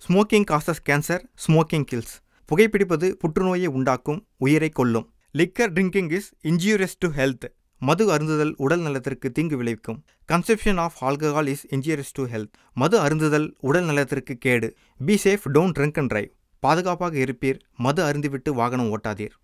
Smoking causes cancer smoking kills புகைப்பிடிப்பது புற்றுநோயை உண்டாக்கும் உயிரை கொல்லும் liquor drinking is injurious to health மது அருந்துதல் உடல் நலத்திற்கு தீங்கு விளைவிக்கும் consumption of alcohol is injurious to health மது அருந்துதல் உடல் நலத்திற்கு கேடு be safe don't drink and drive பாதுகாப்பாக இருப்பீர் மது அருந்திவிட்டு வாகனம் ஓட்டாதீர்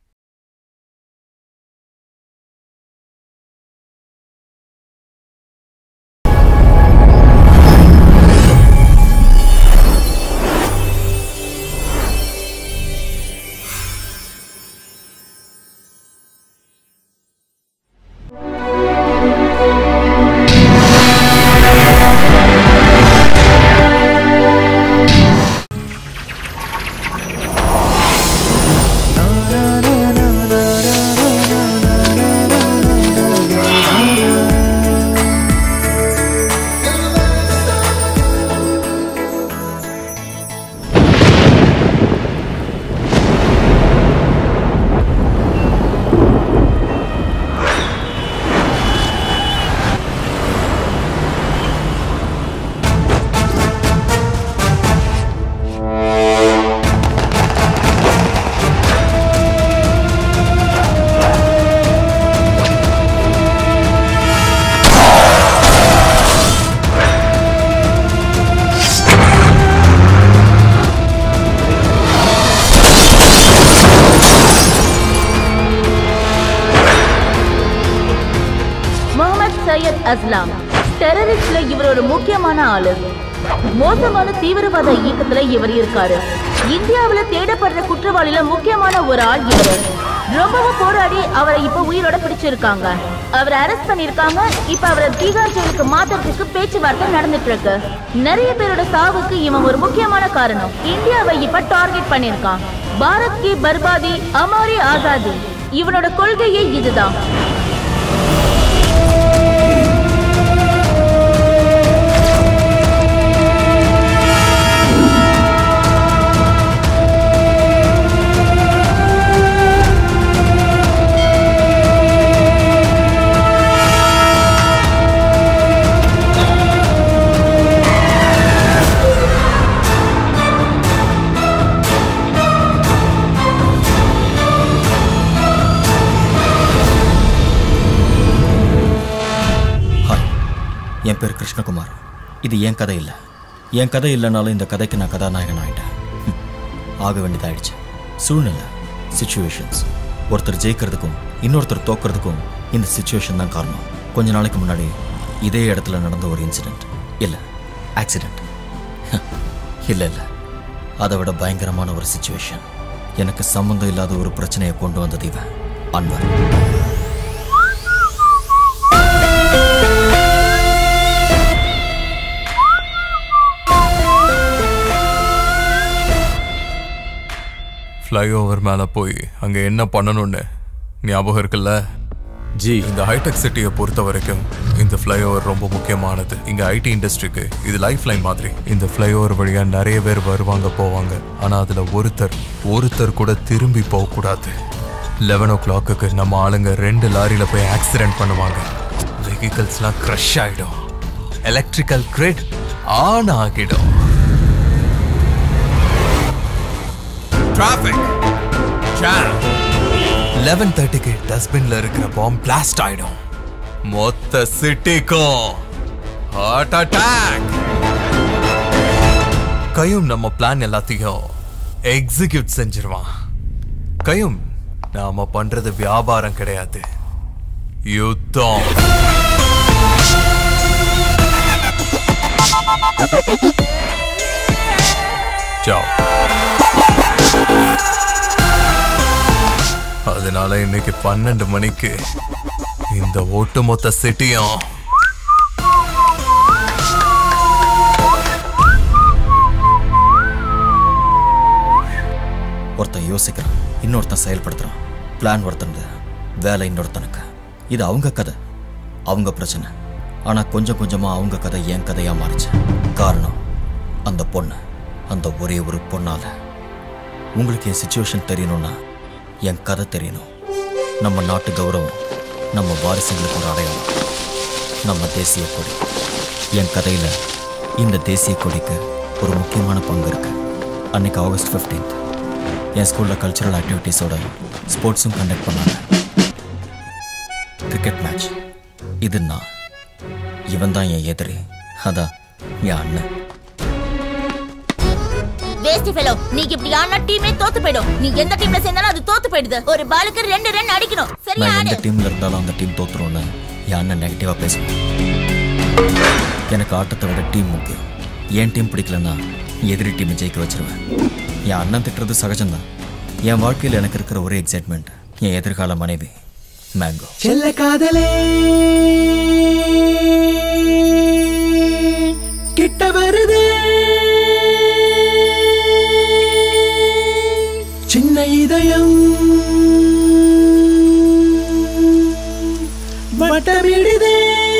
முகமது சையத் அஸ்லாம் டெரரிஸ்ட்ல இவர் ஒரு முக்கியமான ஆளு மோசமான தீவிரவாத இயக்கத்துல இவர் இருக்காரு இந்தியாவுல தேடப்படுற குற்றவாளில முக்கியமான ஒரு ஆள் இவர் ரொம்பவும் போராடி அவரை இப்ப உயிரோட பிடிச்சிருக்காங்க அவரை அரெஸ்ட் பண்ணிருக்காங்க இப்ப அவரை தீகார் ஜெயிலுக்கு மாத்துறதுக்கு பேச்சுவார்த்தை நடந்துட்டு இருக்கு நிறைய பேரோட சாவுக்கு இவன் ஒரு முக்கியமான காரணம் இந்தியாவை இப்ப டார்கெட் பண்ணிருக்கான் பாரத் கி பர்பாதி அமாரி ஆசாதி இவனோட கொள்கையே இதுதான் ஹாய் என் பேர் கிருஷ்ணகுமார் இது என் கதை இல்லை என் கதை இல்லைனாலும் இந்த கதைக்கு நான் கதாநாயகன் ஆயிட்டேன் ஹம். ஆக வேண்டியதாயிடுச்சு சூழ்நிலை சுச்சுவேஷன்ஸ் ஒருத்தர் ஜெயிக்கிறதுக்கும் இன்னொருத்தர் தோக்கிறதுக்கும் இந்த சுச்சுவேஷன் தான் காரணம் கொஞ்ச நாளைக்கு முன்னாடி இதே இடத்துல நடந்த ஒரு இன்சிடெண்ட் இல்லை ஆக்சிடெண்ட் இல்லை இல்லை அதை விட பயங்கரமான ஒரு சுச்சுவேஷன் எனக்கு சம்மந்தம் இல்லாத ஒரு பிரச்சனையை கொண்டு வந்தது இவன் அன்வர் ஃப்ளைஓவர் மேலே போய் அங்கே என்ன பண்ணணும்னு ஞாபகம் இருக்குல்ல ஜி இந்த ஹைடெக் சிட்டியை பொறுத்த வரைக்கும் இந்த ஃப்ளைஓவர் ரொம்ப முக்கியமானது இங்க ஐடி இண்டஸ்ட்ரிக்கு இது லைஃப் லைன் மாதிரி இந்த ஃப்ளைஓவர் வழியா நிறைய பேர் வருவாங்க போவாங்க ஆனா அதுல ஒருத்தர் ஒருத்தர் கூட திரும்பி போக கூடாது லெவன் ஓ கிளாக்குக்கு நம்ம ஆளுங்க ரெண்டு லாரியில போய் ஆக்சிடென்ட் பண்ணுவாங்க வெஹிக்கல்ஸ்லாம் க்ரஷ் ஆயிடும் எலக்ட்ரிக்கல் கிரிட் ஆன் ஆகிடும் டிராஃபிக் ஜாம் லெவன் தேர்ட்டிக்கு டஸ்ட்பின்ல இருக்கிற பாம்பு பிளாஸ்ட் ஆயிடும் மொத்த சிட்டிக்கும் ஹார்ட் அட்டாக் கையும் நம்ம பிளான் எல்லாத்தையும் எக்ஸிக்யூட் செஞ்சிருவான் கையும் நாம பண்றது வியாபாரம் கிடையாது யுத்தம் Ciao. அதனால இன்னைக்கு பன்னெண்டு மணிக்கு இந்த ஒட்டுமொத்த சிட்டியும் ஒருத்தன் யோசிக்கிறான் இன்னொருத்தன் செயல்படுத்துறான் பிளான் ஒருத்தனுக்கு வேலை இன்னொருத்தனுக்கு இது அவங்க கதை அவங்க பிரச்சனை ஆனா கொஞ்சம் கொஞ்சமா அவங்க கதை என் கதையா மாறிச்சு காரணம் அந்த பொண்ணு அந்த ஒரே ஒரு பொண்ணால உங்களுக்கு என் சுச்சுவேஷன் தெரியணும்னா என் கதை தெரியணும் நம்ம நாட்டு கௌரவம் நம்ம வாரிசுங்களுக்கு ஒரு அடையாளம் நம்ம தேசிய கொடி என் கதையில இந்த தேசிய கொடிக்கு ஒரு முக்கியமான பங்கு இருக்கு அன்னைக்கு ஆகஸ்ட் 15th என் ஸ்கூலில் கல்ச்சுரல் ஆக்டிவிட்டீஸோட ஸ்போர்ட்ஸும் கண்டக்ட் பண்ணாங்க கிரிக்கெட் மேட்ச் இது நான் இவன் தான் என் எதிரி அதான் என் அண்ணன் வேஸ்ட் ஃபெலோ நீங்க இப்படி ஆனா டீமே தோத்து போயிடும் நீ எந்த டீம்ல சேர்ந்தாலும் அது தோத்து போயிடுது ஒரு பாலுக்கு ரெண்டு ரன் அடிக்கணும் சரியா நான் ஆடு எந்த டீம்ல இருந்தாலும் அந்த டீம் தோத்துரும்னு என் அண்ணன் நெகட்டிவாக பேசுவேன் எனக்கு ஆட்டத்தை விட டீம் முக்கியம் என் டீம் பிடிக்கலன்னா எதிரி டீமை ஜெயிக்க வச்சிருவேன் என் அண்ணன் திட்டுறது சகஜம்தான் என் வாழ்க்கையில் எனக்கு இருக்கிற ஒரே எக்ஸைட்மெண்ட் என் எதிர்கால மனைவி மேங்கோ செல்ல காதலே கிட்ட வருது சின்ன இதயம் வட்டமிடுதே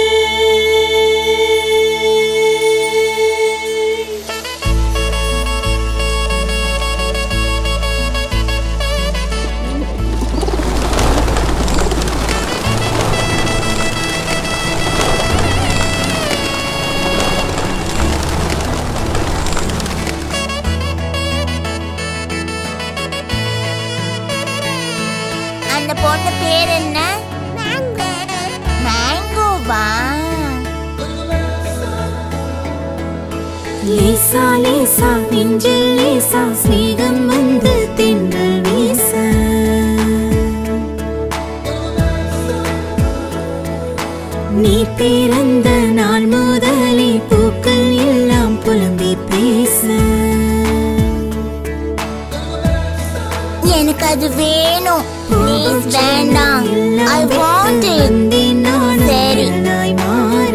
அந்த பொண்ணு பேர் என்ன மேங்கோவா லேசா லேசா நெஞ்சில் லேசா ஸ்நேகம் வந்து தென்றல் வீச நீ பிறந்த நாள் முதலே பூக்கள் எல்லாம் புலம்பி பேச எனக்கு அது வேணும் ப்ளீஸ் வேண்டாம் ஐ வாண்ட் இட் சரி நாய் மாற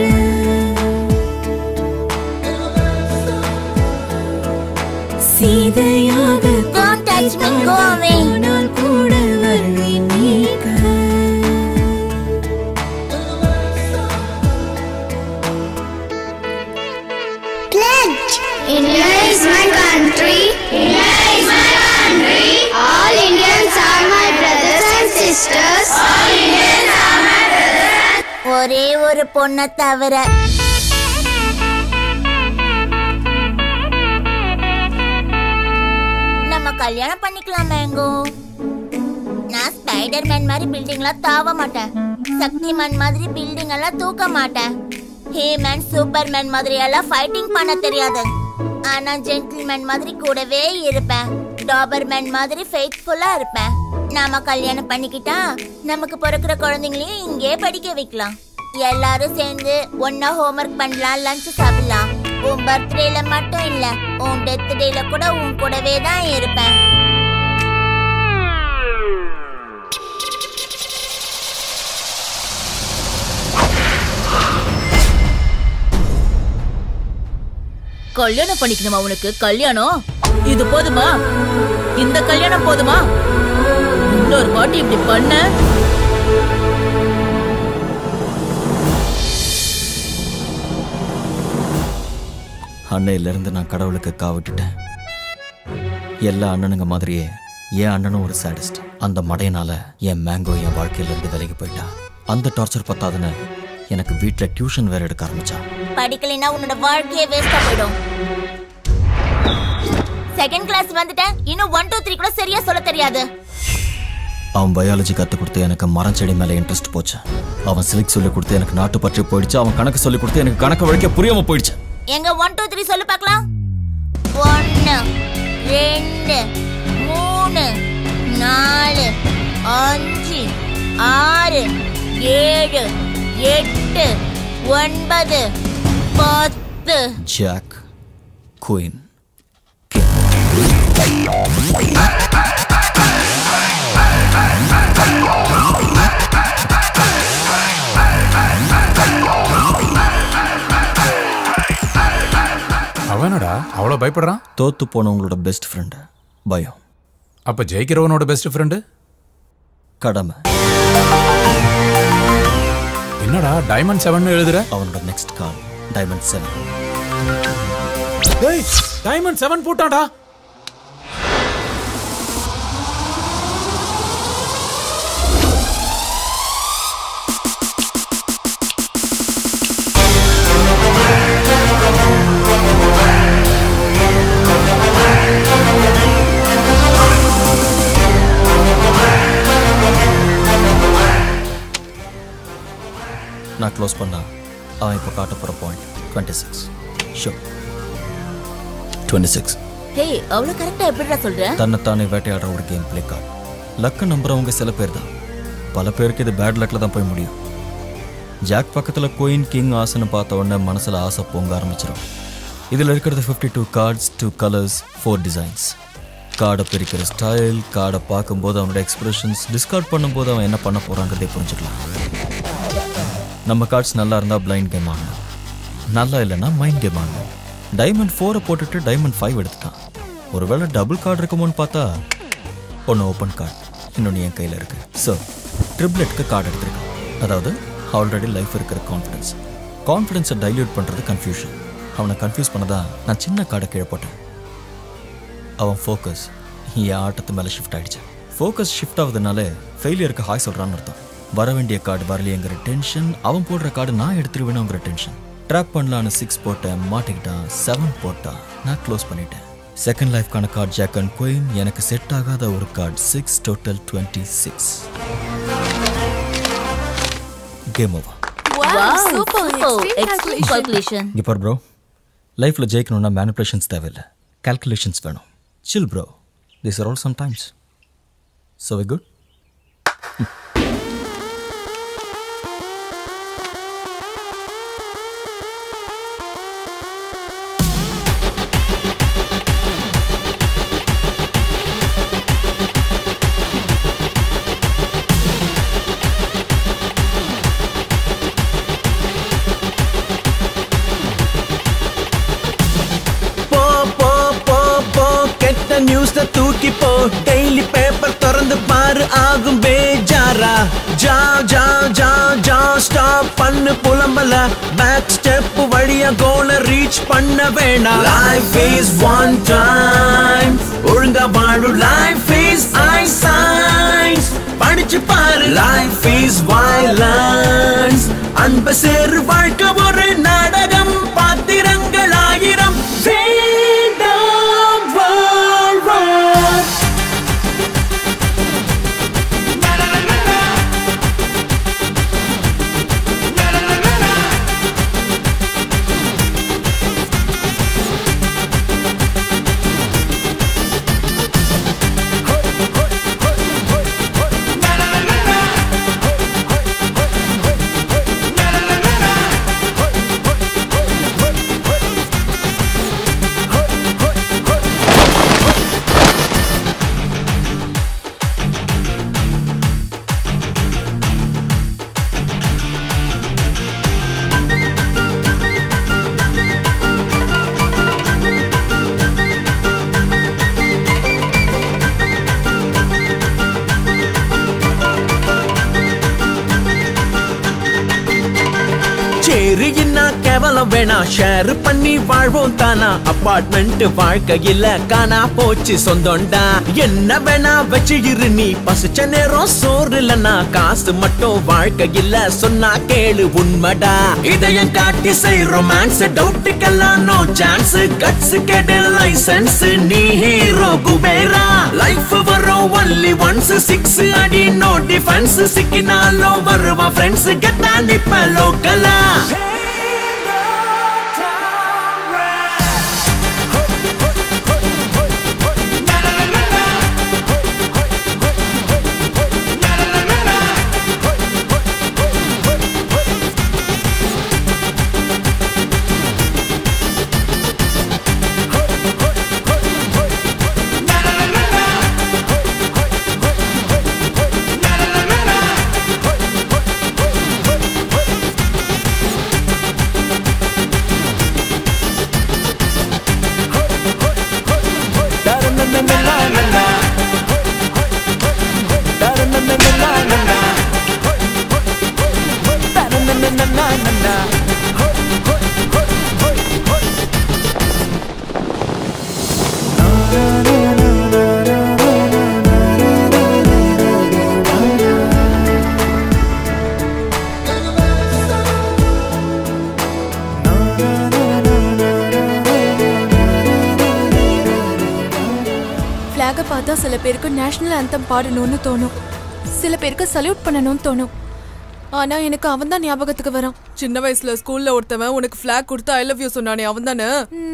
சீதையாக Don't touch me, go away. போனால் கூட வருவேன் நீக்க India is my country. India is my country. All Indians are my brothers and sisters. All Indians are my brothers. ஒரே ஒரு பொண்ணை தவிர நம்ம கல்யாணம் பண்ணிக்கலாம் மேங்கோ நான் ஸ்பைடர் மேன் மாதிரி பில்டிங்லாம் தாவ மாட்டேன் சக்திமான் மாதிரி பில்டிங் எல்லாம் தூக்க மாட்டேன் ஹேமேன் சூப்பர்மேன் மாதிரி எல்லாம் ஃபைட்டிங் பண்ண தெரியாது ஆனா ஜென்டில்மேன் மாதிரி கூடவே இருப்பேன் டாபர்மேன் மாதிரி ஃபெய்த்ஃபுல்லா இருப்பேன் நாம கல்யாணம் பண்ணிக்கிட்டா நமக்கு பிறக்கிற குழந்தைங்களையும் இங்கே படிக்க வைக்கலாம் எல்லாரும் சேர்ந்து ஒன்னா ஹோம்ஒர்க் பண்ணலாம் லஞ்ச் சாப்பிடலாம் உன் பர்த்டேல மட்டும் இல்ல உன் டெத் டேல கூட உன் கூடவே தான் இருப்பேன் கல்யாணம் பண்ணிக்கணுமா உனக்கு கல்யாணம் இது போதுமா இந்த கல்யாணம் போதுமா இன்னொரு வாட்டி இப்படி பண்ண அன்னையிலிருந்து நான் கடவுளுக்கு காவிட்டுட்டேன் எல்லா அண்ணனுங்க மாதிரியே என் அண்ணனும் ஒரு சாடிஸ்ட் அந்த மடையனால என் மேங்கோ என் வாழ்க்கையிலிருந்து விலகி போயிட்டா அந்த டார்ச்சர் பத்தாதுன்னு எனக்கு வீட்டில் டியூஷன் வேற எடுக்க ஆரம்பிச்சான் படிக்கலைன்னா உன்னோட வாழ்க்கையே வேஸ்டா போயிடும் செகண்ட் கிளாஸ் வந்துட்டேன் இன்னும் ஒன் டூ த்ரீ கூட சரியா சொல்ல தெரியாது அவன் பயாலஜி கற்றுக் கொடுத்து எனக்கு மரம் செடி மேலே இன்ட்ரெஸ்ட் போச்சு அவன் சிவிக் சொல்லி கொடுத்து எனக்கு நாட்டு பற்றி போயிடுச்சு அவன் கணக்கு சொல்லி கொடுத்து எனக்கு கணக்கு வழிக்க புரியாம போயிடுச்சு எங்க ஒன் டூ த்ரீ சொல்லு பார்க்கலாம் ஒன்னு ரெண்டு மூணு நாலு அஞ்சு ஆறு ஏழு எட்டு ஒன்பது பத்து ஜாக் குயின் அவனடா அவ்வளோ பயப்படுறான் தோத்து போனவங்களோட பெஸ்ட் ஃப்ரெண்டு பயம் அப்ப ஜெயிக்கிறவனோட பெஸ்ட் ஃப்ரெண்டு கடமை என்னடா டைமண்ட் செவன் எழுதுற அவனோட நெக்ஸ்ட் கால் டைமண்ட் செவன் டேய் டைமண்ட் செவன் போட்டான்டா நான் க்ளோஸ் பண்ணா அவன் இப்போ காட்ட போகிற point twenty six show twenty six hey அவ்வளவு கரெக்டா எப்படிடா சொல்ற தன்னைத்தானே வேட்டையாடுற ஒரு கேம் பிளே கார்டு லக்கை நம்புறவங்க சில பேர் தான் பல பேருக்கு இது பேட் லக்கில் தான் போய் முடியும் ஜாக் பக்கத்தில் குயின் கிங் ஆசனை பார்த்த உடனே மனசில் ஆசை பொங்க ஆரம்பிச்சிடும் இதில் இருக்கிறது fifty two cards two colours four designs கார்டை பிரிக்கிற ஸ்டைல் கார்டை பார்க்கும்போது அவனோட எக்ஸ்பிரஷன்ஸ் டிஸ்கார்ட் பண்ணும்போது அவன் என்ன பண்ண போகிறாங்கிறதே புரிஞ்சுக்கலாம் நம்ம கார்ட்ஸ் நல்லா இருந்தால் பிளைண்ட் கேம் ஆகணும் நல்லா இல்லைன்னா மைண்ட் கேம் ஆகணும் டைமண்ட் ஃபோரை போட்டுட்டு டைமண்ட் ஃபைவ் எடுத்துட்டான் ஒருவேளை டபுள் கார்டு இருக்குமோன்னு பார்த்தா ஒன்று ஓப்பன் கார்டு இன்னொன்று என் கையில் இருக்கு ஸோ ட்ரிப்ளெட்க்கு கார்டு எடுத்திருக்கேன் அதாவது ஆல்ரெடி லைஃப் இருக்கிற கான்ஃபிடன்ஸ் கான்ஃபிடன்ஸை டைல்யூட் பண்ணுறது கன்ஃபியூஷன் அவனை கன்ஃபியூஸ் பண்ணதா நான் சின்ன கார்டை கீழே போட்டேன் அவன் ஃபோக்கஸ் என் ஆட்டத்து மேலே ஷிஃப்ட் ஆயிடுச்சு ஃபோக்கஸ் ஷிஃப்ட் ஆகுதுனால ஃபெயிலியருக்கு ஹாய் சொல்கிறான்னு அர்த்தம் வர வேண்டிய கார்டு வரலையேங்கிற டென்ஷன் அவன் போடுற கார்டு நான் எடுத்துருவேணுங்கிற டென்ஷன் ட்ராப் பண்ணலான்னு சிக்ஸ் போட்டேன் மாட்டிக்கிட்டான் செவன் போட்டான் நான் க்ளோஸ் பண்ணிட்டேன் செகண்ட் லைஃப்கான கார்டு ஜாக் அண்ட் குயின் எனக்கு செட் ஆகாத ஒரு card six total twenty six game over extreme calculation இங்கே பார் ப்ரோ லைஃப்பில் ஜெயிக்கணும்னா மேனிப்புலேஷன்ஸ் தேவையில்லை கால்குலேஷன்ஸ் வேணும் chill bro this are all sometimes so we good போ போ போ போ கெட்ட நியூஸ் தூக்கி போ டெய்லி பேப்பர் திறந்து பாரு ஆகும் பேஜாரா ஜா ஜா ஜா ஜா ஸ்டாப் பண்ணு புலம்பல பேக் ஸ்டெப் வழியா கோல ரீச் பண்ண வேணாம் லைஃப் இஸ் ஒன் டைம் ஒழுங்கா வாழு லைஃப் இஸ் ஐ சைன்ஸ் படிச்சு பாரு லைஃப் இஸ் வயலன்ஸ் அன்பு சேரு வாழ்க்கை ஒரு நாடகம் பாத்திரங்கள் ஆயிரம் வேண்டாம் வாழ்வார் சேரியின்னா கேவலம் வேணா ஷேர் பண்ணி வாழ்வோம் தானா அப்பார்ட்மெண்ட் வாழ்க்கையில காணா போச்சு சொந்தம்டா என்ன வேணா வச்சு இரு நீ பசிச்ச நேரம் சோறு இல்லனா காசு மட்டும் வாழ்க்கையில சொன்னா கேளு உண்மைடா இதயம் காட்டி செய் ரொமான்ஸ் டவுட்டுக்கெல்லாம் நோ சான்ஸ் கட்ஸ் கெடு லைசன்ஸ் நீ ஹீரோ குபேரா லைஃப் வரும் ஒன்லி ஒன்ஸ் சிக்ஸ் அடி நோ டிஃபென்ஸ் சிக்கினாலும் வருவா ஃப்ரெண்ட்ஸ் கெட்டா நிப்ப லோக்கலா ஃப்ளாகை பார்த்தா சில பேருக்கு நேஷனல் anthem பாடணும்னு தோணும் சில பேருக்கு சல்யூட் பண்ணணும்னு தோணும் ஆனா எனக்கு அவன் தான் ஞாபகத்துக்கு வரான் சின்ன வயசுல ஸ்கூல்ல ஒருத்தவன் உனக்கு ஃபிளாக் கொடுத்து ஐ லவ் யூ சொன்னானே அவன் தானே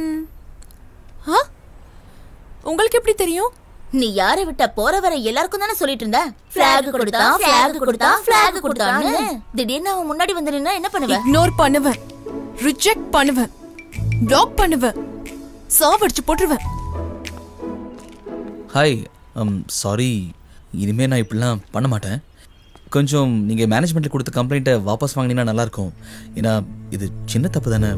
ஆ உங்களுக்கு எப்படி தெரியும் நீ யாரை விட்ட போற வர எல்லாருக்கும் தானே சொல்லிட்டு இருந்த பிளாக் கொடுத்தா பிளாக் கொடுத்தா பிளாக் கொடுத்தான்னு திடீர்னு அவன் முன்னாடி வந்து நின்னா என்ன பண்ணுவ இக்னோர் பண்ணுவேன் ரிஜெக்ட் பண்ணுவேன் பிளாக் பண்ணுவேன் சாவடிச்சு போட்டுருவேன் ஹாய் um சாரி இனிமே நான் இப்படிலாம் பண்ண மாட்டேன் கொஞ்சம் நீங்கள் மேனேஜ்மெண்ட்டில் கொடுத்த கம்ப்ளைண்ட்டை வாபஸ் வாங்கினீங்கன்னா நல்லாயிருக்கும் ஏன்னா இது சின்ன தப்பு தானே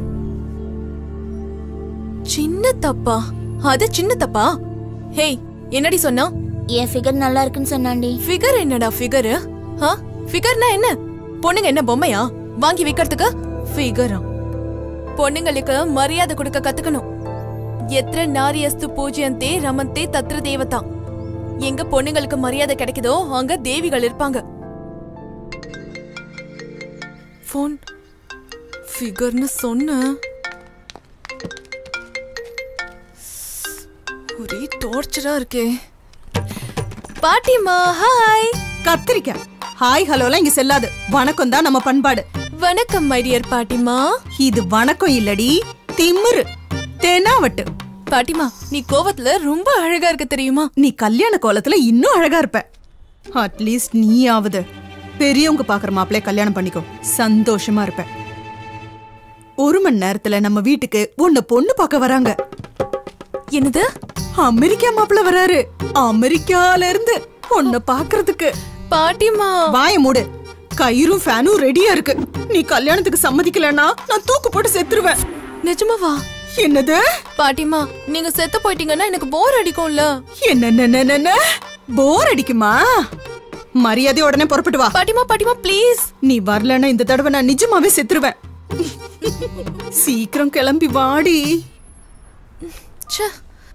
சின்ன தப்பா அது சின்ன தப்பா ஹேய் என்னடி சொன்னா என் ஃபிகர் நல்லா இருக்குன்னு சொன்னாண்டி ஃபிகர் என்னடா ஃபிகர் ஆ ஃபிகர்னா என்ன பொண்ணுங்க என்ன பொம்மையா வாங்கி விக்கிறதுக்கு ஃபிகரா பொண்ணுங்களுக்கு மரியாதை கொடுக்க கத்துக்கணும் எத்திர நாரியஸ்து பூஜ்யந்தே ரமந்தே தத்ர தேவதா எங்க பொண்ணுங்களுக்கு மரியாதை கிடைக்குதோ அங்க தேவிகள் இருப்பாங்க ஃபோன் ஃபிகர்னு சொன்ன ஒரே டார்ச்சரா இருக்கே பாட்டிமா ஹாய் கத்திரிக்காய் ஹாய் ஹலோலாம் இங்க செல்லாது வணக்கம் தான் நம்ம பண்பாடு வணக்கம் மை டியர் பாட்டிமா இது வணக்கம் இல்லடி திமிரு தெனாவட்டு பாட்டிமா நீ கோவத்துல ரொம்ப அழகா இருக்க தெரியுமா நீ கல்யாண கோலத்துல இன்னும் அழகா இருப்ப அட்லீஸ்ட் நீயாவது பெரியவங்க பாக்குற மாப்பிள்ளைய கல்யாணம் பண்ணிக்கோ சந்தோஷமா இருப்ப ஒரு மணி நேரத்துல நம்ம வீட்டுக்கு உன்னை பொண்ணு பார்க்க வராங்க என்னது அமெரிக்கா மாப்பிள்ள வராரு அமெரிக்கால இருந்து உன்னை பாக்குறதுக்கு பாட்டிமா வாய மூடு கயிறும் ஃபேனும் ரெடியா இருக்கு நீ கல்யாணத்துக்கு சம்மதிக்கலன்னா நான் தூக்கு போட்டு செத்துருவேன் நிஜமாவா என்னது பாட்டிமா நீங்க செத்து போயிட்டீங்கன்னா எனக்கு போர் அடிக்கும்ல என்ன போர் அடிக்குமா மரியாதை உடனே புறப்பட்டு வா பாட்டிமா பாட்டிமா ப்ளீஸ் நீ வரலன்னா இந்த தடவை நான் நிஜமாவே செத்துருவேன் சீக்கிரம் கிளம்பி வாடி ச்சே.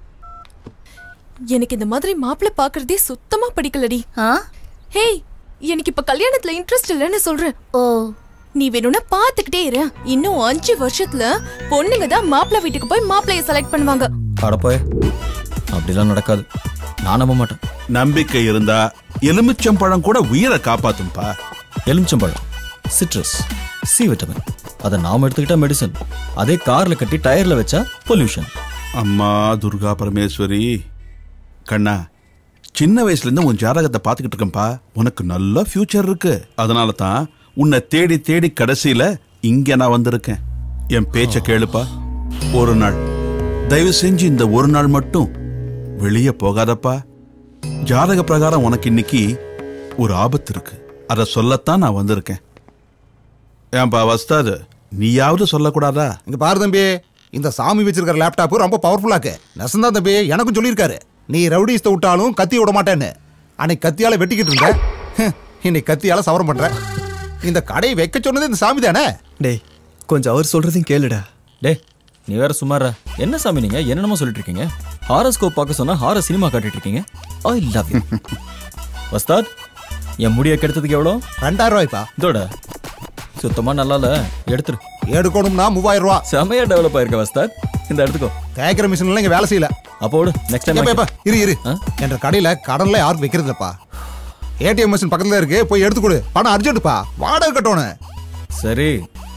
எனக்கு இந்த மாதிரி மாப்பிள்ளை பாக்குறதே சுத்தமா பிடிக்கலடி ஹேய் எனக்கு இப்ப கல்யாணத்துல இன்ட்ரெஸ்ட் இல்லைன்னு சொல்றேன் ஓ நீ வேணும்னா பாத்துக்கிட்டே இரு இன்னும் அஞ்சு வருஷத்துல பொண்ணுங்க தான் மாப்பிள்ளை வீட்டுக்கு போய் மாப்பிள்ளைய செலக்ட் பண்ணுவாங்க அடப்போய் அப்படிலாம் நடக்காது நான் நம்ப மாட்டேன் நம்பிக்கை இருந்தா எலுமிச்சம்பழம் கூட உயிரை காப்பாத்தும்பா எலுமிச்சம்பழம் சிட்ரஸ் சி விட்டமின் அதை நாம எடுத்துக்கிட்டா மெடிசன் அதே கார்ல கட்டி டயர்ல வச்சா பொல்யூஷன் அம்மா துர்கா பரமேஸ்வரி கண்ணா சின்ன வயசுல இருந்து உன் ஜாதகத்தை பார்த்துக்கிட்டு இருக்கேன்பா உனக்கு நல்ல ஃபியூச்சர் இருக்கு அதனால தான் உன்னை தேடி தேடி கடைசியில இங்க நான் வந்திருக்கேன் என் பேச்ச கேளுப்பா ஒரு நாள் தயவு செஞ்சு இந்த ஒரு நாள் மட்டும் வெளியே போகாதப்பா ஜாதக பிரகாரம் உனக்கு இன்னைக்கு ஒரு ஆபத்து இருக்கு அதை சொல்லத்தான் நான் வந்திருக்கேன் ஏன்பா வஸ்தாது நீயாவது சொல்லக்கூடாதா இங்க பாரு தம்பி இந்த சாமி வச்சிருக்கிற லேப்டாப் ரொம்ப பவர்ஃபுல்லாக்கு நெசந்தான் தம்பி எனக்கும் சொல்லியிருக்காரு நீ ரவுடிஸ்த விட்டாலும் கத்தி விட மாட்டேன்னு அன்னைக்கு கத்தியால வெட்டிக்கிட்டு இருந்த ஹம், இன்னைக்கு கத்தியால சவரம் பண்ற இந்த கடையை வைக்க சொன்னது இந்த சாமி தானே டேய் கொஞ்சம் அவர் சொல்றதையும் கேளுடா டேய் நீ வேற சுமாரா என்ன சாமி நீங்க என்னென்னமோ சொல்லிட்டு இருக்கீங்க ஹாரஸ்கோப் பார்க்க சொன்னா ஹாரர் சினிமா காட்டிட்டு இருக்கீங்க ஐ லவ் யூ வஸ்தாத் என் முடியை கெடுத்ததுக்கு எவ்வளோ ரெண்டாயிரம் ரூபாய்ப்பா இதோட சுத்தமா நல்லா இல்ல எடுத்துரு எடுக்கணும்னா மூவாயிரம் ரூபா செமையா டெவலப் ஆயிருக்க வஸ்தாத் இந்த எடுத்துக்கோ தேய்க்கிற மிஷின்ல இங்க வேலை செய்யல அப்போ விடு நெக்ஸ்ட் ஏப்பா, ஏப்பா, டைம் இரு இரு என்ற கடையில கடன்ல யாருக்கும் வைக்கிறது இல்லப்பா ஏடிஎம் மிஷின் பக்கத்துல இருக்கு போய் எடுத்து கொடு பணம் அர்ஜென்ட்ப்பா வாடகை கட்டணும் சரி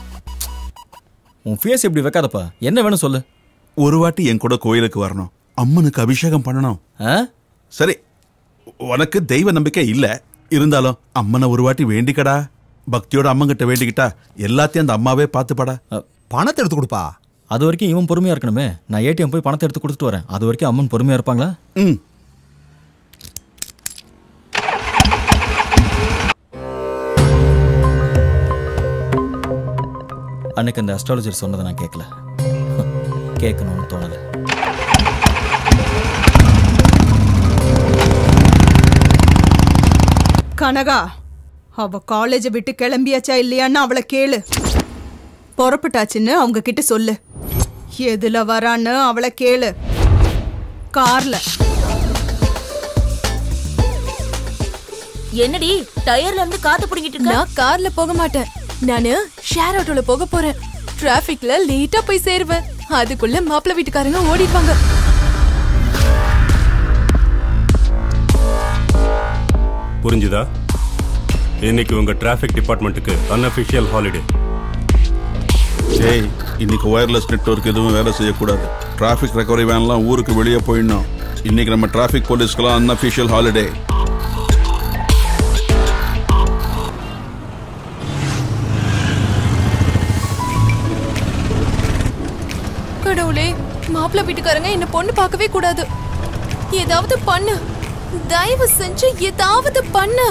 உன் ஃபேஸ் இப்படி வைக்காதப்பா என்ன வேணும் சொல்லு ஒரு வாட்டி என் கூட கோயிலுக்கு வரணும் அம்மனுக்கு அபிஷேகம் பண்ணணும் சரி உனக்கு தெய்வ நம்பிக்கை இல்ல இருந்தாலும் அம்மனை ஒரு வாட்டி வேண்டிக்கடா பக்தியோட அம்மங்கிட்ட வேண்டிக்கிட்டா எல்லாத்தையும் அந்த அம்மாவே பார்த்துப்படா பணத்தை எடுத்து கொடுப்பா அது வரைக்கும் இவன் பொறுமையா இருக்கணுமே நான் ஏடிஎம் போய் பணத்தை எடுத்து கொடுத்துட்டு வரேன் அது வரைக்கும் அம்மன் பொறுமையா இருப்பாங்களா ம் அன்னைக்கு அந்த அஸ்ட்ராலஜர் சொன்னதை நான் கேட்கல கேட்கணும்னு தோணல கனகா அவ காலேஜ விட்டு கிளம்பியாச்சா இல்லையான்னு அவளை கேளு புறப்பட்டாச்சுன்னு அவங்க கிட்ட சொல்லு எதுல வரான்னு அவளை கேளு கார்ல என்னடி டயர்ல இருந்து காத்து புடிங்கிட்டு இருக்க நான் கார்ல போக மாட்டேன் நானு ஷேர் ஆட்டோல போக போறேன் டிராபிக்ல லேட்டா போய் சேருவேன் அதுக்குள்ள மாப்பிள்ளை வீட்டுக்காரங்க ஓடிப்பாங்க புரிஞ்சுதா இன்னைக்கு உங்க டிராஃபிக் டிபார்ட்மெண்ட்டுக்கு அன்அஃபிஷியல் ஹாலிடே ஏய் இன்னைக்கு ஒயர்லெஸ் நெட்வொர்க் எதுவும் வேலை செய்யக்கூடாது டிராஃபிக் ரெக்கவரி வேன்லாம் ஊருக்கு வெளியே போயிடணும் இன்னைக்கு நம்ம டிராஃபிக் போலீஸ்க்கெல்லாம் அன்அஃபிஷியல் ஹாலிடே கடவுளே மாப்பிள்ளை வீட்டுக்காரங்க என்ன பொண்ணு பார்க்கவே கூடாது ஏதாவது பண்ணு தயவு செஞ்சு ஏதாவது பண்ணு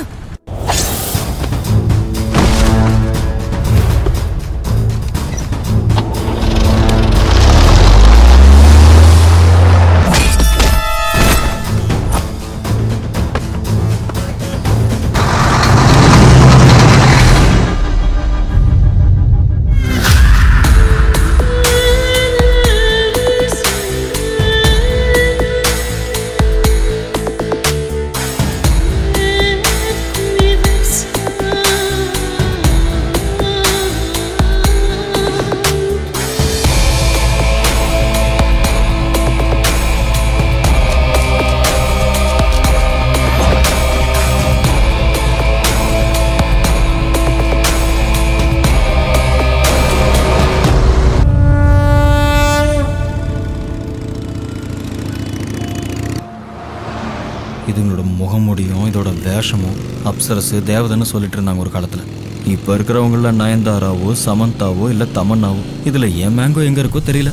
இதுங்களோட முகமுடியும் இதோட வேஷமும் அப்சரசு தேவதைன்னு சொல்லிட்டு இருந்தாங்க ஒரு காலத்தில் இப்போ இருக்கிறவங்கள நயன்தாராவோ சமந்தாவோ இல்லை தமன்னாவோ இதில் என் மேங்கோ எங்கே இருக்கோ தெரியல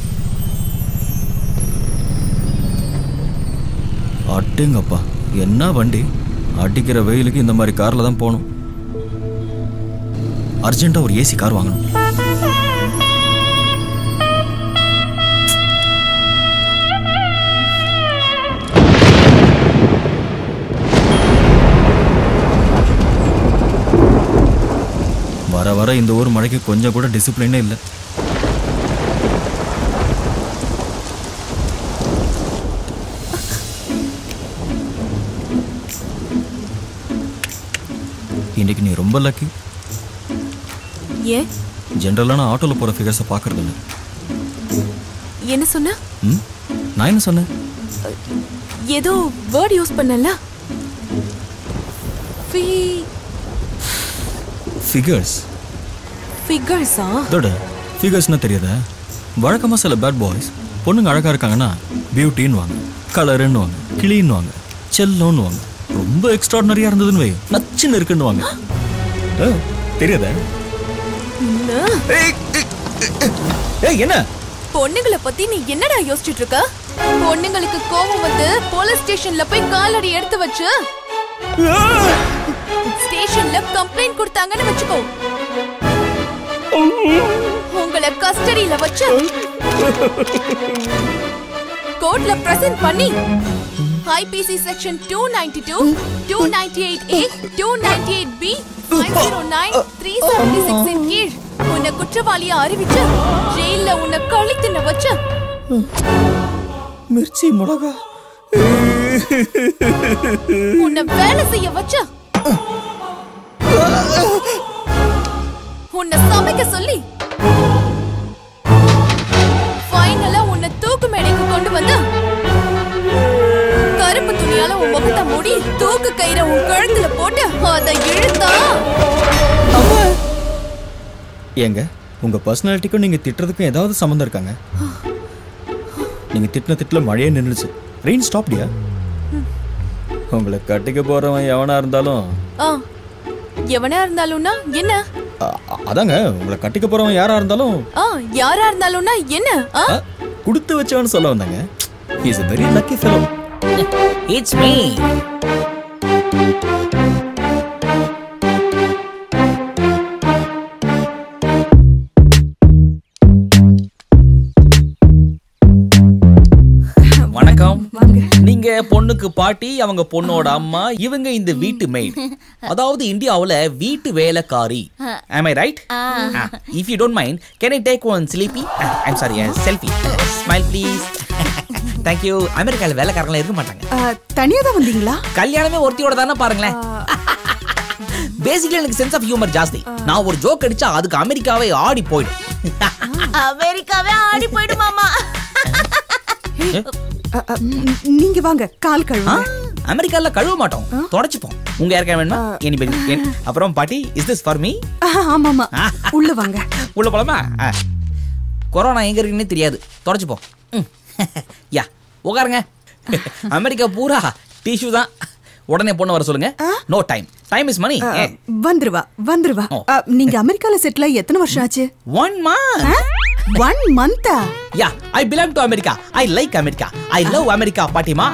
அட்டுங்கப்பா என்ன வண்டி அடிக்கிற வெயிலுக்கு இந்த மாதிரி காரில் தான் போகணும் அர்ஜென்ட்டாக ஒரு ஏசி கார் வாங்கணும் வர வர இந்த ஊர் மழைக்கு கொஞ்சம் கூட டிசிப்ளினே இல்லை இன்னைக்கு நீ ரொம்ப லக்கி ஏன் ஜென்ரலாக நான் ஆட்டோவில் போகிற ஃபிகர்ஸை பார்க்கறது இல்லை என்ன சொன்ன ம் நான் என்ன சொன்னேன் ஏதோ வேர்ட் யூஸ் பண்ணல ஃபி ஃபிகர்ஸ் ஃபிகர்ஸா இதோட ஃபிகர்ஸ்னு தெரியாதா வழக்கமாக சில பேட் பாய்ஸ் பொண்ணுங்க அழகாக இருக்காங்கன்னா பியூட்டின்னு வாங்க கலருன்னு வாங்க கிளின்னு வாங்க செல்லோன்னு வாங்க ரொம்ப எக்ஸ்ட்ராடனரியாக இருந்ததுன்னு வை நச்சுன்னு இருக்குன்னு வாங்க ஆ, தெரியாதா ஏய் என்ன பொண்ணுங்களை பத்தி நீ என்னடா யோசிச்சுட்டு இருக்க பொண்ணுங்களுக்கு கோபம் வந்து போலீஸ் ஸ்டேஷன்ல போய் காலடி எடுத்து வச்சு ஸ்டேஷன்ல கம்ப்ளைண்ட் கொடுத்தாங்கன்னு வச்சுக்கோ உங்களை கஸ்டடியில வச்சு கோர்ட்ல பிரசன்ட் பண்ணி IPC section two ninety two two ninety eight A two ninety eight B five zero nine three seventy சிக்ஸின் கீழ் உன்னை குற்றவாளியா அறிவிச்சு ஜெயில உன்னை கழித்துன வச்சு மிர்ச்சி மிளகா உன்னை வேலை செய்ய வச்சு உன்னை சமைக்க சொல்லி ஃபைனலா உன்னை தூக்கு மேடைக்கு கொண்டு வந்து கருப்பு துணியால உன் முகத்தை மூடி தூக்கு கயிறை உன் கழுத்துல போட்டு அதை இழுத்தா ஏங்க உங்க பர்சனாலிட்டிக்கும் நீங்க திட்டுறதுக்கும் ஏதாவது சம்மந்தம் இருக்காங்க நீங்க திட்டின திட்டுல மழையே நின்றுச்சு ரெயின் ஸ்டாப்டியா உங்களை கட்டிக்க போறவன் எவனா இருந்தாலும் ஆ, எவனா இருந்தாலும்னா என்ன அ- அ- அதாங்க உங்களை கட்டிக்க போறவன் யாரா இருந்தாலும் ஆ யாரா இருந்தாலும்னா என்ன ஆ? கொடுத்து வச்சவன்னு சொல்ல வந்தாங்க is a very lucky fellow it's me வணக்கம் நீங்க பொண்ணுக்கு பாட்டி அவங்க பொண்ணோட அம்மா இவங்க இந்த வீட்டு மெய்ட் அதாவது இந்தியாவுல வீட்டு வேலைக்காரி am i right if you don't mind can i take one sleepy i'm sorry uh, selfie smile please thank you அமெரிக்கால வேலைக்காரங்களா இருக்க மாட்டாங்க தனியா தான் வந்தீங்களா கல்யாணமே ஒருத்தியோட தானே பாருங்களேன் பேசிக்கலி எனக்கு சென்ஸ் ஆஃப் ஹியூமர் ஜாஸ்தி நான் ஒரு ஜோக் அடிச்சா அதுக்கு அமெரிக்காவே ஆடி போயிடும் அமெரிக்காவே ஆடி போயிடுமாமா அ, அ, ம், நீங்க வாங்க கால் கழுவுங்க அமெரிக்கால கழுவ மாட்டோம் தொடச்சுப்போம் உங்க யாருக்கா வேணுமா எனிபடி என்- அப்புறம் பாட்டி இஸ் திஸ் ஃபார் மீ ஆமாமா உள்ள வாங்க உள்ள போலாமா ஆ. கொரோனா எங்க இருக்குன்னு தெரியாது தொடச்சு போ ம். யா உட்காருங்க அமெரிக்கா பூரா டிஷ்யூ தான் உடனே பொண்ணு வர சொல்லுங்க no time time is money ஆ, வந்துருவா வந்துருவா ஆ, நீங்க அமெரிக்கால செட்டில் ஆகி எத்தனை வருஷம் ஆச்சு ஒன் மந்த் ஒன் மந்தா yeah I belong to America I like America I love America பாட்டிமா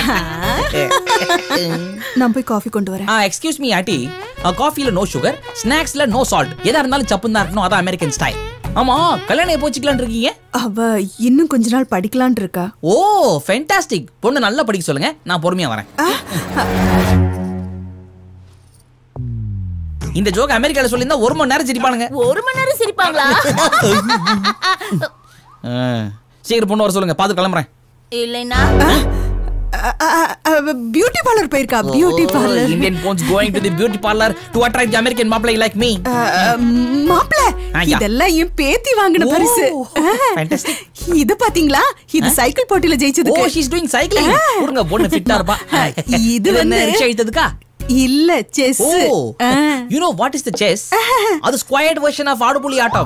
நான் போய் காஃபி கொண்டு வரேன் ஆ எக்ஸ்கியூஸ் மீ ஆட்டி காஃபில நோ சுகர் ஸ்நாக்ஸ்ல நோ சால்ட் எதா இருந்தாலும் சப்புன்னு தான் இருக்கணும் அதான் அமெரிக்கன் ஸ்டைல் ஆமா கல்யாணம் எப்போ வச்சுக்கலாம்னு இருக்கீங்க அவ இன்னும் கொஞ்ச நாள் படிக்கலான் இருக்கா ஓ ஃபென்டாஸ்டிக் பொண்ணு நல்லா படிக்க சொல்லுங்க நான் பொறுமையா வரேன் இந்த ஜோக் அமெரிக்கால சொல்லியிருந்தா ஒரு மணி நேரம் சிரிப்பானுங்க ஒரு மணி நேரம் சிரிப்பாங்களா ஆ, சீக்கிரம் பொண்ணு வர சொல்லுங்க பார்த்து கிளம்புறேன் இல்லைன்னா பியூட்டி பார்லர் போயிருக்கா பியூட்டி பார்லர் இந்தியன் போன்ஸ் going to the beauty parlour to attract American மாப்பிளை லைக் மீ மாப்பிள ஐயா. இதெல்லாம் என் பேத்தி வாங்கின பரிசு fantastic. இது பாத்தீங்களா இது சைக்கிள் போட்டியில ஓ ஜெயிச்சதுக்கு ஷீஸ் டூயிங் சைக்கிளிங் கொடுங்க பொண்ணு ஃபிட்டா இருப்பா இது வந்து ரிக்ஷா இழுத்ததுக்கா இல்ல chess oh you know what is the chess அது ஸ்கொயர்ட் வெர்ஷன் ஆஃப் ஆடுபுலி ஆட்டம்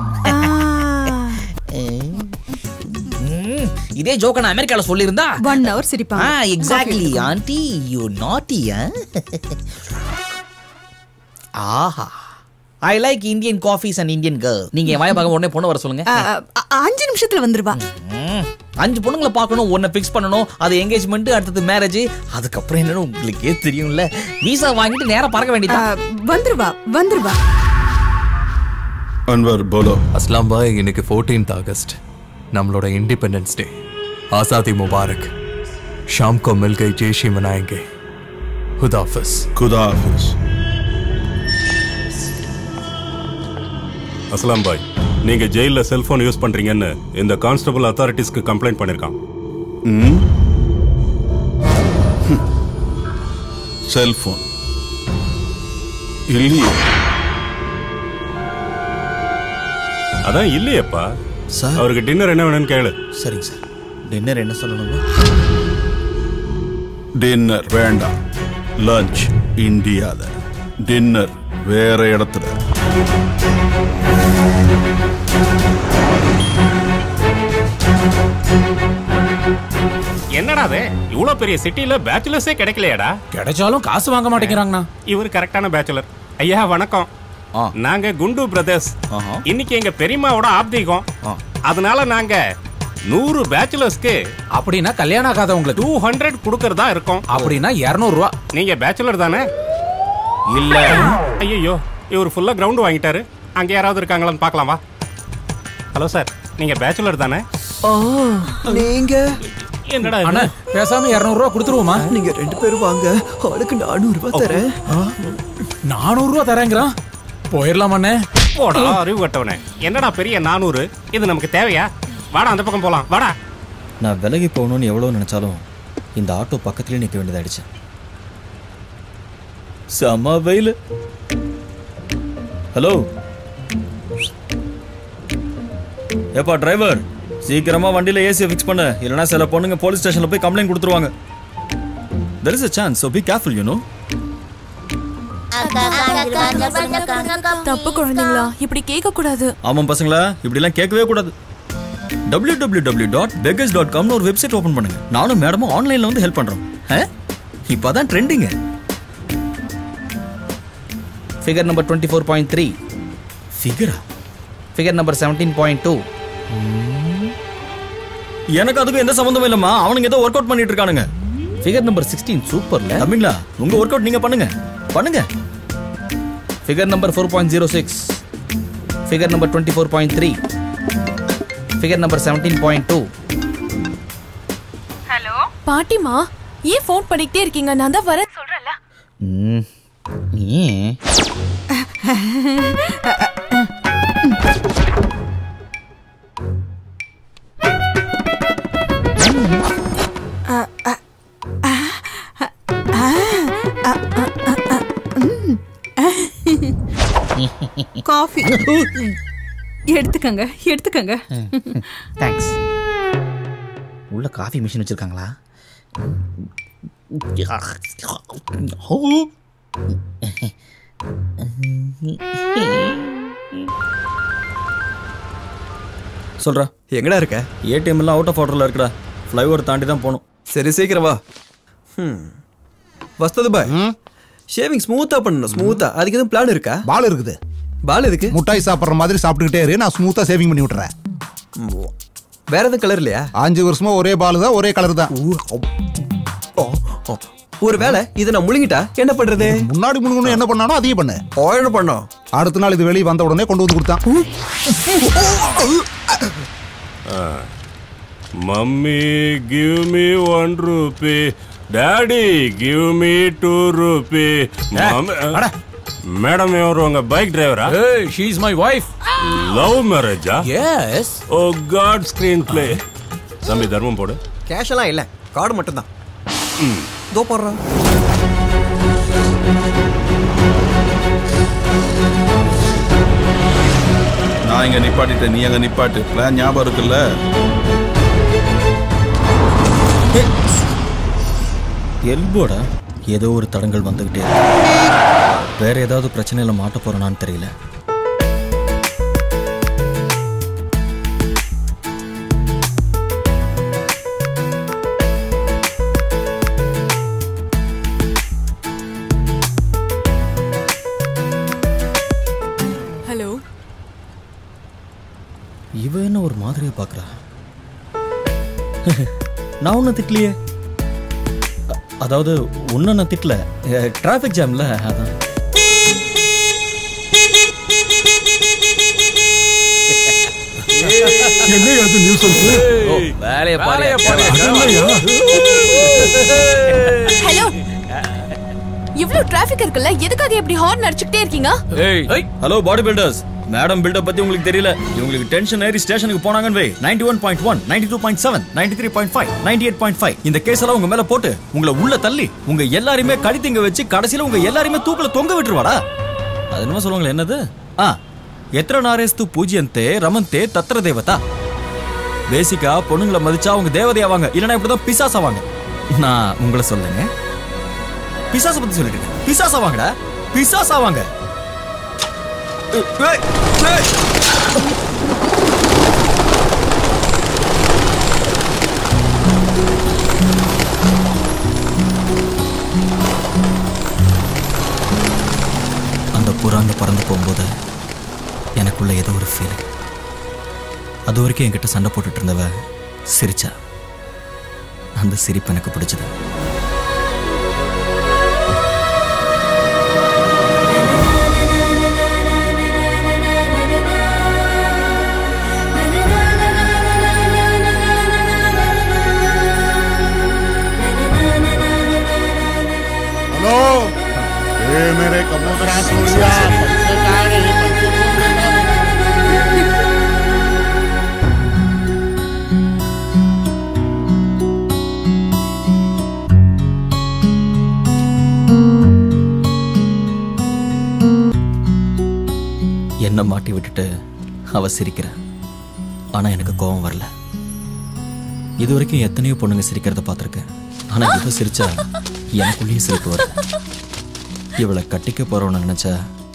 ம், இதே ஜோக்க நான் அமெரிக்கால சொல்லியிருந்தா ஒன் ஹவர் சிரிப்பாங்க ஆ எக்ஸாக்ட்லி ஆண்டி யூ நாட்டி ஆஹா I like Indian coffees and Indian girl நீங்க என் வாய பார்க்க உடனே பொண்ணு வர சொல்லுங்க ஆ, ஆ, அஞ்சு நிமிஷத்துல வந்துருவா ம், அஞ்சு பொண்ணுங்களை பார்க்கணும் ஒன்றை ஃபிக்ஸ் பண்ணணும் அது என்கேஜ்மெண்ட் அடுத்தது மேரேஜ் அதுக்கப்புறம் என்னன்னு உங்களுக்கே தெரியும்ல வீசா வாங்கிட்டு நேரா பறக்க வேண்டியதான் வந்துருவா வந்துருவா அன்வர் போலோ அஸ்லாம் பாய் இன்னைக்கு 14th ஆகஸ்ட் நம்மளோட इंडिपेंडेंस डे आज़ादी मुबारक शाम को मिल गई जैशी मनाएंगे खुदा हाफिज खुदा हाफिज அஸ்லாம் பாய் நீங்க ஜெயில செல்போன் யூஸ் பண்றீங்கன்னு இந்த கான்ஸ்டபிள் அத்தாரிட்டிஸ்க்கு கம்ப்ளைண்ட் பண்ணிருக்கான் ம் செல்போன் இல்லையே அதான் இல்லையேப்பா சார் அவருக்கு டின்னர் என்ன வேணும்னு கேளு சரிங்க சார் டின்னர் என்ன சொல்லணும்னா டின்னர் வேண்டாம் லஞ்ச் இந்தியால டின்னர் வேற இடத்துல என்னடா அது இவ்வளவு பெரிய சிட்டில பேச்சுலர்ஸே கிடைக்கலையாடா கிடைச்சாலும் காசு வாங்க மாட்டேங்கிறாங்கண்ணா இவர் கரெக்டான பேச்சுலர் ஐயா வணக்கம் நாங்க குண்டு பிரதர்ஸ் இன்னைக்கு எங்க பெரியம்மாவோட ஆப்தீகம் அதனால நாங்க நூறு பேச்சுலர்ஸ்க்கு அப்படின்னா கல்யாணம் ஆகாதவங்களுக்கு டூ ஹண்ட்ரட் கொடுக்கறதா இருக்கோம் அப்படின்னா இரநூறுவா நீங்க பேச்சுலர் தானே இல்ல ஐயோ இவர் ஃபுல்லா கிரவுண்ட் வாங்கிட்டாரு அங்க யாராவது இருக்காங்களான்னு பார்க்கலாமா ஹலோ சார் நீங்க பேச்சுலர் தானே ஓ நீங்க என்னடா அண்ணா பேசாம இரநூறுவா கொடுத்துருவோமா நீங்க ரெண்டு பேரும் வாங்க அவளுக்கு நானூறு ரூபாய் தரேன் நானூறுவா தரேங்கிறான் போயிடலாம் அண்ணே போடா அறிவு கட்டவனே என்னடா பெரிய நானூறு இது நமக்கு தேவையா வாடா அந்த பக்கம் போலாம் வாடா நான் விலகி போகணும்னு எவ்வளோ நினச்சாலும் இந்த ஆட்டோ பக்கத்துலேயே நிற்க வேண்டியதாயிடுச்சு செம வெயில் ஹலோ ஏப்பா டிரைவர் சீக்கிரமா வண்டியில ஏசியை ஃபிக்ஸ் பண்ணு இல்லைனா சில பொண்ணுங்க போலீஸ் ஸ்டேஷன்ல போய் கம்ப்ளைண்ட் கொடுத்துருவாங்க there is a chance so be careful you know தப்பு குழந்தைங்களா இப்படி கேட்க கூடாது ஆமாம் பசங்களா இப்படிலாம் கேட்கவே கூடாது www.beggars.com டாட் பெகஸ் டாட் காம்னு ஒரு வெப்சைட் ஓப்பன் பண்ணுங்க நானும் மேடமும் ஆன்லைனில் வந்து ஹெல்ப் பண்ணுறோம் இப்போ தான் ட்ரெண்டிங்க figure number twenty four point three ஃபிகரா figure number seventeen point two எனக்கு அதுக்கும் எந்த சம்மந்தமும் இல்லைம்மா அவனுங்க ஏதோ ஒர்க் அவுட் பண்ணிட்டு இருக்கானுங்க ஃபிகர் நம்பர் சிக்ஸ்டீன் சூப்பர்ல தமிழ்லா உங்க ஒர்க் அவுட் நீங்க பண்ணுங்க பண்ணுங்க figure number four point zero six figure number twenty four point three figure number seventeen point two பாட்டிமா ஏன் ஃபோன் பண்ணிக்கிட்டே இருக்கீங்க நான் தான் வரேன் சொல்றேன்ல ஏன் காஃபி எடுத்துக்கங்க எடுத்துக்கங்க தேங்க்ஸ் உள்ள காஃபி மிஷின் வச்சிருக்காங்களா சொல்றா எங்கடா இருக்க ஏடிஎம் எல்லாம் அவுட் ஆஃப் ஆர்டர்ல இருக்குடா ஃப்ளைஓவர் தாண்டி தான் போகணும் சரி சீக்கிரம் வா ம் வஸ்தது பாய் ஷேவிங் ஸ்மூத்தா பண்ணணும் ஸ்மூத்தா அதுக்கு எதுவும் பிளான் இருக்கா பால் இருக்குது பால் எதுக்கு முட்டாய் சாப்பிட்ற மாதிரி சாப்பிட்டுக்கிட்டே இரு நான் ஸ்மூத்தா சேவிங் பண்ணி விட்டுறேன் வேற எதுவும் கலர் இல்லையா அஞ்சு வருஷமா ஒரே பால் தான் ஒரே கலர் தான் ஒரு வேலை இதை நான் முழுங்கிட்டா என்ன பண்றது முன்னாடி முழுங்கணும் என்ன பண்ணானோ அதையும் பண்ணு என்ன பண்ணோம் அடுத்த நாள் இது வெளியே வந்த உடனே கொண்டு வந்து கொடுத்தான் mummy give me one rupee daddy give me two rupee madam ఎవరు உங்க பைக் டிரைவரா Hey, she's my wife. Love மேரேஜா yes oh god screen play தம்பி தர்மம் போடு கேஷ் எல்லாம் இல்ல கார்டு மட்டும் தான் தோ போடுறான் நான் இங்க நிப்பாட்டிட்டேன் நீ அங்க நிப்பாட்டு பிளான் ஞாபகம் இருக்குல்ல எல்போடா ஏதோ ஒரு தடங்கள் வந்துகிட்டே இருக்கு வேற ஏதாவது பிரச்சனையில மாட்ட போறேனான்னு தெரியல ஹலோ இவ என்ன ஒரு மாதிரியா பாக்குறா நான் ஒன்றும் திட்டலையே அ- அதாவது ஒன்றும் நான் திட்டல டிராஃபிக் ஜாம்ல அதான் என்னையா அது நியூசன்ஸ் வேலையை வேலையை பாரு ஹலோ இவ்ளோ டிராஃபிக் இருக்குல்ல எதுக்காக இப்படி ஹார்ன் அடிச்சுக்கிட்டே இருக்கீங்க ஏய் hello body builders madam buildup பத்தி உங்களுக்கு தெரியல இவங்களுக்கு டென்ஷன் ஏறி ஸ்டேஷனுக்கு போனாங்கன்னு வை ninety one point one ninety two point seven ninety three point five ninety eight point five இந்த கேஸ் எல்லாம் உங்க மேல போட்டு உங்களை உள்ள தள்ளி உங்க எல்லாரையுமே கடித்திங்க வச்சு கடைசியில உங்க எல்லாரையுமே தூக்குல தொங்க விட்டுருவாடா அது என்னமோ சொல்லுவாங்களே என்னது ஆ எத்தனை நாரேஸ்து பூஜ்யந்தே ரமந்தே தத்திர தேவதா பேசிக்கா பொண்ணுங்களை மதிச்சா அவங்க தேவதையாவாங்க இல்லைன்னா இப்படிதான் பிசாஸ் ஆவாங்க நான் உங்களை சொல்லுங்க பிசாச பத்தி சொல்லிட்டு இருக்கேன். பிசாஸ் ஆவாங்கடா பிசாஸ் ஆவாங்க ஏய், ஏய். அந்த புறாங்க பறந்து போகும்போது எனக்குள்ள ஏதோ ஒரு ஃபீலிங் அது வரைக்கும் என்கிட்ட சண்டை போட்டுட்டு இருந்தவ சிரிச்சா அந்த சிரிப்பு எனக்கு பிடிச்சது हेलो ये मेरे कबूतरा सूर्या पैसे कहाँ गए पैसे कौन देगा என்ன மாட்டி விட்டுட்டு அவ சிரிக்கிறா ஆனா எனக்கு கோபம் வரல இது வரைக்கும் எத்தனையோ பொண்ணுங்க சிரிக்கிறத பார்த்துருக்கேன் ஆனா இவ சிரிச்சா எனக்குள்ளேயே சிரிப்பு வருது இவளை கட்டிக்க போறவன நினைச்சா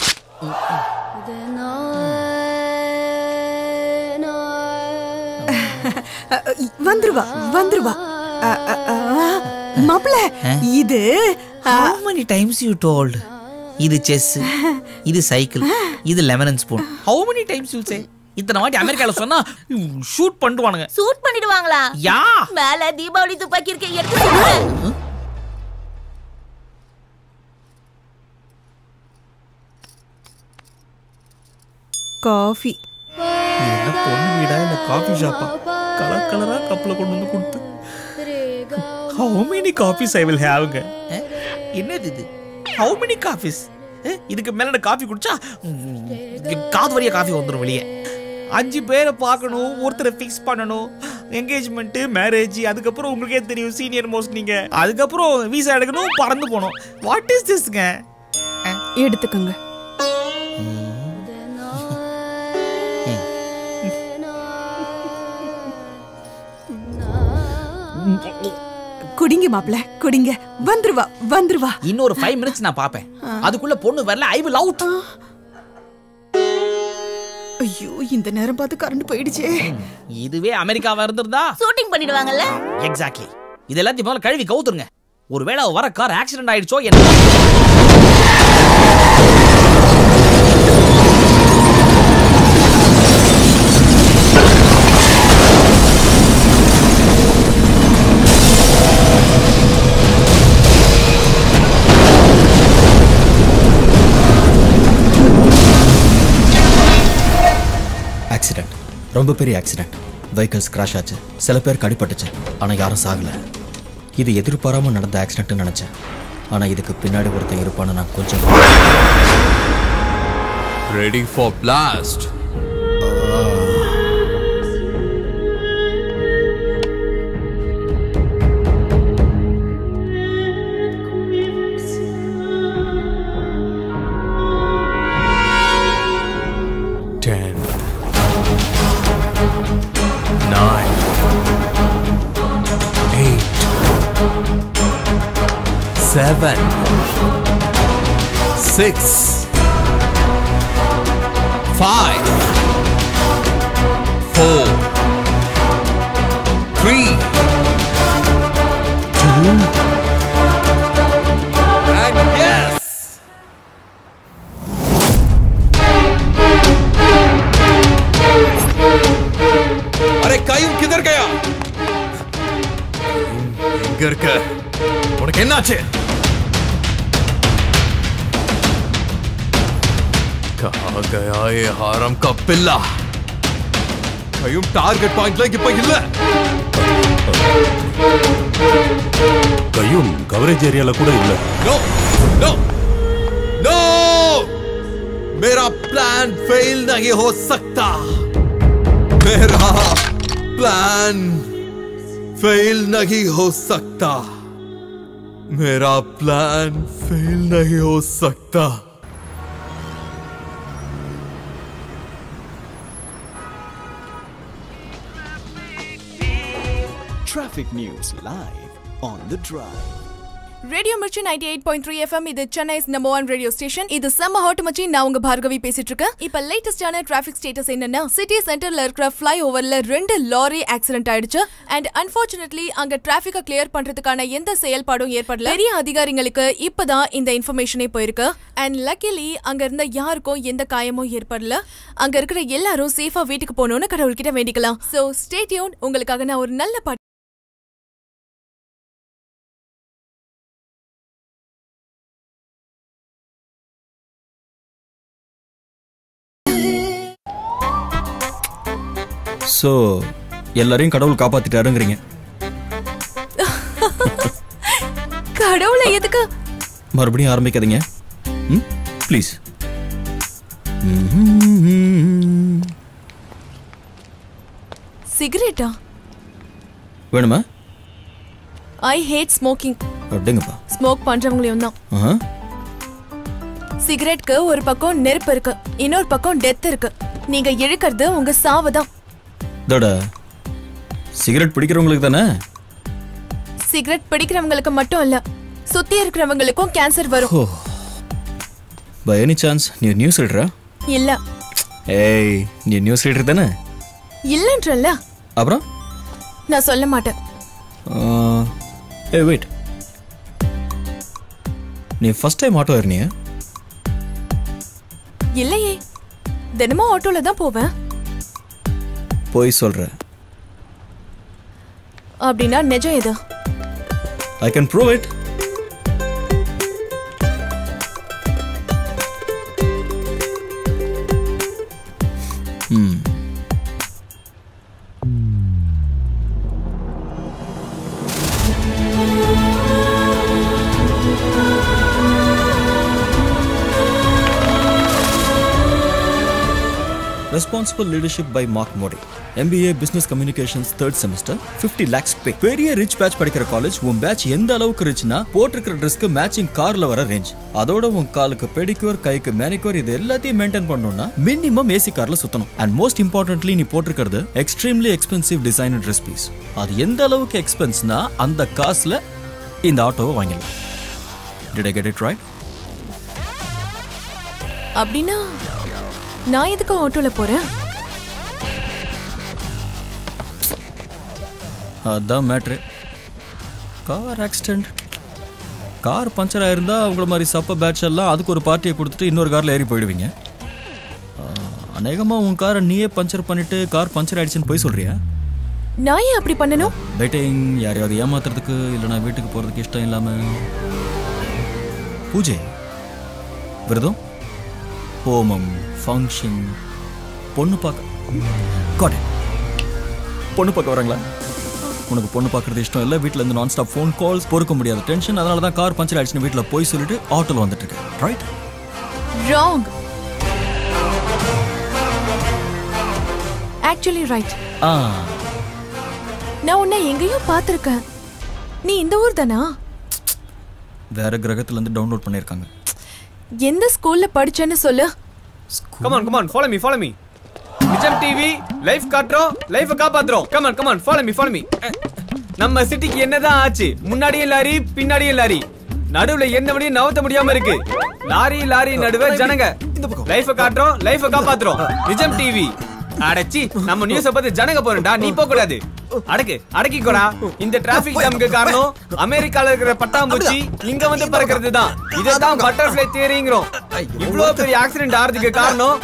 வந்துருவா வந்துருவா மாப்பிள இது How many times you told? இது செஸ் இது சைக்கிள் இது lemon and spoon how many times you say இத்தனை வாட்டி அமெரிக்கால சொன்னா ஷூட் பண்ணிடுவானுங்க சூட் பண்ணிடுவாங்களா யா மேல தீபாவளி துப்பாக்கி இருக்க எடுத்து சொல்லு. காஃபி என்ன பொண்ணு வீடா இல்ல காஃபி ஷாப்பா கலர் கலரா கப்ல கொண்டு வந்து கொடுத்து how many coffees I will ஹேவ்ங்க என்னது இது ஹவு மெனி காஃபிஸ் இதுக்கு மேல நான் காஃபி குடிச்சா ம், காது வழியா காஃபி வந்துடும் வெளியே அஞ்சு பேரை பார்க்கணும் ஒருத்தரை ஃபிக்ஸ் பண்ணணும் என்கேஜ்மெண்ட் மேரேஜ் அதுக்கப்புறம் உங்களுக்கே தெரியும் சீனியர் மோஸ்ட் நீங்க அதுக்கப்புறம் வீசா எடுக்கணும் பறந்து போகணும் வாட் இஸ் திஸ்ங்க எடுத்துக்கோங்க குடிங்க மாப்ள குடிங்க வந்துருவா வந்துருவா இன்னொரு ஃபைவ் மினிட்ஸ் நான் பாப்பேன் அதுக்குள்ள பொண்ணு வரல ஐ வில் அவுட் ஐயோ இந்த நேரம் பார்த்து கரண்ட் போயிடுச்சே இதுவே அமெரிக்காவா இருந்திருந்தா ஷூட்டிங் பண்ணிடுவாங்கல்ல எக்ஸாக்ட்லி இது எல்லாத்தையும் முதல்ல கழுவி கவுத்துருங்க ஒருவேளை அவ வர கார் ஆக்சிடென்ட் ஆயிடுச்சோ என்ன ஆக்சிடென்ட் ரொம்ப பெரிய ஆக்சிடென்ட் வெஹிக்கிள்ஸ் கிராஷ் ஆச்சு சில பேர் கடிப்பட்டுச்சு ஆனால் யாரும் சாகல இது எதிர்பாராமல் நடந்த ஆக்சிடென்ட்னு நினச்சேன் ஆனால் இதுக்கு பின்னாடி ஒருத்தன் இருப்பான்னு நான் கொஞ்சம் ready for blast Ten. Nine. Eight. Seven. Six. Five. Four. Three. Two. And yes! अरे कायूम किधर गया எங்க இருக்க உனக்கு என்னாச்சு कहा गया ये हारम का पिल्ला கயும் டார்கெட் பாயிண்ட்ல இப்ப இல்ல கையும் கவரேஜ் ஏரியால கூட இல்ல नो नो नो मेरा प्लान फेल नहीं हो सकता मेरा प्लान फेल नहीं हो सकता मेरा प्लान फेल नहीं हो सकता Traffic news live on the drive. Radio Mirchi ninety eight point three FM இது Chennai's number one radio station இது செம்ம ஹாட் மச்சி நான் உங்க பார்கவி பேசிட்டு இருக்கேன் இப்ப லேட்டஸ்டான டிராபிக் ஸ்டேட்டஸ் என்னன்னா சிட்டி சென்டர்ல இருக்கிற ஃபிளை ஓவர்ல ரெண்டு லாரி ஆக்சிடென்ட் ஆயிடுச்சு அண்ட் அன்பார்ச்சுனேட்லி அங்க டிராபிக்க கிளியர் பண்றதுக்கான எந்த செயல்பாடும் ஏற்படல பெரிய அதிகாரிகளுக்கு இப்பதான் இந்த இன்ஃபர்மேஷனே போயிருக்கு அண்ட் லக்கிலி அங்க இருந்த யாருக்கும் எந்த காயமும் ஏற்படல அங்க இருக்கிற எல்லாரும் சேஃபா வீட்டுக்கு போகணும்னு கடவுள்கிட்ட வேண்டிக்கலாம் சோ ஸ்டேட்யூன் உங்களுக்காக நான் ஒரு நல்ல பாட்டு ஸோ எல்லாரையும் கடவுள் காப்பாத்திட்டாருங்கிறீங்க கடவுளை எதுக்கு மறுபடியும் ஆரம்பிக்காதீங்க ம் ப்ளீஸ் சிகரெட்டா வேணுமா ஐ ஹேட் ஸ்மோக்கிங் அப்படிங்கப்பா ஸ்மோக் பண்றவங்களையும் தான் ஆஹா சிகரெட்க்கு ஒரு பக்கம் நெருப்பு இருக்கு இன்னொரு பக்கம் டெத் இருக்கு நீங்க இழுக்கிறது உங்க சாவு தான் இதோட சிகரெட் பிடிக்கிறவங்களுக்கு தானே சிகரெட் பிடிக்கிறவங்களுக்கு மட்டும் இல்ல சுத்தி இருக்கிறவங்களுக்கும் கேன்சர் வரும் ஓ பை எனி சான்ஸ் நீ நியூஸ் ரீடரா இல்ல ஏய் நீ நியூஸ் ரீடர் தானே இல்லன்றல்ல அப்புறம் நான் சொல்ல மாட்டேன் ஏ வெயிட் நீ ஃபர்ஸ்ட் டைம் ஆட்டோ ஏறினியா இல்லையே தினமும் ஆட்டோல தான் போவேன் போய் சொல்ற அப்படின்னா நிஜம் எது I can prove it hmm responsible leadership by Mark Modi MBA business communications third semester 50 lakhs pay பெரிய ரிச் பேட்ச் படிக்கிற காலேஜ் உன் பேட்ச் எந்த அளவுக்கு ரிச்னா போட்டிருக்கிற ட்ரெஸ்க்கு மேட்சிங் கார்ல வர ரேஞ்ச் அதோட உன் காலுக்கு பெடிக்யூர் கைக்கு மேனிக்யூர் இது எல்லாத்தையும் மெயின்டைன் பண்ணணும்னா மினிமம் ஏசி கார்ல சுத்தணும் அண்ட் மோஸ்ட் இம்பார்ட்டன்ட்லி நீ போட்டிருக்கிறது extremely expensive design dress piece அது எந்த அளவுக்கு எக்ஸ்பென்ஸ்னா அந்த காசுல இந்த ஆட்டோவை வாங்கிடலாம் did I get it right அப்படின்னா நான் எதுக்கு ஆட்டோல போறேன் அதான் matter car accident car puncture ஆயிருந்தா அவங்கள மாதிரி சப்ப பேட்ச் எல்லாம் அதுக்கு ஒரு பார்ட்டியை கொடுத்துட்டு இன்னொரு காரில் ஏறி போயிடுவீங்க அநேகமாக உன் காரை நீயே பஞ்சர் பண்ணிட்டு கார் பஞ்சர் ஆயிடுச்சுன்னு போய் சொல்றியா நான் ஏன் அப்படி பண்ணணும் வெயிட்டிங் யாரையாவது ஏமாத்துறதுக்கு இல்லைனா வீட்டுக்கு போகிறதுக்கு இஷ்டம் இல்லாமல் பூஜை விரதம் ஹோமம் ஃபங்க்ஷன் பொண்ணு பார்க்க காட் பொண்ணு பார்க்க வராங்களா உனக்கு பொண்ணு பார்க்கறது இஷ்டம் இல்லை வீட்டில் இருந்து நான் ஸ்டாப் ஃபோன் கால்ஸ் பொறுக்க முடியாத டென்ஷன் அதனால தான் கார் பஞ்சர் ஆயிடுச்சுன்னு வீட்டில் போய் சொல்லிட்டு ஆட்டோவில் வந்துட்டு இருக்கேன் ரைட் ராங் ஆக்சுவலி ரைட் ஆ நான் உன்னை எங்கேயோ பார்த்திருக்கேன் நீ இந்த ஊர் தானா வேற கிரகத்துல இருந்து டவுன்லோட் பண்ணியிருக்காங்க எந்த ஸ்கூல்ல படிச்சேன்னு சொல்லு come on come on follow me follow me நிஜம் டிவி லைஃப் காட்டுறோம் லைஃப காப்பாத்துறோம் come on come on follow me follow me நம்ம சிட்டிக்கு என்னதான் ஆச்சு முன்னாடியே லாரி பின்னாடியே லாரி நடுவுல எந்த வழியும் நவத்த முடியாம இருக்கு லாரி லாரி நடுவே ஜனங்க லைஃப காட்டுறோம் லைஃப காப்பாத்துறோம் நிஜம் டிவி அடச்சி நம்ம நியூஸ பத்தி ஜனங்க போறடா நீ போக கூடாது அடக்கு அடக்கிக்கோடா இந்த டிராபிக் ஜாமுக்கு காரணம் அமெரிக்கால இருக்கிற பட்டாம்பூச்சி இங்க வந்து பறக்கிறது தான் இதுதான் பட்டர்ஃப்ளை தியரிங்கிறோம் இவ்ளோ பெரிய ஆக்சிடென்ட் ஆறதுக்கு காரணம்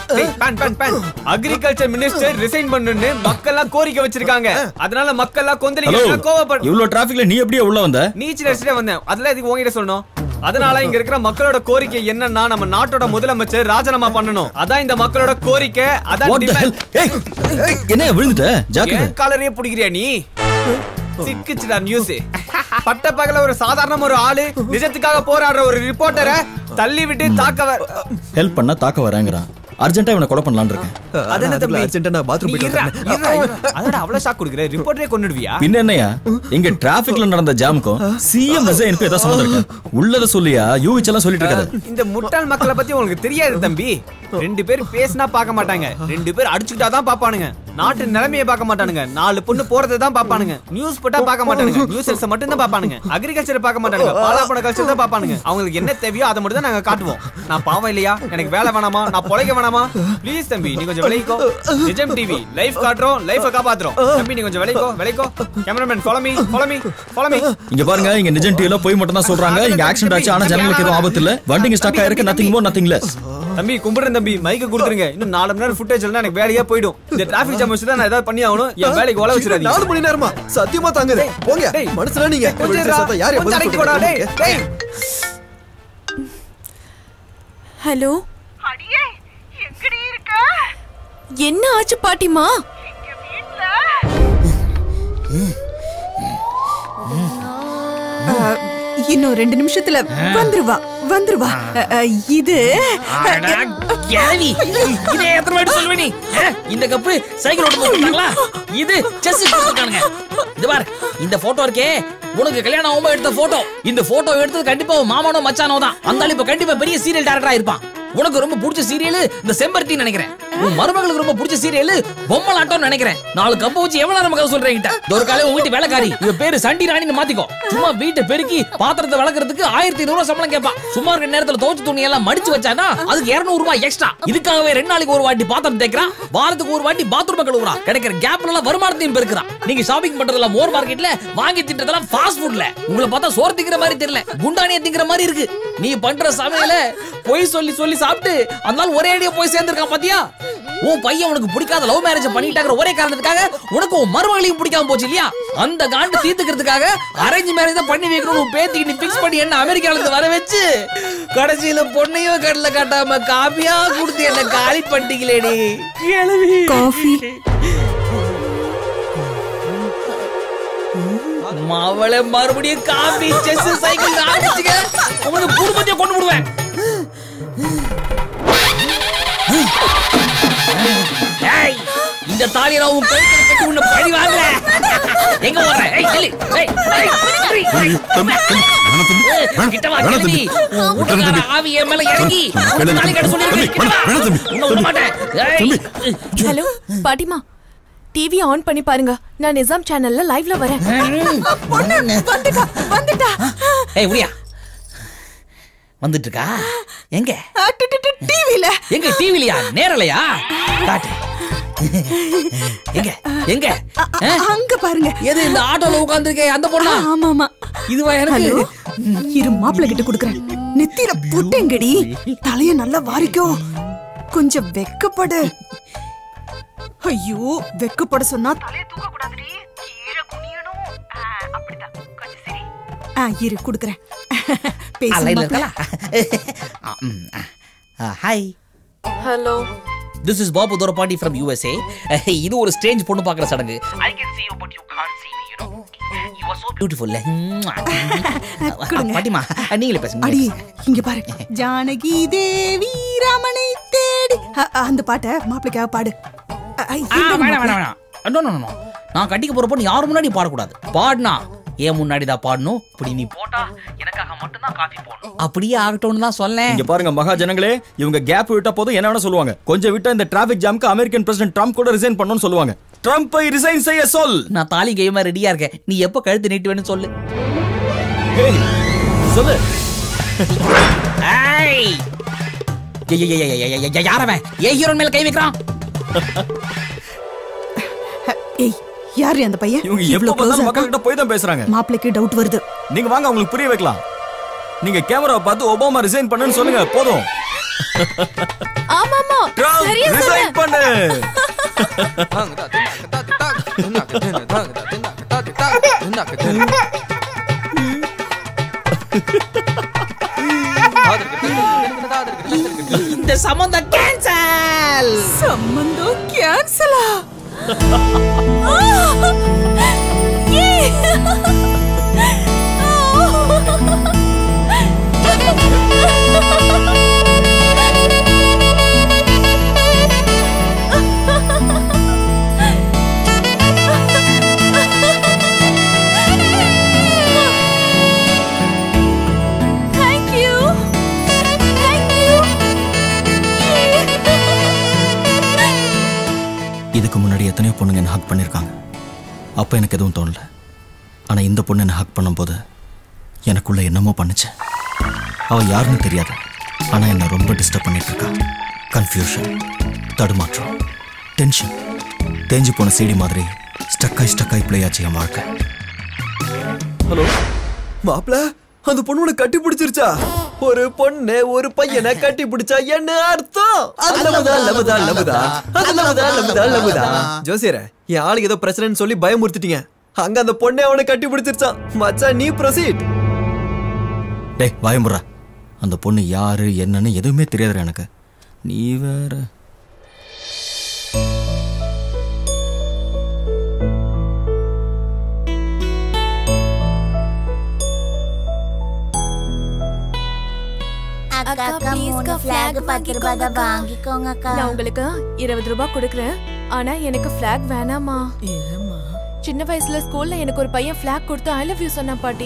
அக்ரிகல்ச்சர் மினிஸ்டர் ரிசைன் பண்ணுன்னு மக்கள்லாம் கோரிக்கை வச்சிருக்காங்க அதனால மக்கள்லாம் ஹலோ கொந்தளிக்க கோவப்பட இவ்வளோ டிராஃபிக்ல நீ எப்படியே உள்ள வந்த நீச்சல் அடிச்சுட்டே வந்தேன் அதெல்லாம் இதுக்கு உங்ககிட்ட சொல்லணும் அதனால இங்க இருக்கிற மக்களோட கோரிக்கை என்னன்னா நம்ம நாட்டோட முதலமைச்சர் ராஜினாமா பண்ணணும் அதான் இந்த மக்களோட கோரிக்கை அதான் What the hell? ஏய், ஏய், என்ன விழுந்துட்ட ஜாக்கிரதை ஏன் காலரே பிடிக்கிறியா நீ சிக்கிச்சுடா நியூஸ் பட்ட பகல ஒரு சாதாரண ஒரு ஆளு நிஜத்துக்காக போராடுற ஒரு ரிப்போர்ட்டரை தள்ளி விட்டு தாக்க வர ஹெல்ப் பண்ணா தாக்க வராங்கிறான் அர்ஜென்ட்டா இவனை கொலை பண்ணலாம்னு இருக்கேன் அது என்ன தம்பி அர்ஜென்ட்டா நான் பாத்ரூம் நீ போயிட்டு இருடா, இருடா, இருடா. அதோட அவ்வளவு ஷாக் கொடுக்குற ரிப்போர்ட்டரே கொன்னுடுவியா பின்ன என்னையா இங்க டிராபிக்ல நடந்த ஜாமுக்கும் சிஎம் ரிசைனுக்கும் ஏதாவது சம்மந்தம் இருக்கு உள்ளத சொல்லியா யூவிச் எல்லாம் சொல்லிட்டு இருக்காது இந்த முட்டாள் மக்களை பத்தி உங்களுக்கு தெரியாது தம்பி ரெண்டு பேர் பேசினா பார்க்க மாட்டாங்க ரெண்டு பேர் அடிச்சுக்கிட்டா தான் பாப்பானுங்க நாட்டு நிலைமையை பார்க்க மாட்டானுங்க நாலு பொண்ணு போறதை தான் பாப்பானுங்க நியூஸ் போட்டா பார்க்க மாட்டானுங்க நியூஸ் மட்டும் தான் பாப்பானுங்க அக்ரிகல்ச்சர் பார்க்க மாட்டானுங்க பாலாப்பட கல்ச்சர் தான் பாப்பானுங்க அவங்களுக்கு என்ன தேவையோ அதை மட்டும் தான் நாங்க காட்டுவோம் நான் பாவம் இல்லையா எனக்கு வேலை வேணாமா நான் பொழைக்க வேணாமா ப்ளீஸ் தம்பி நீ கொஞ்சம் விளைக்கோ நிஜம் டிவி லைஃப் காட்டுறோம் லைஃப காப்பாத்துறோம் தம்பி நீ கொஞ்சம் விளைக்கோ விளைக்கோ cameraman follow me follow me follow me இங்க பாருங்க இங்க நிஜம் டிவில போய் மட்டும் தான் சொல்றாங்க இங்க ஆக்சிடென்ட் ஆச்சு ஆனா ஜனங்களுக்கு எதுவும் ஆபத்து இல்ல வண்டிங்க ஸ்டாக் ஆயிருக்கு நத்திங் மோர் நத்திங் லெஸ் தம்பி கும்பிடுறேன் தம்பி மைக்க கொடுத்துருங்க இன்னும் நாலு மணி நேரம் ஃபுட்டேஜ் எல்லாம் எனக்கு வேலையே போயிடும் இந்த டிராபிக் ஜாம் வச்சு தான் நான் ஏதாவது பண்ணி ஆகணும் என் வேலைக்கு உழ வச்சிடாதீங்க நாலு மணி நேரமா சத்தியமா தாங்குது போங்க மனசுல நீங்க கொஞ்சம் இருடா, சத்தம் யார் கொஞ்சம் அடக்கி போடா, டேய், டேய். ஹலோ என்ன ஆச்சு பாட்டிமா இன்னும் ரெண்டு நிமிஷத்துல வந்துருவா வந்துருவா அ, அ, இது கேள்வி இதே எத்தனை வாட்டி சொல்லுவே நீ அஹ், இந்த கப்பு சைக்கிள் ஓட்டு போட்டுருக்காங்களா இது செஸ் கொடுத்துருக்கானுங்க இது பாரு இந்த போட்டோ இருக்கே உனக்கு கல்யாணம் ஆகும்போது எடுத்த போட்டோ இந்த போட்டோ எடுத்தது கண்டிப்பா உன் மாமானோ மச்சானோ தான் அந்த ஆளு இப்ப கண்டிப்பா பெரிய சீரியல் டேரக்டரா இருப்பான் உனக்கு ரொம்ப பிடிச்ச சீரியல் இந்த செம்பருத்தி நினைக்கிறேன் உன் மருமகளுக்கு ரொம்ப பிடிச்ச சீரியல் பொம்மலாட்டம் நினைக்கிறேன் நாலு கப்ப வச்சு எவ்வளவு நம்ம கதை சொல்றேன் என்கிட்ட இது ஒரு காலையில உங்க வீட்டு வேலைக்காரி இவ பேரு சண்டி ராணின்னு மாத்திக்கோ சும்மா வீட்டை பெருக்கி பாத்திரத்தை வளர்க்கறதுக்கு ஆயிரத்தி இருநூறு சம்பளம் கேட்பான் சும்மா இருக்கிற நேரத்துல துவச்சு துணி எல்லாம் மடிச்சு வச்சானா அதுக்கு இருநூறு ரூபாய் எக்ஸ்ட்ரா இதுக்காகவே ரெண்டு நாளைக்கு ஒரு வாட்டி பாத்திரம் தேய்க்கிறான் வாரத்துக்கு ஒரு வாட்டி பாத்ரூம் கழுவுறான் கிடைக்கிற கேப்ல எல்லாம் வருமானத்தையும் பெருக்கிறான் நீங்க ஷாப்பிங் பண்றதுல மோர் மார்க்கெட்ல வாங்கி தின்றதெல்லாம் ஃபாஸ்ட் ஃபுட்ல உங்களை பார்த்தா சோறு திங்கிற மாதிரி தெரியல குண்டானிய திங்கிற மாதிரி இருக்கு நீ பண்ற சமையல பொய் சொல்லி சொல்லி சாப்பிட்டு அதனால ஒரே அடியா போய் சேர்ந்திருக்கான் பாத்தியா உன் பையன் உனக்கு பிடிக்காத லவ் மேரேஜ் பண்ணிட்டாங்கிற ஒரே காரணத்துக்காக உனக்கு உன் மருமகளையும் பிடிக்காம போச்சு இல்லையா அந்த காண்டு தீர்த்துக்கிறதுக்காக அரேஞ்ச் மேரேஜ் தான் பண்ணி வைக்கணும் உன் பேத்திக்கு நீ பிக்ஸ் பண்ணி என்ன அமெரிக்கால இருந்து வர வச்சு கடைசியில பொண்ணையும் கடல காட்டாம காப்பியா கொடுத்து என்ன காலி பண்ணிட்டீங்களேடி காஃபி அவளை மறுபடியும் காபி செஸ் சைக்கிள் ஆரம்பிச்சுங்க உங்களுக்கு குடும்பத்தையே கொண்டு விடுவேன் தாலியெல்லாம் உன் கழுத்துல கட்டி உன்னை பழி வாங்கல எங்க ஓடுற ஏய் நில்லு ஏய் ஏய், நில்லு. தம்பி, தம்பி, வேணாம் தம்பி, ஏய், வேணாம், கிட்ட வா வேணாம் கிளம்பி. தம்பி. உன் விட்டுறேன் வீட்டுக்கார தம்பி. ஆவி என் மேல இறங்கி வேணாம், உன் வேணாம் தாலி கட்ட தம்பி. சொல்லிருக்கேன். தம்பி, கிட்ட வா. வேணாம் தம்பி. உன்னை விட மாட்டேன். ஏய். ஹலோ பாட்டிமா டிவி ஆன் பண்ணி பாருங்க நான் நிசாம் சேனல்ல லைவ்ல வரேன் வந்துட்டா வந்துட்டா ஏய் முடியா வந்துட்டு இருக்கா எங்க டிவில எங்க டிவிலயா நேரலையா காட்டு எங்க எங்க ஆ? அங்க பாருங்க எது இந்த ஆட்டோல உட்கார்ந்திருக்கே அந்த பொண்ணா ஆமா ஆமா இதுவா எனக்கு ஹலோ இரு மாப்பிள்ளை கிட்ட குடுக்குறேன் நெத்தியில புட்டெங்கடி தலைய நல்லா வாரிக்கோ கொஞ்சம் வெக்கப்படு ஐயோ வெக்கப்பட சொன்னா தலைய தூக்க கூடாதுடி கீழே குனியணும் ஆ, அப்படிதான் கொஞ்சம் சரி ஆ இரு குடுக்குறேன் பேசு லைன்ல மாப்பிள்ளை. இருக்கலாம் hi hello this is Babu Thorapandi from USA இது ஒரு ஸ்டேஞ்ச் பொண்ணு பார்க்குற சடங்கு I can see you but you can't see me you know you are so beautiful பாட்டிமா நீங்களே பேசுங்க அடி இங்க பாரு ஜானகி தேவி ராமனை தேடி அ, அ, அந்த பாட்டை மாப்பிள்ளைக்காக பாடு அ, அ, ஆ, இந்த வேணாம் மாப்பிள்ளை. வேணாம் வேணாம் நோ நோ நோ நான் கட்டிக்க போற பொண்ணு யார் முன்னாடி பாடக்கூடாது பாடினா ஏன் முன்னாடி தான் பாடணும் அப்படி நீ போட்டா எனக்காக மட்டும் தான் காஃபி போடணும் அப்படியே ஆகட்டும்னு தான் சொல்லேன் இங்க பாருங்க மகா ஜனங்களே இவங்க கேப் விட்டா போதும் என்ன வேணா சொல்லுவாங்க கொஞ்சம் விட்டா இந்த டிராபிக் ஜாம்க்கு அமெரிக்கன் பிரசிடென்ட் ட்ரம்ப் கூட ரிசைன் பண்ணணும்னு சொல்லுவாங்க ட்ரம்ப்பை ரிசைன் செய்ய சொல் நான் தாலி கையுமா ரெடியா இருக்கேன் நீ எப்போ கழுத்து நீட்டுவேன்னு சொல்லு ஏய், சொல்லு ஏய் ஏய், ஏய், ஏய், ஏய், ஏய், ஏய், யார் அவன் ஏன் ஹீரோன் மேல கை வைக்கிறான் ஏய் யாரு அந்த பையன் இவங்க எப்ப இவ்ளோ பார்த்தாலும் close-ஆ மக்கள் கிட்ட போய் தான் பேசுறாங்க மாப்பிள்ளைக்கு டவுட் வருது நீங்க வாங்க அவங்களுக்கு புரிய வைக்கலாம் நீங்க கேமராவை பார்த்து ஒபாமா ரிசைன் பண்ணுன்னு சொல்லுங்க போதும் ஆமா ஆமா ட்ரம்ப் சரியா ரிசைன் பண்ணு இந்த சம்பந்தம் கேன்சல் சம்பந்தம் கேன்சலா Thank you. Thank you. இதுக்கு முன்னாடி எத்தனையோ பொண்ணுங்க என்ன ஹக் பண்ணியிருக்காங்க அப்போ எனக்கு எதுவும் தோணல ஆனால் இந்த பொண்ணு என்ன ஹக் பண்ணும்போது எனக்குள்ள என்னமோ பண்ணுச்சு அவள் யாருன்னு தெரியாது ஆனால் என்னை ரொம்ப டிஸ்டர்ப் பண்ணிட்டு இருக்கா கன்ஃபியூஷன் தடுமாற்றம் டென்ஷன் தேஞ்சு போன சீடி மாதிரி ஸ்டக்காய் ஸ்டக்காய் ப்ளே ஆச்சு என் வாழ்க்கை ஹலோ மாப்ள அந்த பொண்ணு உனக்கு கட்டி பிடிச்சிருச்சா ஒரு பொண்ணு ஒரு பையனை கட்டி பிடிச்சா என்ன அர்த்தம் அது லவ்தா லவ்தா லவ்தா அது லவ்தா லவ்தா லவ்தா ஜோசியர என் ஆளுக்கு ஏதோ பிரச்சனைன்னு சொல்லி பயமுறுத்திட்டீங்க அங்க அந்த பொண்ணே அவனை கட்டி பிடிச்சிருச்சான் மச்சான் நீ ப்ரொசீட் டேய் வாயம்புறா அந்த பொண்ணு யாரு என்னன்னு எதுவுமே தெரியாதுடா எனக்கு நீ வேற அக்கா அக்கா மூணு flag பத்து ரூபாய் தான் வாங்கிக்கோங்க அக்கா நான் உங்களுக்கு இருபது ரூபாய் கொடுக்குறேன் ஆனா எனக்கு ஃபிளாக் வேணாமா சின்ன வயசுல ஸ்கூல்ல எனக்கு ஒரு பையன் ஃபிளாக் கொடுத்து ஐ லவ் யூ சொன்னா பாட்டி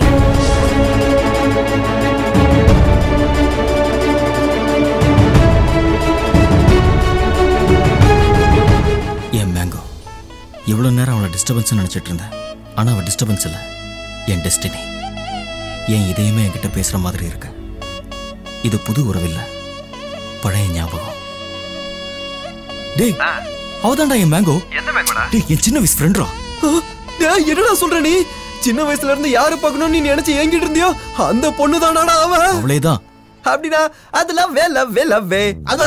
என் மேங்கோ இவ்வளோ நேரம் அவளை டிஸ்டர்பன்ஸ் நினச்சிட்டு இருந்தேன் ஆனால் அவள் டிஸ்டர்பன்ஸ் இல்லை என் டெஸ்டினி என் இதயமே என்கிட்ட பேசுகிற மாதிரி இருக்கு இது புது உறவில்லை பழைய ஞாபகம் டேய் அவதான்டா என் மேங்கோ டேய் என் சின்ன வயசு ஃப்ரெண்ட்ரா டேய், என்னடா சொல்ற நீ சின்ன வயசுல இருந்து யாரு பார்க்கணும்னு நீ நினைச்சு ஏங்கிட்டு இருந்தியோ அந்த பொண்ணு தானாடா அவன் அவளே தான் அப்படின்னா அதெல்லாம் வேலை வேலை வே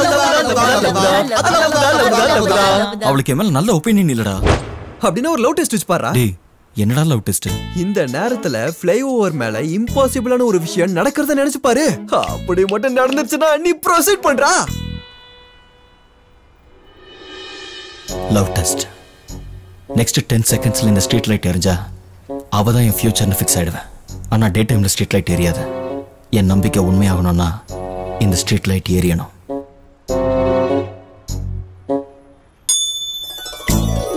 அவளுக்கு என் மேல நல்ல ஒப்பீனியன் இல்லடா அப்படின்னா ஒரு லவ் டெஸ்ட் வச்சு பாரு டேய் என்னடா லவ் டெஸ்ட் இந்த நேரத்துல ஃப்ளை ஓவர் மேல இம்பாசிபிளான ஒரு விஷயம் நடக்கிறத நினைச்சு பாரு அப்படி மட்டும் நடந்துச்சுன்னா நீ ப்ரொசீட் பண்றா லவ் டெஸ்ட் நெக்ஸ்ட் டென் செகண்ட்ஸ்ல இந்த ஸ்ட்ரீட் லைட் எரிஞ்சா அவ தான் என் ஃபியூச்சர்னு ஃபிக்ஸ் ஆயிடுவேன் ஆனால் டே டைம்ல ஸ்ட்ரீட் லைட் எரியாது என் நம்பிக்கை உண்மையாகணும்னா இந்த ஸ்ட்ரீட் லைட் எரியணும்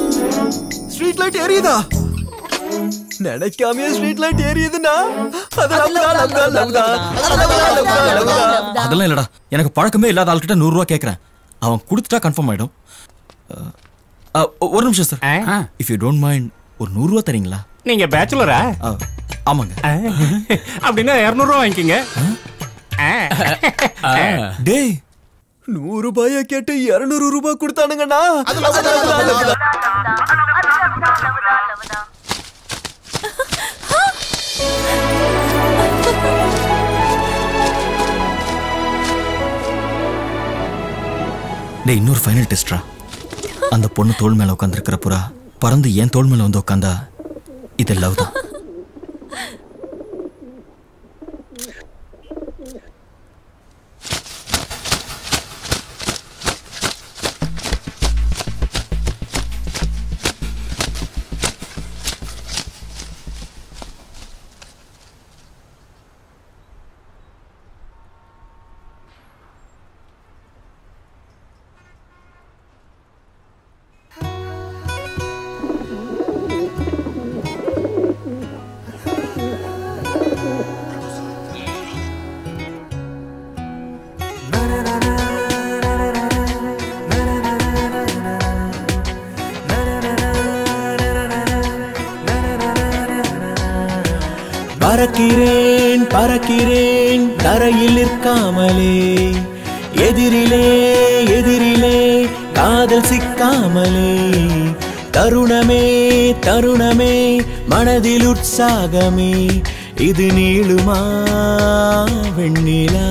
லைட் எரியுதா நினைக்காமயே ஸ்ட்ரீட் லைட் எரியுதுன்னா அது லவ்தா லவ்தா லவ்தா லவ்தா லவ்தா லவ்தா அதெல்லாம் இல்லடா எனக்கு பழக்கமே இல்லாத ஆள்கிட்ட நூறு ரூபா கேட்கறேன் அவன் கொடுத்துட்டா கன்ஃபார்ம் ஆயிடும் அஹ், அஹ், ஒரு நிமிஷம் sir if you don't mind ஒரு நூறு ரூபா தரீங்களா நீங்க பேச்சுலரா ஆமாங்க அப்படின்னா இரநூறுவா வாங்கிக்கோங்க டேய் நூறு ரூபாய கேட்டு இருநூறு ரூபாய் கொடுத்தானுங்கண்ணா அது லவ்தா லவ்தா லவ்தா டேய் இன்னொரு ஃபைனல் டெஸ்ட்ரா அந்த பொண்ணு தோள் மேல உட்காந்துருக்கிற புறா பறந்து ஏன் தோள் மேல வந்து உட்காந்தா இது லவ் தான் பறக்கிறேன் பறக்கிறேன் தரையில் நிற்காமலே எதிரிலே எதிரிலே காதல் சிக்காமலே தருணமே தருணமே மனதில் உற்சாகமே இது நீளுமா வெண்ணிலா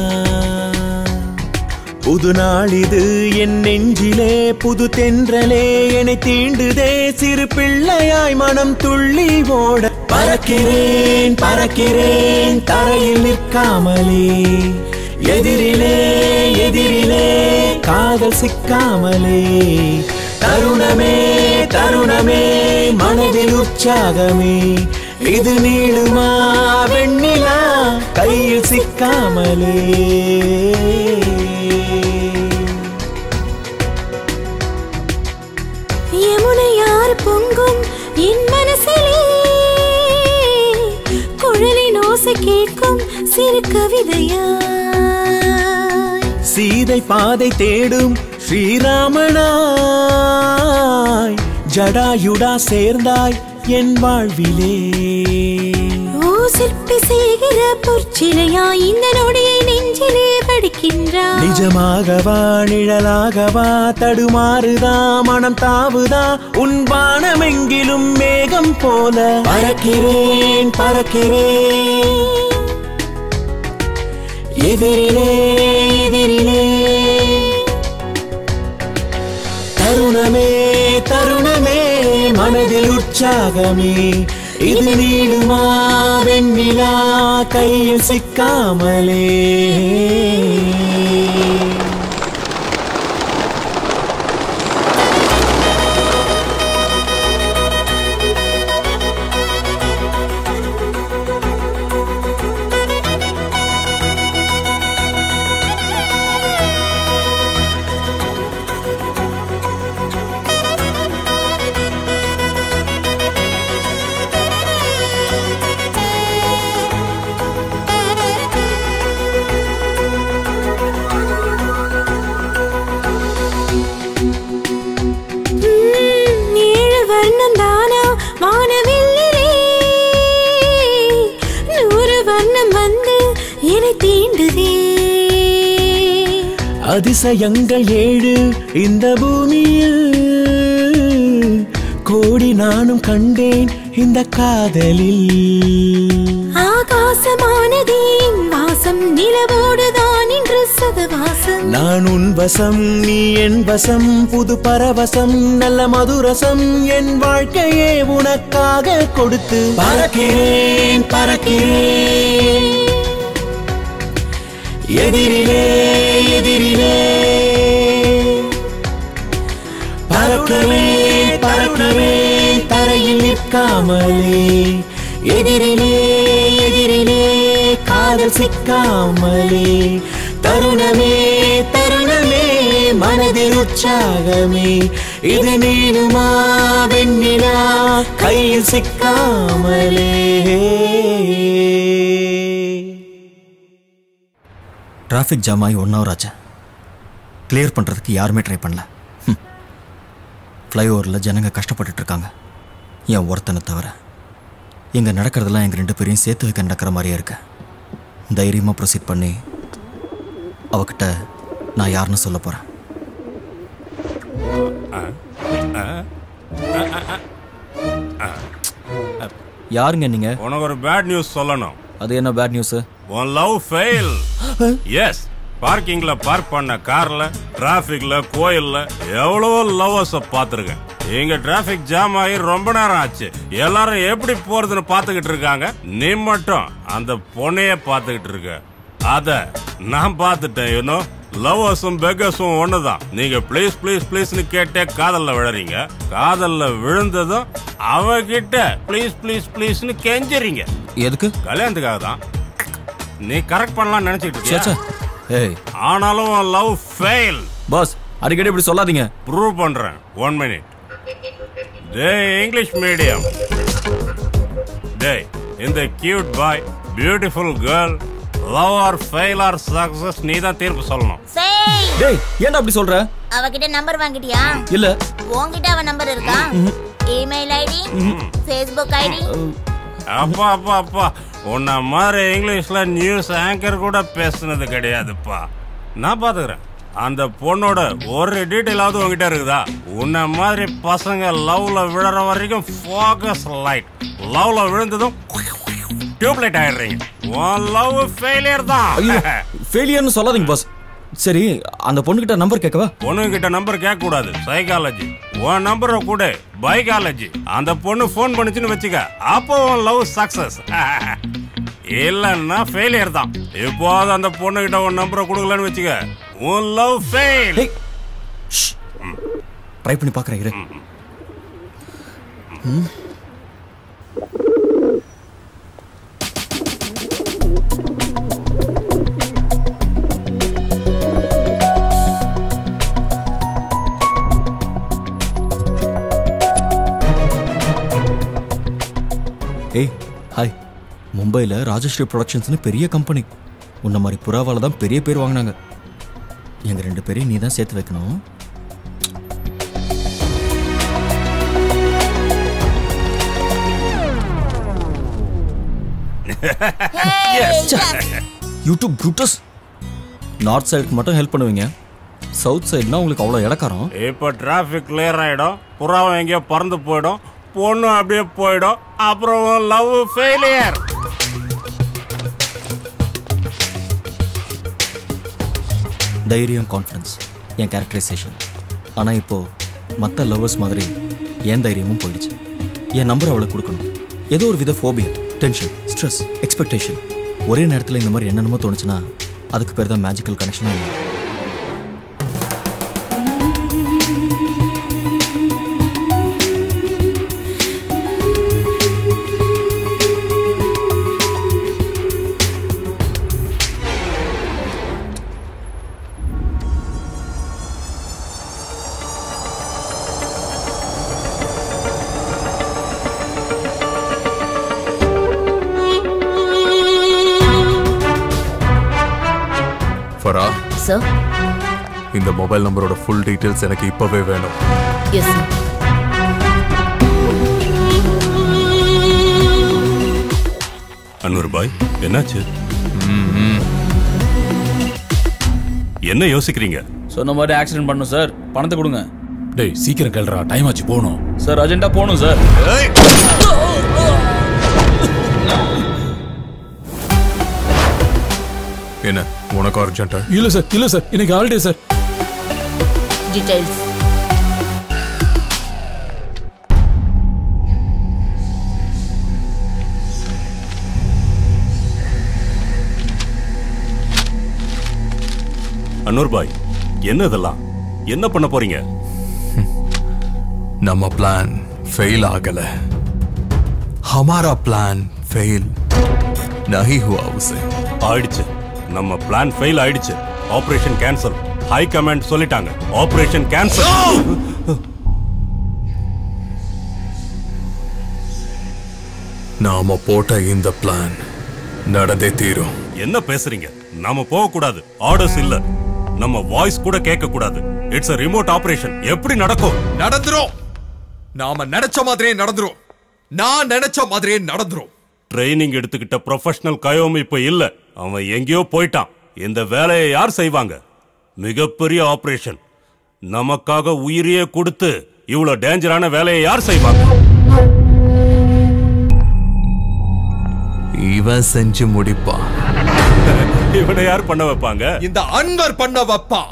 புது நாள் இது என் நெஞ்சிலே புது தென்றலே என்னை தீண்டுதே சிறு பிள்ளையாய் மனம் துள்ளி ஓட பறக்கிறேன் பறக்கிறேன் தரையில் நிற்காமலே எதிரிலே எதிரிலே காதல் சிக்காமலே தருணமே தருணமே மனதில் உற்சாகமே இது நீளுமா வெண்ணிலா கையில் சிக்காமலே யமுனையார் பொங்கும் என் மனசிலே குழலின் ஓசை கேட்கும் சிறு கவிதையா சீதை பாதை தேடும் ஸ்ரீராமனாய் ஜடாயுடா சேர்ந்தாய் என் வாழ்விலே ஓ சிற்பி செய்கிற பொற்சிலையா இந்த நொடியை நெஞ்சிலே படிக்கின்றாய் நிஜமாகவா நிழலாகவா தடுமாறுதா மனம் தாவுதா உன் வானமெங்கிலும் மேகம் போல பறக்கிறேன் பறக்கிறேன் எதிரிலே எதிரிலே தருணமே தருணமே மனதில் உற்சாகமே இது நீடுமா வெண்ணிலா கையில் சிக்காமலே ம், ஏழு வர்ணம் தானா வானவில்லிலே நூறு வர்ணம் வந்து என்னை தீண்டுதே அதிசயங்கள் ஏழு இந்த பூமியில் கோடி நானும் கண்டேன் இந்த காதலில் ஆகாசமானதே என் வாசம் நிலவோடுதான் இன்று சகவாசம் நான் உன் வசம் நீ என் வசம் புது பரவசம் நல்ல மதுரசம் என் வாழ்க்கையே உனக்காக கொடுத்து பறக்கிறேன் பறக்கிறேன் எதிரிலே எதிரிலே பறக்கவே பறக்கவே தரையில் நிற்காமலே எதிரிலே எதிரிலே காதல் சிக்காமலே தருணமே தருணமே மன மனதில் உற்சாகமே இது நீளுமா வெண்ணிலா கையில் சிக்காமலே டிராஃபிக் ஜாம் ஆகி ஒன் ஹவர் ஆச்சு கிளியர் பண்ணுறதுக்கு யாருமே ட்ரை பண்ணல ஃப்ளைஓவரில் ஜனங்க கஷ்டப்பட்டுட்டு இருக்காங்க என் ஒருத்தனை தவிர இங்கே நடக்கிறதெல்லாம் எங்கள் ரெண்டு பேரையும் சேர்த்து வைக்க நடக்கிற மாதிரியே இருக்கு தைரியமாக ப்ரொசீட் பண்ணி அவகிட்ட நான் யாருன்னு சொல்ல போகிறேன் யாருங்க நீங்க உனக்கு ஒரு பேட் நியூஸ் சொல்லணும் அது என்ன பேட் நியூஸ் உன் லவ் ஃபெயில் எஸ் பார்க்கிங்ல பார்க் பண்ண கார்ல டிராபிக்ல கோயில்ல எவ்வளவோ லவ்வர்ஸ் பார்த்துருக்கேன் இங்க டிராபிக் ஜாம் ஆகி ரொம்ப நேரம் ஆச்சு எல்லாரும் எப்படி போறதுன்னு பார்த்துக்கிட்டு இருக்காங்க நீ மட்டும் அந்த பொண்ணைய பார்த்துக்கிட்டு இருக்க அத நான் பார்த்துட்டேன் யூனோ லவ்வர்ஸும் பெக்கர்ஸும் ஒண்ணுதான் நீங்க ப்ளீஸ் ப்ளீஸ் ப்ளீஸ்னு கேட்டே காதல்ல விழறீங்க காதல்ல விழுந்ததும் அவகிட்ட ப்ளீஸ் ப்ளீஸ் ப்ளீஸ்னு கெஞ்சறீங்க எதுக்கு கல்யாணத்துக்காக தான் நீ கரெக்ட் பண்ணலாம் நினைச்சிட்டு ச்சே, ச்சே. இருக்கியா ஏய் ஆனாலும் லவ் ஃபெயில் பாஸ் அடிக்கடி இப்படி சொல்லாதீங்க ப்ரூவ் பண்றேன் ஒன் மினிட் டேய் இங்கிலீஷ் மீடியம் டேய் இந்த cute boy beautiful girl love or fail or success நீ தான் தீர்ப்பு சொல்லணும் சேய் டேய் ஏன்டா அப்படி சொல்ற அவகிட்ட நம்பர் வாங்கிட்டியா இல்ல உன்கிட்ட அவ நம்பர் இருக்கா இமெயில் ஐடி ஃபேஸ்புக் ஐடி அப்பா அப்பா அப்பா உன்ன மாதிரி இங்கிலீஷ்ல நியூஸ் ஆங்கர் கூட பேசுனது கிடையாதுப்பா நான் பாத்துக்கிறேன் அந்த பொண்ணோட ஒரு டீட்டெயிலாவது உங்ககிட்ட இருக்குதா உன்ன மாதிரி பசங்க லவ்ல விழற வரைக்கும் ஃபோக்கஸ் லைட் லவ்ல விழுந்ததும் டியூப்லைட் ஆயிடுறீங்க உன் லவ் ஃபெயிலியர் தான் ஃபெயிலியர்னு சொல்லாதீங்க பாஸ் சரி அந்த பொண்ணுகிட்ட நம்பர் கேட்கவா பொண்ணுகிட்ட நம்பர் கேட்க கூடாது சைக்காலஜி உன் நம்பரை கூட பைக்காலஜி அந்த பொண்ணு ஃபோன் பண்ணுச்சுன்னு வச்சுக்க அப்போ உன் லவ் சக்சஸ் இல்லன்னா ஃபெயிலியர் தான் இப்போது அந்த பொண்ணுகிட்ட உன் நம்பரை கொடுக்கலன்னு வச்சுக்க உன் லவ் ஃபெயில் ட்ரை பண்ணி பார்க்குறேன் இரு ம். ஏய் ஹாய் மும்பையில் ராஜஸ்ரீ ப்ரொடக்ஷன்ஸ்னு பெரிய கம்பெனி உன்ன மாதிரி புறாவால தான் பெரிய பேர் வாங்கினாங்க எங்கள் ரெண்டு பேரையும் நீ தான் சேர்த்து வைக்கணும் யூடியூப் ப்ரூட்டஸ் நார்த் சைடுக்கு மட்டும் ஹெல்ப் பண்ணுவீங்க சவுத் சைடுனா உங்களுக்கு அவ்வளோ இடக்காரம் இப்போ டிராஃபிக் கிளியர் ஆயிடும் புறாவும் எங்கேயோ பறந்து போயிடும் பொண்ணும் அப்படியே போயிடும் அப்புறம் லவ் ஃபெயிலியர் தைரியம் கான்ஃபிடன்ஸ் என் கேரக்டரைசேஷன் ஆனால் இப்போது மற்ற லவ்வர்ஸ் மாதிரி என் தைரியமும் போயிடுச்சு என் நம்பர் அவளுக்கு கொடுக்கணும் ஏதோ ஒரு வித ஃபோபியா டென்ஷன் ஸ்ட்ரெஸ் எக்ஸ்பெக்டேஷன் ஒரே நேரத்தில் இந்த மாதிரி என்னென்னமோ தோணுச்சுன்னா அதுக்கு பேர் தான் மேஜிக்கல் கனெக்ஷனாக இல்லை ஃபரா சார் இந்த மொபைல் நம்பரோட ஃபுல் டீடைல்ஸ் எனக்கு இப்பவே வேணும் எஸ் சார் அன்வர் பாய் என்னாச்சு என்ன யோசிக்கிறீங்க சொன்ன மாதிரி ஆக்சிடென்ட் பண்ணும் சார் பணத்தை கொடுங்க டேய் சீக்கிரம் கேள்றா டைம் ஆச்சு போகணும் சார் அர்ஜென்ட்டாக போகணும் சார் என்ன உனக்கு அர்ஜென்ட்டா இல்ல சார் இல்ல சார் இன்னைக்கு holiday sir details Anwar bhai என்ன இதெல்லாம் என்ன பண்ண போறீங்க நம்ம பிளான் ஃபெயில் ஆகல हमारा பிளான் ஃபெயில் नहीं हुआ उसे ஆயிடுச்சு நம்ம பிளான் ஃபெயில் ஆயிடுச்சு ஆபரேஷன் கேன்சல் ஹை கமாண்ட் சொல்லிட்டாங்க ஆபரேஷன் கேன்சல் நாம போட்ட இந்த பிளான் நடந்தே தீரும் என்ன பேசுறீங்க நாம போக கூடாது ஆர்டர்ஸ் இல்ல நம்ம வாய்ஸ் கூட கேட்க கூடாது இட்ஸ் a ரிமோட் ஆபரேஷன் எப்படி நடக்கும் நடந்துரும் நாம நினைச்ச மாதிரியே நடந்துரும் நான் நினைச்ச மாதிரியே நடந்துரும் ட்ரைனிங் எடுத்துக்கிட்ட ப்ரொஃபஷனல் கயோம் இப்ப இல்ல அவன் எங்கேயோ போயிட்டான் இந்த வேலையை யார் செய்வாங்க மிகப்பெரிய ஆபரேஷன் நமக்காக உயிரையே கொடுத்து இவ்வளவு டேஞ்சரான வேலையை யார் செய்வாங்க இவன் செஞ்சு முடிப்பான் இவனை யார் பண்ண வைப்பாங்க இந்த அன்வர் பண்ண வைப்பான்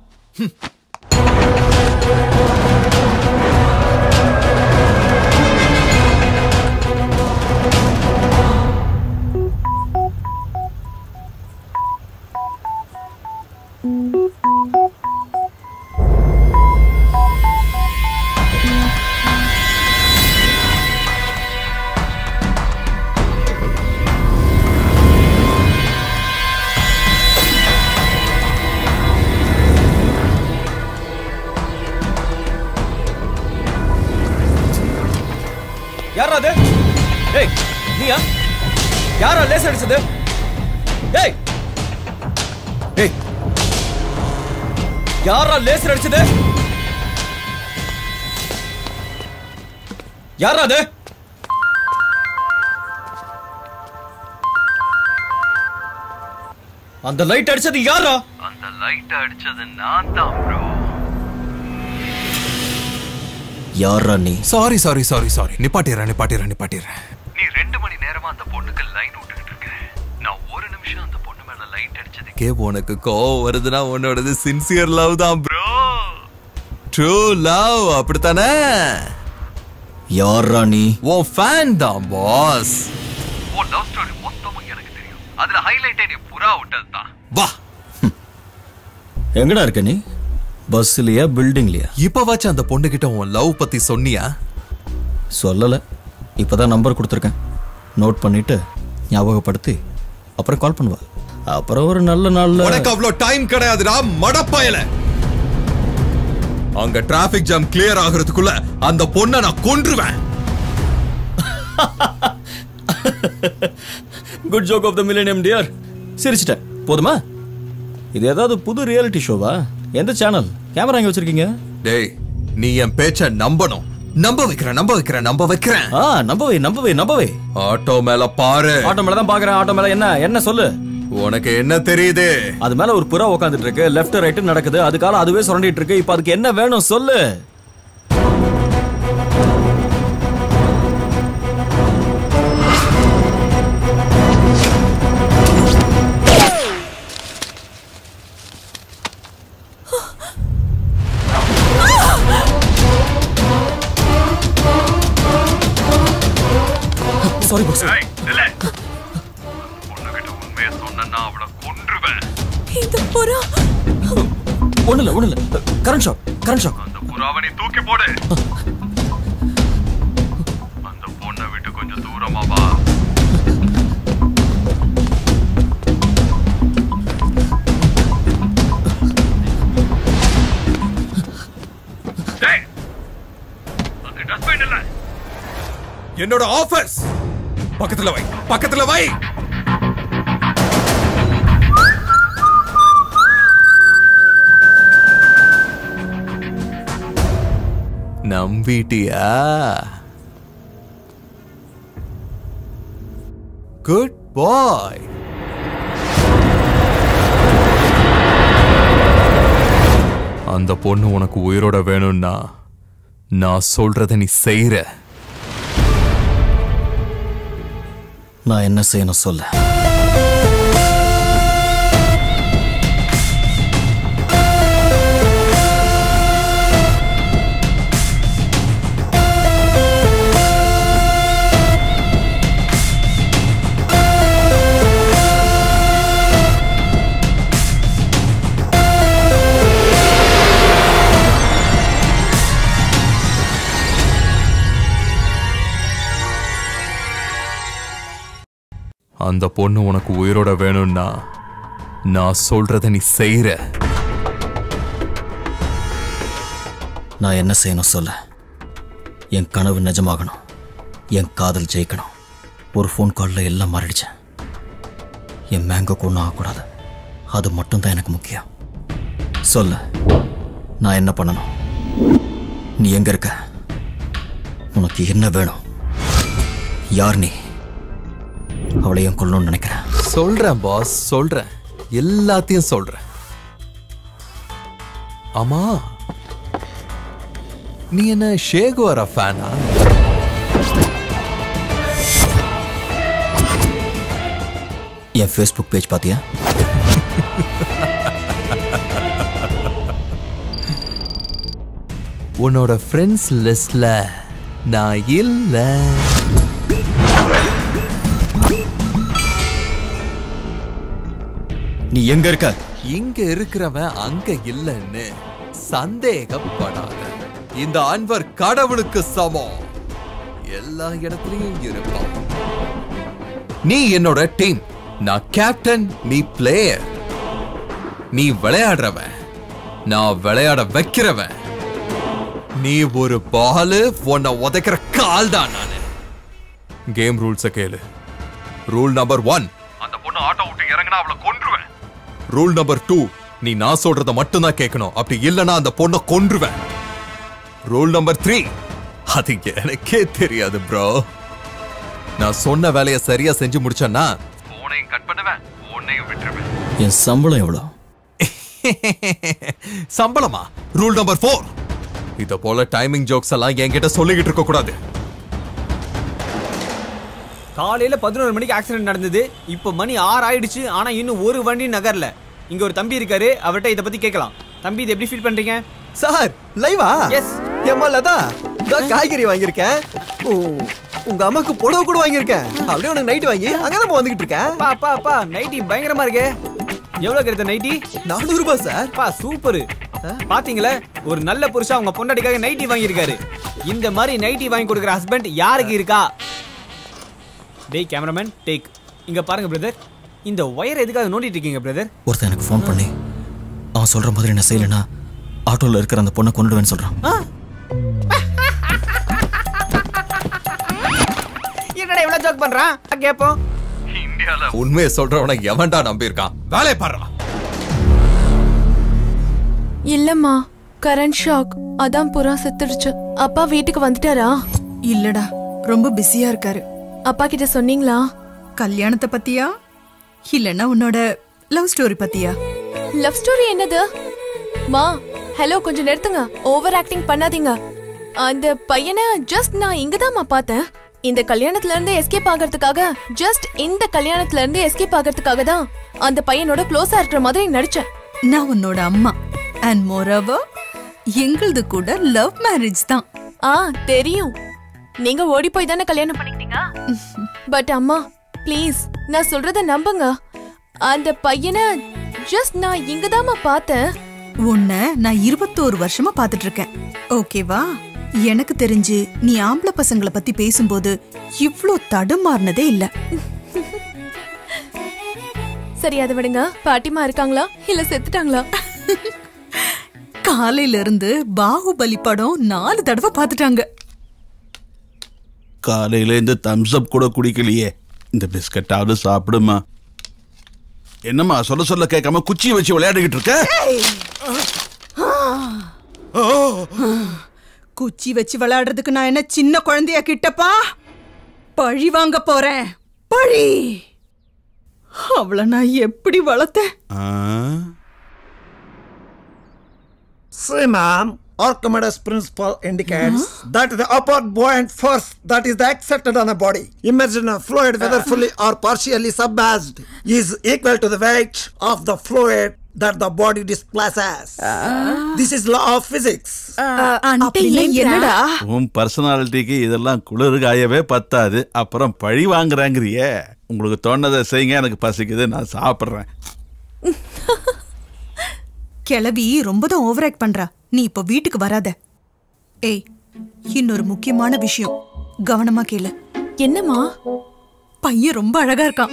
யாரா அது ஏய் நீயா யாரா லேஸ் அடிச்சது ஏய் ஏய் யாரா லேசர் அடிச்சது யாரா அது அந்த லைட் அடிச்சது யாரா அந்த லைட் அடிச்சது நான் தான் ப்ரோ யாரா நீ சாரி சாரி சாரி சாரி நிப்பாட்டிடுறேன் நிப்பாட்டிடுறேன் நிப்பாட்டிடுறேன் நீ ரெண்டு மணி நேரமா அந்த பொண்ணுக்கு லைன் விட்டுக்கிட்டு இருக்க நான் ஒரு நிமிஷம் அந்த பொண்ணு மேல லைட் அடிச்சதுக்கே உனக்கு கோவம் வருதுன்னா உன்னோடது சின்சியர் லவ் தான் ப்ரோ ட்ரூ லவ் அப்படித்தானே யாரா நீ உன் ஃபேன் தான் பாஸ் உன் லவ் ஸ்டோரி மொத்தமும் எனக்கு தெரியும் அதுல ஹைலைட்டே நீ புறா விட்டது தான் வா எங்கடா இருக்க நீ பஸ்லயா பில்டிங்லயா இப்பவாச்சும் அந்த பொண்ணு கிட்ட உன் லவ் பத்தி சொன்னியா சொல்லல இப்பதான் நம்பர் கொடுத்துருக்கேன் நோட் பண்ணிட்டு ஞாபகப்படுத்தி அப்புறம் கால் பண்ணுவா அப்புறம் ஒரு நல்ல நாள்ல உனக்கு அவ்வளோ டைம் கிடையாதுடா மடப்பயல அங்க டிராபிக் ஜாம் கிளியர் ஆகுறதுக்குள்ள அந்த பொண்ணை நான் கொன்றுவேன் good joke of the millennium dear சிரிச்சிட்டேன் போதுமா இது ஏதாவது புது ரியாலிட்டி ஷோவா எந்த சேனல் கேமரா எங்க வச்சிருக்கீங்க டேய் நீ என் பேச்ச நம்பணும் நம்ப வைக்கிறேன் நம்ப வைக்கிறேன் நம்ப வைக்கிறேன் ஆ நம்பவே நம்பவே நம்பவே ஆட்டோ மேல பாரு ஆட்டோ மேல தான் பாக்குறேன் ஆட்டோ மேல என்ன என்ன சொல்லு உனக்கு என்ன தெரியுது அது மேல ஒரு புறா உட்காந்துட்டு இருக்கு லெஃப்ட் ரைட் நடக்குது அதுக்கால அதுவே சுரண்டிட்டு இருக்கு இப்போ அதுக்கு என்ன வேணும் சொல்லு சாரி பாஸ் பொண்ணுகிட்ட உண்மையை சொன்னா அவளை கொன்றுவேன் இந்த புறா ஒண்ணு இல்ல ஒண்ணு இல்ல கரண்ட் ஷாக் கரண்ட் ஷாக் அந்த புறாவை நீ தூக்கி போடு அந்த பொண்ணை விட்டு கொஞ்சம் தூரமா வா டேய், அது dustbin இல்ல. என்னோட ஆபீஸ் பக்கத்துல வை பக்கத்துல வை நம்பிட்டியா குட் பாய் அந்த பொண்ணு உனக்கு உயிரோட வேணும்னா நான் சொல்றத நீ செய்யற நான் என்ன செய்யணும் சொல்ல அந்த பொண்ணு உனக்கு உயிரோட வேணும்னா நான் சொல்றத நீ செய்யற நான் என்ன செய்யணும் சொல்ல என் கனவு நிஜமாகணும் என் காதல் ஜெயிக்கணும் ஒரு ஃபோன் காலில் எல்லாம் மாறிடுச்சேன் என் மேங்கோக்கு ஒன்றும் ஆகக்கூடாது அது மட்டும்தான் எனக்கு முக்கியம் சொல்ல நான் என்ன பண்ணணும் நீ எங்க இருக்க உனக்கு என்ன வேணும் யார் நீ அவளையும் கொல்லணும்னு நினைக்கிறேன் சொல்றேன் பாஸ் சொல்றேன் எல்லாத்தையும் சொல்றேன் ஆமா நீ என்ன ஷேகுவாரா ஃபேனா என் ஃபேஸ்புக் பேஜ் பார்த்தியா உன்னோட ஃப்ரெண்ட்ஸ் லிஸ்ட்ல நான் இல்ல நீ எங்க இருக்க இங்க இருக்கிறவன் அங்க இல்லைன்னு சந்தேகப்படாத இந்த அன்வர் கடவுளுக்கு சமம் எல்லா இடத்துலயும் இருப்பான் நீ என்னோட டீம் நான் கேப்டன் நீ பிளேயர் நீ விளையாடுறவன் நான் விளையாட வைக்கிறவன் நீ ஒரு பாலு உன்னை உதைக்கிற கால் தான் நானு கேம் ரூல்ஸ கேளு ரூல் நம்பர் ஒன் அந்த பொண்ணு ஆட்டோ விட்டு இறங்கினா அவளை கொன்றுவேன் ரூல் நம்பர் டூ நீ நான் சொல்றத மட்டும்தான் கேட்கணும் அப்படி இல்லைன்னா அந்த பொண்ணை கொன்றுவேன் ரூல் நம்பர் த்ரீ அது எனக்கே தெரியாது ப்ரோ நான் சொன்ன வேலையை சரியா செஞ்சு முடிச்சேன்னா போனையும் கட் பண்ணுவேன் உன்னையும் விட்டுருவேன் என் சம்பளம் எவ்வளோ சம்பளமா ரூல் நம்பர் ஃபோர் இத போல டைமிங் ஜோக்ஸ் எல்லாம் என்கிட்ட சொல்லிக்கிட்டு இருக்க கூடாது காலையில பதினோரு மணிக்கு ஆக்சிடென்ட் நடந்தது இப்போ மணி ஆறு ஆயிடுச்சு ஆனா இன்னும் ஒரு வண்டி நகர்ல இங்க ஒரு தம்பி இருக்காரு அவர்கிட்ட இத பத்தி கேட்கலாம் தம்பி இது எப்படி ஃபீல் பண்றீங்க சார் லைவா எஸ் ஏமா லதா நான் காய்கறி வாங்கியிருக்கேன் ஓ, உங்க அம்மாக்கு புடவை கூட வாங்கியிருக்கேன் அப்படியே உனக்கு நைட் வாங்கி அங்கதான் வந்துகிட்டு இருக்கேன் பா பா பா நைட்டி பயங்கரமா இருக்கே எவ்வளவு கிடைத்த நைட்டி நானூறு ரூபாய் சார் பா சூப்பர் பாத்தீங்களா ஒரு நல்ல புருஷன் அவங்க பொண்டாட்டிக்காக நைட்டி வாங்கியிருக்காரு இந்த மாதிரி நைட்டி வாங்கி கொடுக்குற ஹஸ்பண்ட் யாருக்கு இருக்கா டேய் கேமராமேன் டேக் இங்க பாருங்க பிரதர் இந்த ஒயர் எதுக்காக நோண்டிட்டு இருக்கீங்க பிரதர் ஒருத்தன் எனக்கு ஃபோன் பண்ணி அவன் சொல்ற மாதிரி என்ன செய்யலைன்னா ஆட்டோல இருக்கிற அந்த பொண்ணை கொண்டுடுவேன்னு சொல்றான் என்னடா இவ்வளவு ஜோக் பண்றான் கேப்போம் இந்தியால உண்மையை சொல்றவனை எவன்டா நம்பியிருக்கான் வேலையை பாடுறான் இல்லம்மா கரண்ட் ஷாக் அதான் புறா செத்துடுச்சு அப்பா வீட்டுக்கு வந்துட்டாரா இல்லடா ரொம்ப பிஸியா இருக்காரு அப்பா கிட்ட சொன்னீங்களா கல்யாணத்தை பத்தியா இல்லனா உன்னோட லவ் ஸ்டோரி பத்தியா லவ் ஸ்டோரி என்னது மா ஹலோ கொஞ்சம் நிறுத்துங்க ஓவர் ஆக்டிங் பண்ணாதீங்க அந்த பையனை ஜஸ்ட் நான் இங்கதாம்மா பார்த்தேன் இந்த கல்யாணத்துல இருந்து எஸ்கேப் ஆகிறதுக்காக ஜஸ்ட் இந்த கல்யாணத்துல இருந்து எஸ்கேப் ஆகிறதுக்காக தான் அந்த பையனோட க்ளோஸா இருக்கிற மாதிரி நடிச்சேன் நான் உன்னோட அம்மா அண்ட் மோரோவர் எங்களது கூட லவ் மேரேஜ் தான் ஆ தெரியும் நீங்க ஓடி போய் தானே கல்யாணம் பண்ணிக்கிட்டீங்க பட் அம்மா ப்ளீஸ் நான் சொல்றத நம்புங்க அந்த பையனை ஜஸ்ட் நான் இங்கதாம்மா பார்த்தேன் உன்னை நான் இருபத்தோரு வருஷமா பாத்துட்டு இருக்கேன் ஓகேவா எனக்கு தெரிஞ்சு நீ ஆம்பளை பசங்களை பத்தி பேசும்போது இவ்ளோ தடுமாறினதே இல்ல சரி அதை விடுங்க பாட்டிமா இருக்காங்களா இல்ல செத்துட்டாங்களா காலையில இருந்து பாகுபலி படம் நாலு தடவை பாத்துட்டாங்க காலையில இந்த தம்ஸ் அப் கூட குடிக்கலையே இந்த பிஸ்கட்டாவது சாப்பிடுமா என்னம்மா சொல்ல சொல்ல கேட்காம குச்சியை வச்சு விளையாடிக்கிட்டு இருக்க குச்சி வச்சு விளையாடுறதுக்கு நான் என்ன சின்ன குழந்தையா கிட்டப்பா பழி வாங்க போறேன் பழி அவளை நான் எப்படி வளர்த்தேன் See, ma'am, Archimedes principle indicates that the upward buoyant force that is accepted on a body, immersed in a fluid, whether fully or partially submerged, is equal to the weight of the fluid that the body displaces. This is law of physics. அப்படின்னா என்னடா உன் பர்சனாலிட்டிக்கு இதெல்லாம் குளிர் காயவே பத்தாது அப்புறம் பழி வாங்குறாங்கறியே உங்களுக்கு தோணதை செய்யுங்க எனக்கு பசிக்குது நான் சாப்பிட்றேன் கிளவி ரொம்ப தான் ஓவர் ஆக்ட் பண்றா நீ இப்ப வீட்டுக்கு வராத ஏய் இன்னொரு முக்கியமான விஷயம் கவனமா கேளு என்னம்மா பையன் ரொம்ப அழகா இருக்கான்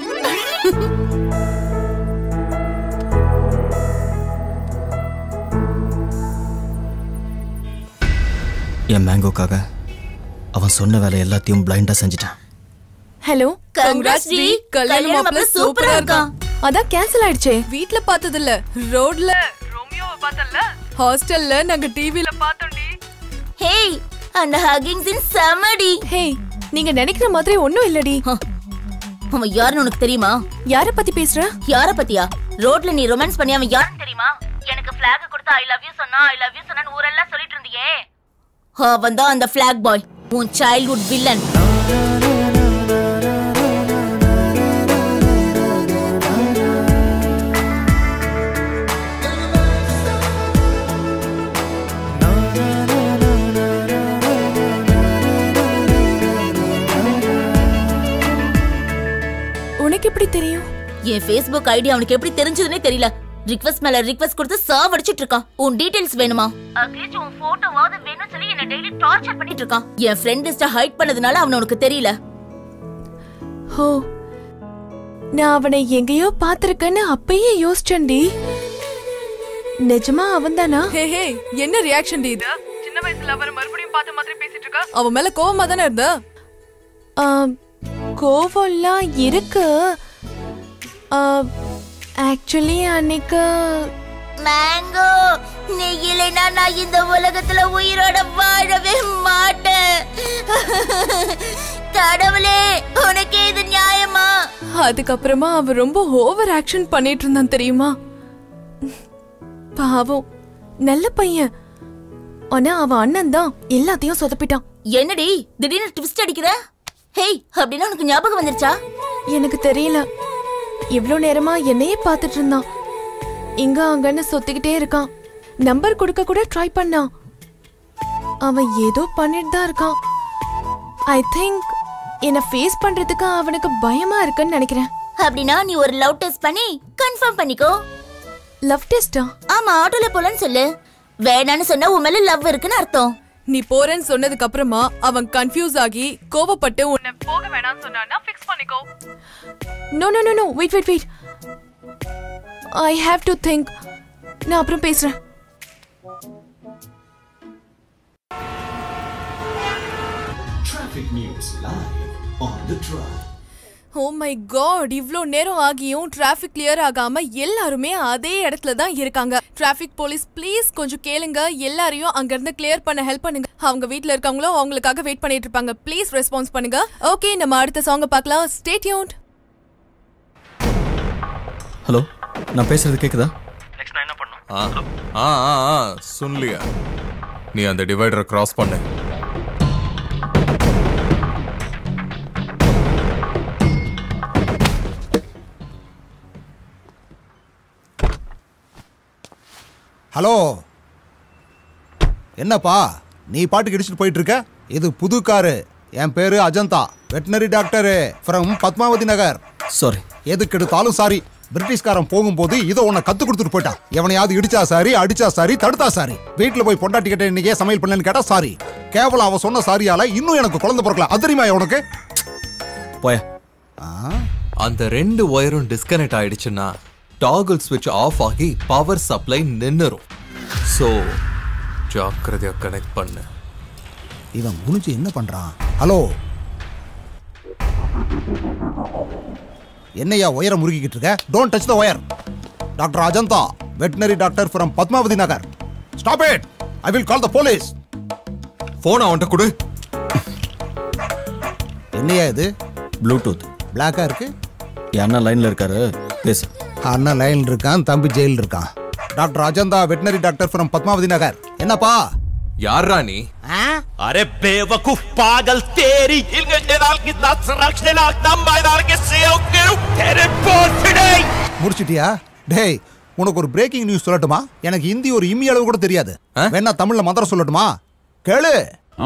என் மேங்கோக்காக அவன் சொன்ன வேலை எல்லாத்தையும் பிளைண்டா செஞ்சிட்டான் ஹலோ Congrats டி. கல்யாண மாப்பிள்ள சூப்பரா இருக்கான் அதான் கேன்சல் ஆயிடுச்சே வீட்ல பார்த்தது இல்ல ரோட்ல ரோமியோவை பார்த்தல ஹாஸ்டல்ல நாங்க டிவில பார்த்தோம்டி ஹேய் அந்த ஹக்கிங் சீன் செமடி ஹேய் நீங்க நினைக்கிற மாதிரி ஒண்ணும் இல்லடி அவன் யாருன்னு உனக்கு தெரியுமா யார பத்தி பேசுற யார பத்தியா ரோட்ல நீ ரொமான்ஸ் பண்ணி அவன் யாருன்னு தெரியுமா எனக்கு ஃபிளாக் கொடுத்து ஐ லவ் யூ சொன்னா ஐ லவ் யூ சொன்னான்னு ஊரெல்லாம் சொல்லிட்டு இருந்தியே அவன் தான் அந்த ஃபிளாக் பாய் உன் சைல்ட்ஹுட் வில்லன் உனக்கு எப்படி தெரியும் என் ஃபேஸ்புக் ஐடி அவனுக்கு எப்படி தெரிஞ்சதுனே தெரியல ரிக்வெஸ்ட் மேல ரிக்வெஸ்ட் கொடுத்து சாவடிச்சிட்டு இருக்கான் உன் டீடைல்ஸ் வேணுமா அட்லீஸ்ட் உன் போட்டோவாவது வேணும்னு சொல்லி என்ன டெய்லி டார்ச்சர் பண்ணிட்டு இருக்கான் என் ஃப்ரெண்ட் லிஸ்ட ஹைட் பண்ணதுனால அவன உனக்கு தெரியல ஹோ நான் அவனை எங்கேயோ பாத்திருக்கேன்னு அப்பயே யோசிச்சேன்டி நிஜமா அவன்தானா ஹே ஹே என்ன ரியாக்ஷன் டி இது சின்ன வயசுல அவர் மறுபடியும் பார்த்த மாதிரி பேசிட்டு இருக்கா அவன் மேல கோவமா தானே இருந்த ஆம், கோவம்லாம் இருக்கு ஆக்சுவலி அன்னைக்கு மேங்கோ நீ இல்லைனா நான் இந்த உலகத்துல உயிரோட வாழவே மாட்டேன் கடவுளே உனக்கு இது நியாயமா அதுக்கப்புறமா அவன் ரொம்ப ஓவர் ஆக்ஷன் பண்ணிட்டு இருந்தான் தெரியுமா பாவம் நல்ல பையன் ஆனா அவன் அண்ணன் தான் எல்லாத்தையும் சொதப்பிட்டான் என்னடி திடீர்னு ட்விஸ்ட் அடிக்கிற ஹேய் அப்படின்னா உனக்கு ஞாபகம் வந்துருச்சா எனக்கு தெரியல இவ்ளோ நேரமா என்னையே பார்த்துட்டு இருந்தான் இங்க அங்கன்னு சொத்திக்கிட்டே இருக்கான் நம்பர் கொடுக்க கூட ட்ரை பண்ணான் அவன் ஏதோ பண்ணிட்டு தான் இருக்கான் ஐ திங்க் என்ன ஃபேஸ் பண்றதுக்கு அவனுக்கு பயமா இருக்குன்னு நினைக்கிறேன் அப்படின்னா நீ ஒரு லவ் டெஸ்ட் பண்ணி கன்ஃபார்ம் பண்ணிக்கோ லவ் டெஸ்டா ஆமா ஆட்டோல போலன்னு சொல்லு வேணான்னு சொன்னா உன் மேல லவ் இருக்குன்னு அர்த்தம் நீ போறேன்னு சொன்னதுக்கு அப்புறமா அவன் கன்ஃபியூஸ் ஆகி கோவப்பட்டு உன்னை போக வேணாம்னு சொன்னானா ஃபிக்ஸ் பண்ணிக்கோ no no no no wait wait wait I have to think நான் அப்புறம் பேசுறேன் Traffic news live on the drive. Oh my God இவ்ளோ நேரம் ஆகியும் டிராஃபிக் கிளியர் ஆகாம எல்லாருமே அதே இடத்துல தான் இருக்காங்க டிராஃபிக் போலீஸ் ப்ளீஸ் கொஞ்சம் கேளுங்க எல்லாரையும் அங்க இருந்து கிளியர் பண்ண ஹெல்ப் பண்ணுங்க அவங்க வீட்ல இருக்கவங்களும் அவங்களுக்காக வெயிட் பண்ணிட்டு இருப்பாங்க ப்ளீஸ் ரெஸ்பான்ஸ் பண்ணுங்க ஓகே நம்ம அடுத்த சாங்க பார்க்கலாம் ஸ்டே டியூன்ட் ஹலோ நான் பேசுறது கேக்குதா ஆ ஆ ஆ ஆ சுன்லியா நீ அந்த டிவைடரை கிராஸ் பண்ணு ஹலோ என்னப்பா நீ பாட்டுக்கு இடிச்சிட்டு போயிட்டு இருக்க இது புது காரு என் பேரு Ajanta veterinary doctor from Padmavathi Nagar sorry எதுக்கு எடுத்தாலும் சாரி பிரிட்டிஷ்காரன் போகும்போது இதை உன்னை கத்து கொடுத்துட்டு போயிட்டான் எவனையாவது இடிச்சா சாரி அடிச்சா சாரி தடுத்தா சாரி வீட்டுல போய் பொண்டாட்டி கிட்ட இன்னைக்கே சமையல் பண்ணலன்னு கேட்டா சாரி கேவலம் அவ சொன்ன சாரியால இன்னும் எனக்கு குழந்தை பிறக்கல அது தெரியுமா உனக்கு போய அந்த ரெண்டு ஒயரும் டிஸ்கனெக்ட் ஆயிடுச்சுன்னா டாகுல் ஸ்விட்ச் ஆஃப் ஆகி பவர் சப்ளை நின்னுரும் ஸோ ஜாக்கிரதையா கனெக்ட் பண்ணு இவன் குனிஞ்சு என்ன பண்றான் ஹலோ என்னையா ஒயரை முறுக்கிக்கிட்டு இருக்க don't touch the wire doctor Ajanta veterinary doctor from Padmavathi Nagar stop it I will call the police phone அவன்கிட்ட கொடு என்னையா இது ப்ளூடூத் பிளாக்கா இருக்கு என் அண்ணா லைன்ல இருக்காரு பேசு அண்ணன் லைன் இருக்கான் தம்பி ஜெயில் இருக்கான் doctor Ajanta veterinary doctor from Padmavathi Nagar என்னப்பா யாரா நீ अरे बेवकूफ पागल तेरी इल्गेदाल की दांत रखने लगता मैदान के सेव के तेरे बर्थडे முடிச்சிட்டியா டேய் உனக்கு ஒரு பிரேக்கிங் நியூஸ் சொல்லட்டுமா எனக்கு ஹிந்தி ஒரு இம்மி அளவு கூட தெரியாது வேணா தமிழ்ல மந்திரம் சொல்லட்டுமா கேளு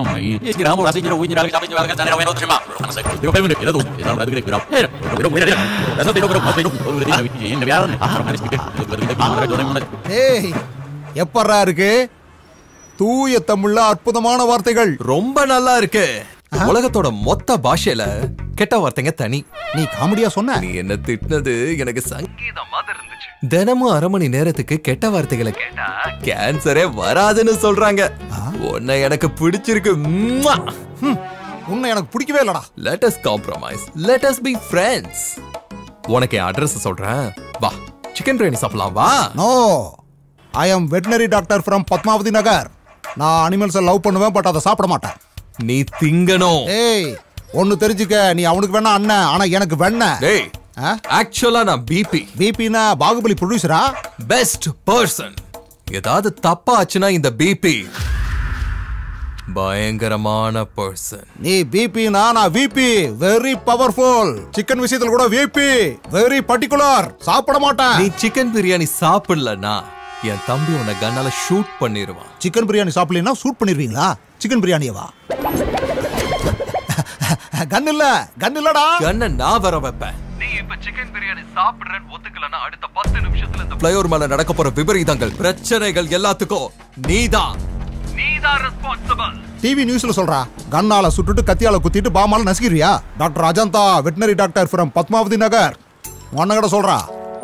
ஏய் எப்பறா இருக்கு தூய தமிழ்ல அற்புதமான வார்த்தைகள் ரொம்ப நல்லா இருக்கு உலகத்தோட மொத்த பாஷையில கெட்ட வார்த்தைங்க தனி நீ காமெடியா சொன்ன நீ என்ன திட்டினது எனக்கு சங்கீதம் மாதிரி இருந்துச்சு தினமும் அரை மணி நேரத்துக்கு கெட்ட வார்த்தைகளை கேட்டா கேன்சரே வராதுன்னு சொல்றாங்க உன்னை எனக்கு பிடிச்சிருக்கு ம்மா. உன்னை எனக்கு பிடிக்கவே இல்லடா let us compromise let us be friends உனக்கு என் அட்ரஸ் சொல்றேன் வா சிக்கன் பிரியாணி சாப்பிடலாம் வா no I am veterinary doctor from Padmavathi Nagar நான் அனிமல்ஸை லவ் பண்ணுவேன் பட் அதை சாப்பிட மாட்டேன் நீ திங்கணும் ஏய் ஒன்னு தெரிஞ்சுக்க நீ அவனுக்கு வேணா அண்ணன் ஆனா எனக்கு வெண்ண டேய் ஆக்சுவலா நான் பிபி பிபினா பாகுபலி ப்ரொடியூசரா பெஸ்ட் பர்சன் ஏதாவது தப்பா ஆச்சுன்னா இந்த பிபி பயங்கரமான பர்சன் நீ பிபினா நான் விபி வெரி பவர்ஃபுல் சிக்கன் விஷயத்துல கூட விபி வெரி பர்டிகுலர் சாப்பிட மாட்டேன் நீ சிக்கன் பிரியாணி சாப்பிடலனா என் தம்பி உன்னை கண்ணால ஷூட் பண்ணிடுவான் சிக்கன் பிரியாணி சாப்பிடலனா ஷூட் பண்ணிருவீங்களா சிக்கன் பிரியாணியவா கன் இல்ல கன் இல்லடா கண்ணை நான் வர வைப்பேன் நீ இப்ப சிக்கன் பிரியாணி சாப்பிடுறேன்னு ஒத்துக்கலனா அடுத்த பத்து நிமிஷத்துல இந்த பிளைஓவர் மேல நடக்க போற விபரீதங்கள் பிரச்சனைகள் எல்லாத்துக்கும் நீதான் நீதான் ரெஸ்பான்சிபிள் டிவி நியூஸ்ல சொல்றா கண்ணால சுட்டுட்டு கத்தியால குத்திட்டு பாமால நசுக்கிறியா doctor Ajanta veterinary doctor from Padmavathi Nagar உன்னகட சொல்றா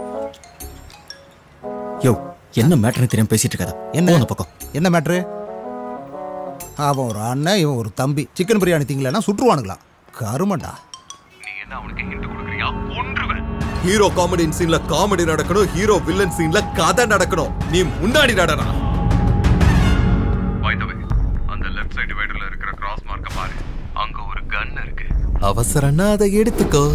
யோ என்ன மேட்டர்னு தெரியாம பேசிட்டு இருக்காத என்ன அந்த பக்கம் என்ன மேட்ரு அவன் ஒரு அண்ணன் இவன் ஒரு தம்பி சிக்கன் பிரியாணி திங்கலன்னா சுற்றுவானுங்களா கருமண்டா நீ என்ன அவனுக்கு ஹிண்ட் கொடுக்குறியா கொன்றுவேன் ஹீரோ காமெடி சீன்ல காமெடி நடக்கணும் ஹீரோ வில்லன் சீன்ல கதை நடக்கணும் நீ முன்னாடி நடனா பை தி வே அந்த லெஃப்ட் சைடு டிவைடர்ல இருக்கிற கிராஸ் மார்க்க பாரு அங்க ஒரு கன் இருக்கு அவசரம்னா அதை எடுத்துக்கோ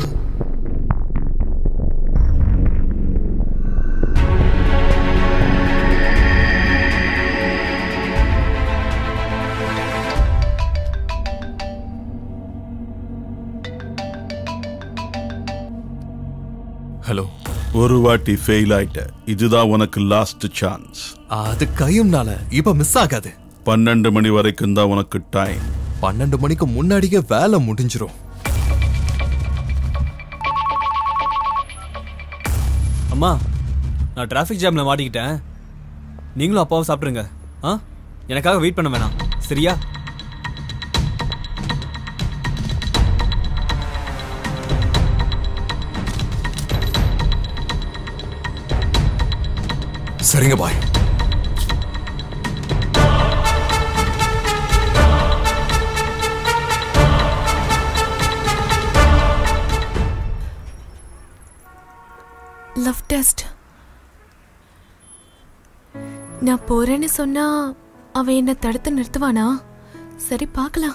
ஹலோ ஒரு வாட்டி ஃபெயில் ஆயிட்ட இதுதான் உனக்கு லாஸ்ட் சான்ஸ் அது கையும்னால இப்ப மிஸ் ஆகாது பன்னெண்டு மணி வரைக்கும் தான் உனக்கு டைம் பன்னெண்டு மணிக்கு முன்னாடியே வேலை முடிஞ்சிரும் அம்மா நான் டிராஃபிக் ஜாம்ல மாட்டிக்கிட்டேன் நீங்களும் அப்பாவும் சாப்பிட்ருங்க ஆ எனக்காக வெயிட் பண்ண வேணாம் சரியா சரிங்க பாய் லவ் டெஸ்ட் நான் போறேன்னு சொன்னா அவன் என்ன தடுத்து நிறுத்துவானா சரி பார்க்கலாம்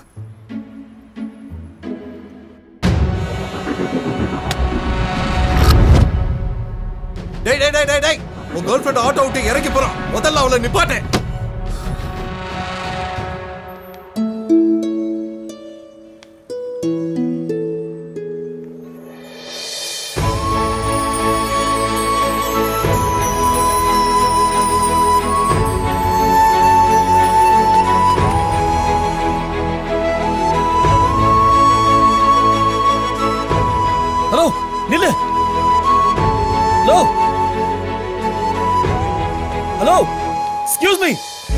டேய் டேய் டேய் டேய் டேய் உன் கேர்ள் ஃப்ரெண்ட் ஆட்டோ விட்டு இறங்கி போறான் முதல்ல அவளை நிப்பாட்டு ஹலோ நில்லு ஹலோ ஹலோ எக்ஸ்கியூஸ் மீ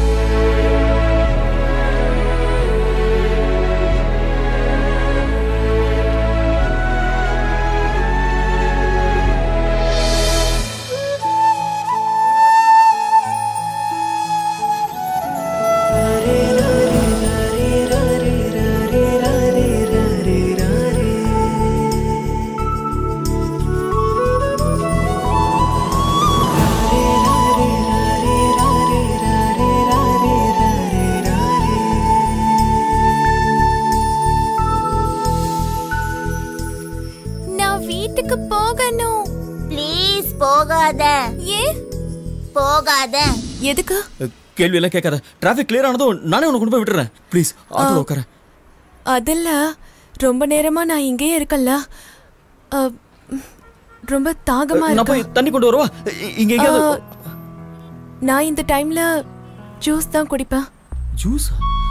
நான் வீட்டுக்கு போகணும் ப்ளீஸ் போகாத ஏன் போகாத எதுக்கு கேள்வி எல்லாம் கேட்காத டிராஃபிக் கிளியர் ஆனதும் நானே உனக்கு கொண்டு போய் விட்டுறேன் ப்ளீஸ் ஆட்டோல உட்கார அதில்ல ரொம்ப நேரமா நான் இங்கேயே இருக்கல அ, ரொம்ப தாகமா நான் போய் இருக்கு தண்ணி கொண்டு வரவா இ- இங்க எங்கேயாவது அ, நான் இந்த டைம்ல ஜூஸ் தான் குடிப்பேன் ஜூஸ்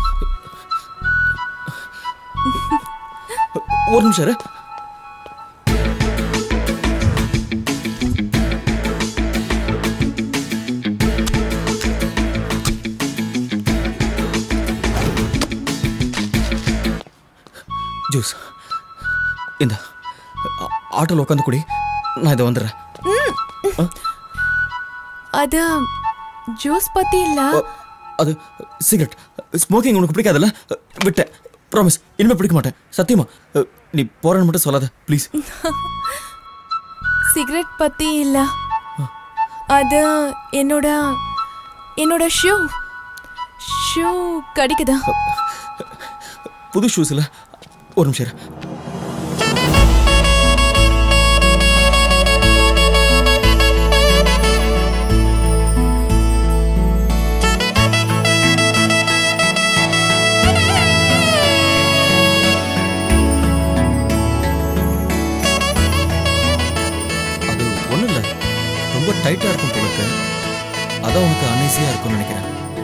ஒரு நிமிஷம் இரு. ஜூஸ் இந்த ஆ- ஆட்டோல உட்காந்து குடி நான் இதை வந்துடுறேன் ம். அது ஜூஸ் பத்தி இல்ல அது சிகரெட் ஸ்மோக்கிங் உனக்கு பிடிக்காதுல்ல விட்டேன் ப்ராமிஸ் இனிமே பிடிக்க மாட்டேன் சத்தியமா அஹ், நீ போறேன்னு மட்டும் சொல்லாத ப்ளீஸ் சிகரெட் பத்தி இல்ல அது என்னோட என்னோட ஷூ ஷூ கடிக்குதா புது ஷூஸ் இல்ல ஒரு நிமிஷம் இரு. அது ஒண்ணும் இல்ல ரொம்ப டைட்டா இருக்கும் போல இருக்கு அதான் உனக்கு அன்ஈஸியா இருக்கும்னு நினைக்கிறேன்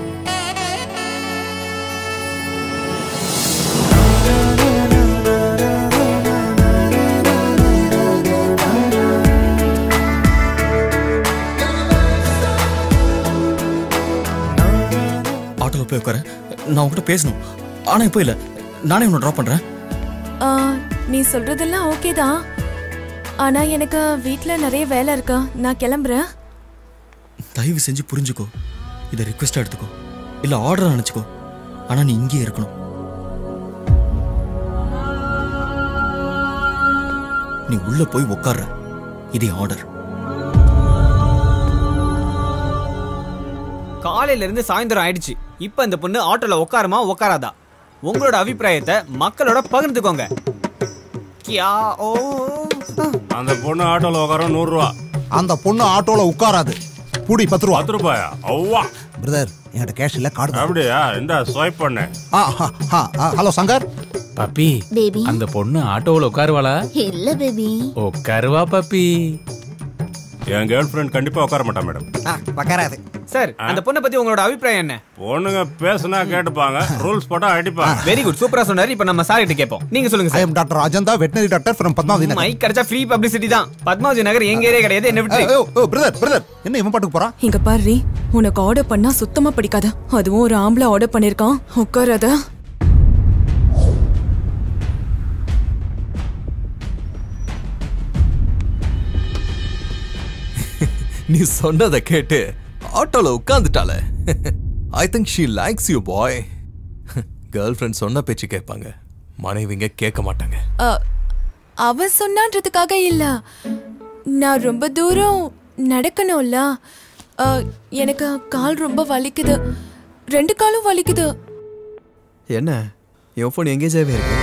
ஆட்டோவில் போய் உட்கார நான் உன்கிட்ட பேசணும் ஆனா இப்போ இல்ல நானே உன்னை ட்ராப் பண்றேன் ஆ, நீ சொல்றதெல்லாம் ஓகே தான் ஆனா எனக்கு வீட்ல நிறைய வேலை இருக்கா நான் கிளம்புறேன் தயவு செஞ்சு புரிஞ்சுக்கோ இதை ரிக்வெஸ்டா எடுத்துக்கோ இல்ல ஆர்டர் நினைச்சுக்கோ ஆனா நீ இங்கேயே இருக்கணும் நீ உள்ள போய் உட்கார்ற இது ஆர்டர் காலையில இருந்து சாயந்தரம் ஆயிடுச்சு இப்ப இந்த பொண்ணு ஆட்டோல உட்காருமா உட்காராதா உங்களோட அபிப்பிராயத்தை மக்களோட பகிர்ந்துக்கோங்க கியா ஓ அந்த பொண்ணு ஆட்டோல உட்காரம் நூறு ரூபா அந்த பொண்ணு ஆட்டோல உட்காராது புடி பத்து ரூபா பத்து ரூபாயா அவ்வா பிரதர் என்கிட்ட கேஷ் இல்ல கார்டு அப்படியா இந்த ஸ்வைப் பண்ணு ஹலோ சங்கர் பப்பி பேபி அந்த பொண்ணு ஆட்டோவில் உட்காருவாளா இல்ல பேபி உட்காருவா பப்பி என் கேர்ள் ஃப்ரெண்ட் கண்டிப்பா உட்கார மாட்டான் மேடம் உட்காராது சார் அந்த பொண்ணை பத்தி உங்களோட அபிப்பிராயம் என்ன பொண்ணுங்க பேசுனா கேட்டுப்பாங்க ரூல்ஸ் போட்டா அடிப்பாங்க வெரி குட் சூப்பரா சொன்னாரு இப்ப நம்ம சார் கிட்ட கேட்போம் நீங்க சொல்லுங்க I am doctor Ajanta veterinary doctor from Padmavathi Nagar mic கிடைச்சா ஃப்ரீ பப்ளிசிட்டி தான் பத்மாவதி நகர் எங்க ஏரியா கிடையாது என்ன விட்டு ஓ பிரதர் பிரதர் என்ன இவன் பாட்டுக்கு போறான் இங்க பாரு உனக்கு ஆர்டர் பண்ணா சுத்தமா பிடிக்காது அதுவும் ஒரு ஆம்பளை ஆர்டர் பண்ணிருக்கான் உட்காராத நீ சொன்னதை கேட்டு ஆட்டோல உட்காந்துட்டால I think she likes you bye girlfriend சொன்ன பேச்சு கேட்பாங்க மனைவிங்க கேட்க மாட்டாங்க அ, அவ சொன்னான்றதுக்காக இல்ல நான் ரொம்ப தூரம் நடக்கணும்ல அ, எனக்கு கால் ரொம்ப வலிக்குது ரெண்டு காலும் வலிக்குது என்ன என் ஃபோன் எங்கேஜாவே இருக்கு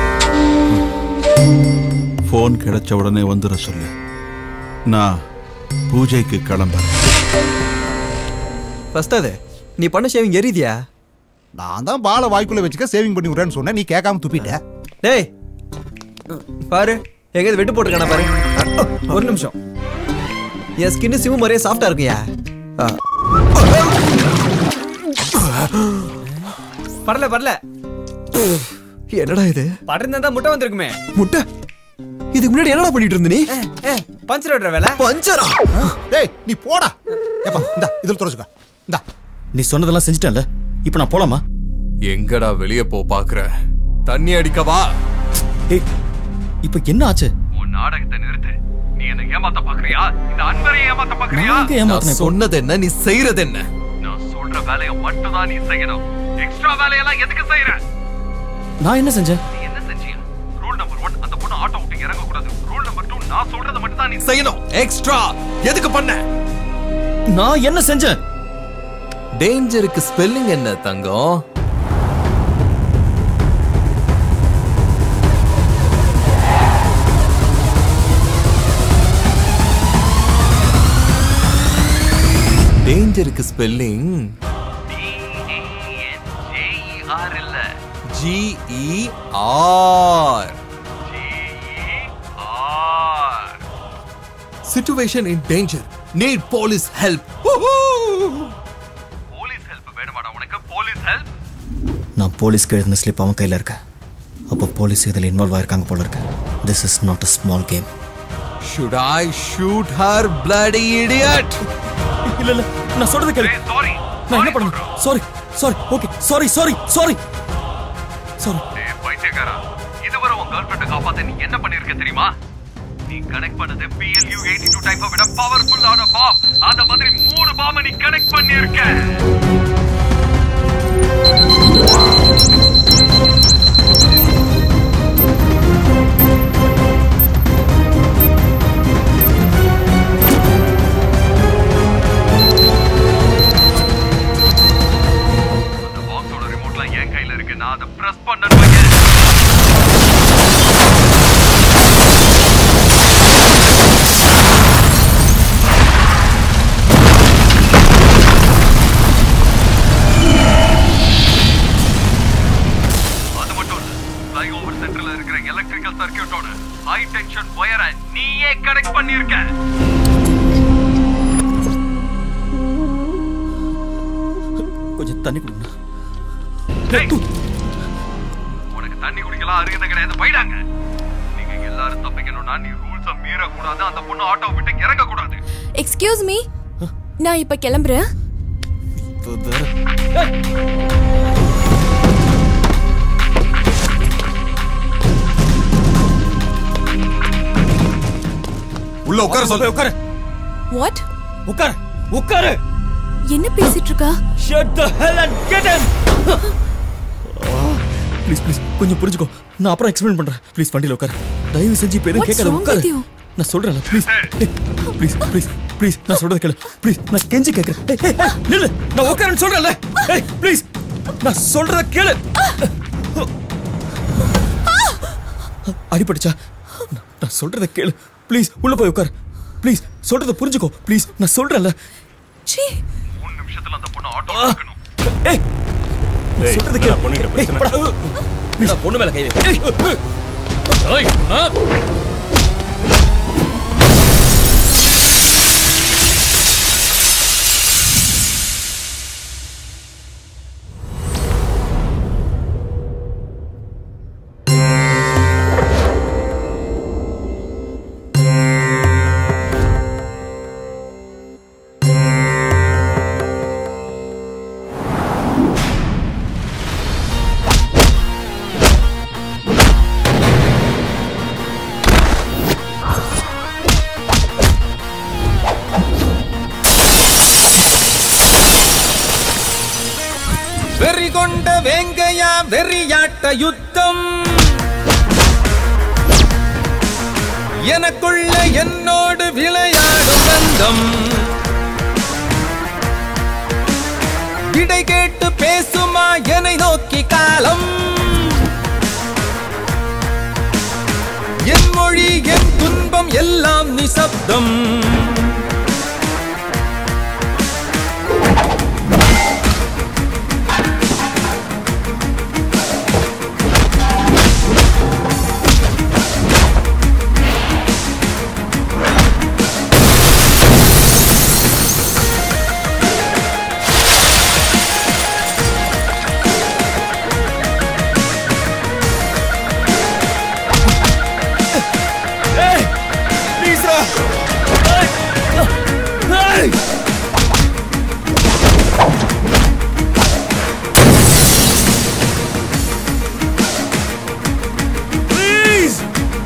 ஃபோன் கிடைச்ச உடனே வந்துட சொல்லு நான் பூஜைக்கு கிளம்புறேன் ஃபர்ஸ்ட் அது நீ பண்ண ஷேவிங் எரியுதியா நான் தான் பாலை வாய்க்குள்ள வச்சுக்க சேவிங் பண்ணி விடுறேன்னு சொன்னேன் நீ கேட்காம துப்பிட்ட டேய் பாரு எங்கேயாவது வெட்டு போட்டுருக்கான பாரு ஒரு நிமிஷம் என் ஸ்கின் சிவ மாதிரியே சாஃப்டா இருக்குயா ஆ. பரல பரல என்னடா இது படர்ந்தா தான் முட்டை வந்திருக்குமே முட்டை இதுக்கு முன்னாடி என்னடா பண்ணிட்டு இருந்த நீ பஞ்சர் ஓடுற வேலை பஞ்சரா டேய் நீ போடா ஏப்பா இந்த இதில் துறைச்சுக்க இந்த நீ சொன்னதெல்லாம் செஞ்சுட்டேன்ல இப்போ நான் போலாமா எங்கடா வெளிய போ பாக்குற தண்ணி அடிக்கவா ஏய் இப்போ என்ன ஆச்சு உன் நாடகத்தை நிறுத்து நீ என்ன ஏமாத்த பாக்குறியா இந்த அன்பரை ஏமாத்த பாக்குறியா நான் எங்க ஏமாத்துனேன் நான் சொன்னது என்ன நீ செய்யறது என்ன நான் சொல்ற வேலையை மட்டும் தான் நீ செய்யணும் எக்ஸ்ட்ரா வேலையெல்லாம் எதுக்கு செய்யற நான் என்ன செஞ்சேன் நீ என்ன செஞ்சியா ரூல் நம்பர் ஒன் அந்த பொண்ணு ஆட்டோ விட்டு இறங்க கூடாது ரூல் நம்பர் டூ நான் சொல்றதை மட்டும் தான் நீ செய்யணும் எக்ஸ்ட்ரா எதுக்கு பண்ண நான் என்ன செஞ்சேன் டேஞ்சருக்கு ஸ்பெல்லிங் என்ன தங்கம் டேஞ்சருக்கு ஸ்பெல்லிங் இல்ல G E R situation in danger need police help police help வேணுமாடா உனக்கு போலீஸ் ஹெல்ப் நான் போலீஸ்க்கு எழுதின ஸ்லிப் அவன் கையில் இருக்க அப்போ போலீஸ் இதில் இன்வால்வ் ஆயிருக்காங்க போல இருக்கு this is not a small game shoot I shoot her bloody idiot இல்ல இல்ல நான் சொல்றது கேளு சாரி நான் என்ன பண்ணேன் sorry sorry okay sorry sorry sorry sorry பைத்தியக்காரா இதுவரை உன் கேர்ள் ஃப்ரெண்ட் காப்பாத்த நீ என்ன பண்ணிருக்க தெரியுமா நீ கனெக்ட் பண்ணது PLU 82 டைப் விட பவர்ஃபுல்லான பாம் அந்த மாதிரி மூணு பாம்ப நீ கனெக்ட் பண்ணிருக்க அந்த பாக்ஸோட ரிமோட்லாம் என் கையில இருக்கு நான் அதை பிரஸ் பண்ணணும் வைங்க அது மட்டும் இல்ல ஃப்ளை ஓவர் சென்டர்ல இருக்கிற எலக்ட்ரிக்கல் சர்க்கியூட்டோட ஹை டென்ஷன் ஒயரை நீயே கனெக்ட் பண்ணிருக்க கொஞ்சம் தண்ணி கொடுங்க டேய், உனக்கு தண்ணி குடிக்கலாம் அருகதை கிடையாது போயிடாங்க நீங்க எல்லாரும் தப்பிக்கணும்னா நீ ரூல்ஸ மீற கூடாது அந்த பொண்ணு ஆட்டோ விட்டு இறங்க கூடாது எக்ஸ்கியூஸ் மீ நான் இப்ப கிளம்புறேன் உள்ள உட்கார சொல்லு உட்காரு வாட் உட்காரு உட்காரு என்ன பேசிட்டு இருக்கா shut the hell and get him please please கொஞ்சம் புரிஞ்சுக்கோ நான் அப்புறம் எக்ஸ்பிளைன் பண்றேன் ப்ளீஸ் வண்டியில உட்காரு தயவு செஞ்சு இப்போ எதுவும் What's கேட்காத wrong உட்காரு with you? நான் சொல்றேன் ப்ளீஸ் ப்ளீஸ் ப்ளீஸ் ப்ளீஸ் நான் சொல்றத கேளு ப்ளீஸ் நான் கெஞ்சி கேட்கறேன் ஏய், ஏய், ஏய், நில்லு நான் உட்காருன்னு சொல்றேன்ல ஏய் ப்ளீஸ் நான் சொல்றத கேளு அடிபட்டுச்சா நான்- நான் சொல்றத கேளு ப்ளீஸ் உள்ள போய் உட்காரு ப்ளீஸ் சொல்றத புரிஞ்சுக்கோ ப்ளீஸ் நான் சொல்றேன்ல சீ மூணு நிமிஷத்துல அந்த பொண்ணு ஆட்டோ ஏய் ஏய், சொல்றது என்னடா கேளு பொண்ணுகிட்ட ஏய், பிரச்சனை? போடா. ப்ளீஸ் பொண்ணு மேல கை வை ஏய், ஏய், ஆ. வெறி கொண்ட வேங்கையா வெறியாட்ட யுத்தம் எனக்குள்ள என்னோடு விளையாடும் பந்தம் விடை கேட்டு பேசுமா என்னை நோக்கி காலம் என் மொழி என் துன்பம் எல்லாம் நிசப்தம் ஏய் ப்ளீஸ் ஏய் ஏய் ப்ளீஸ்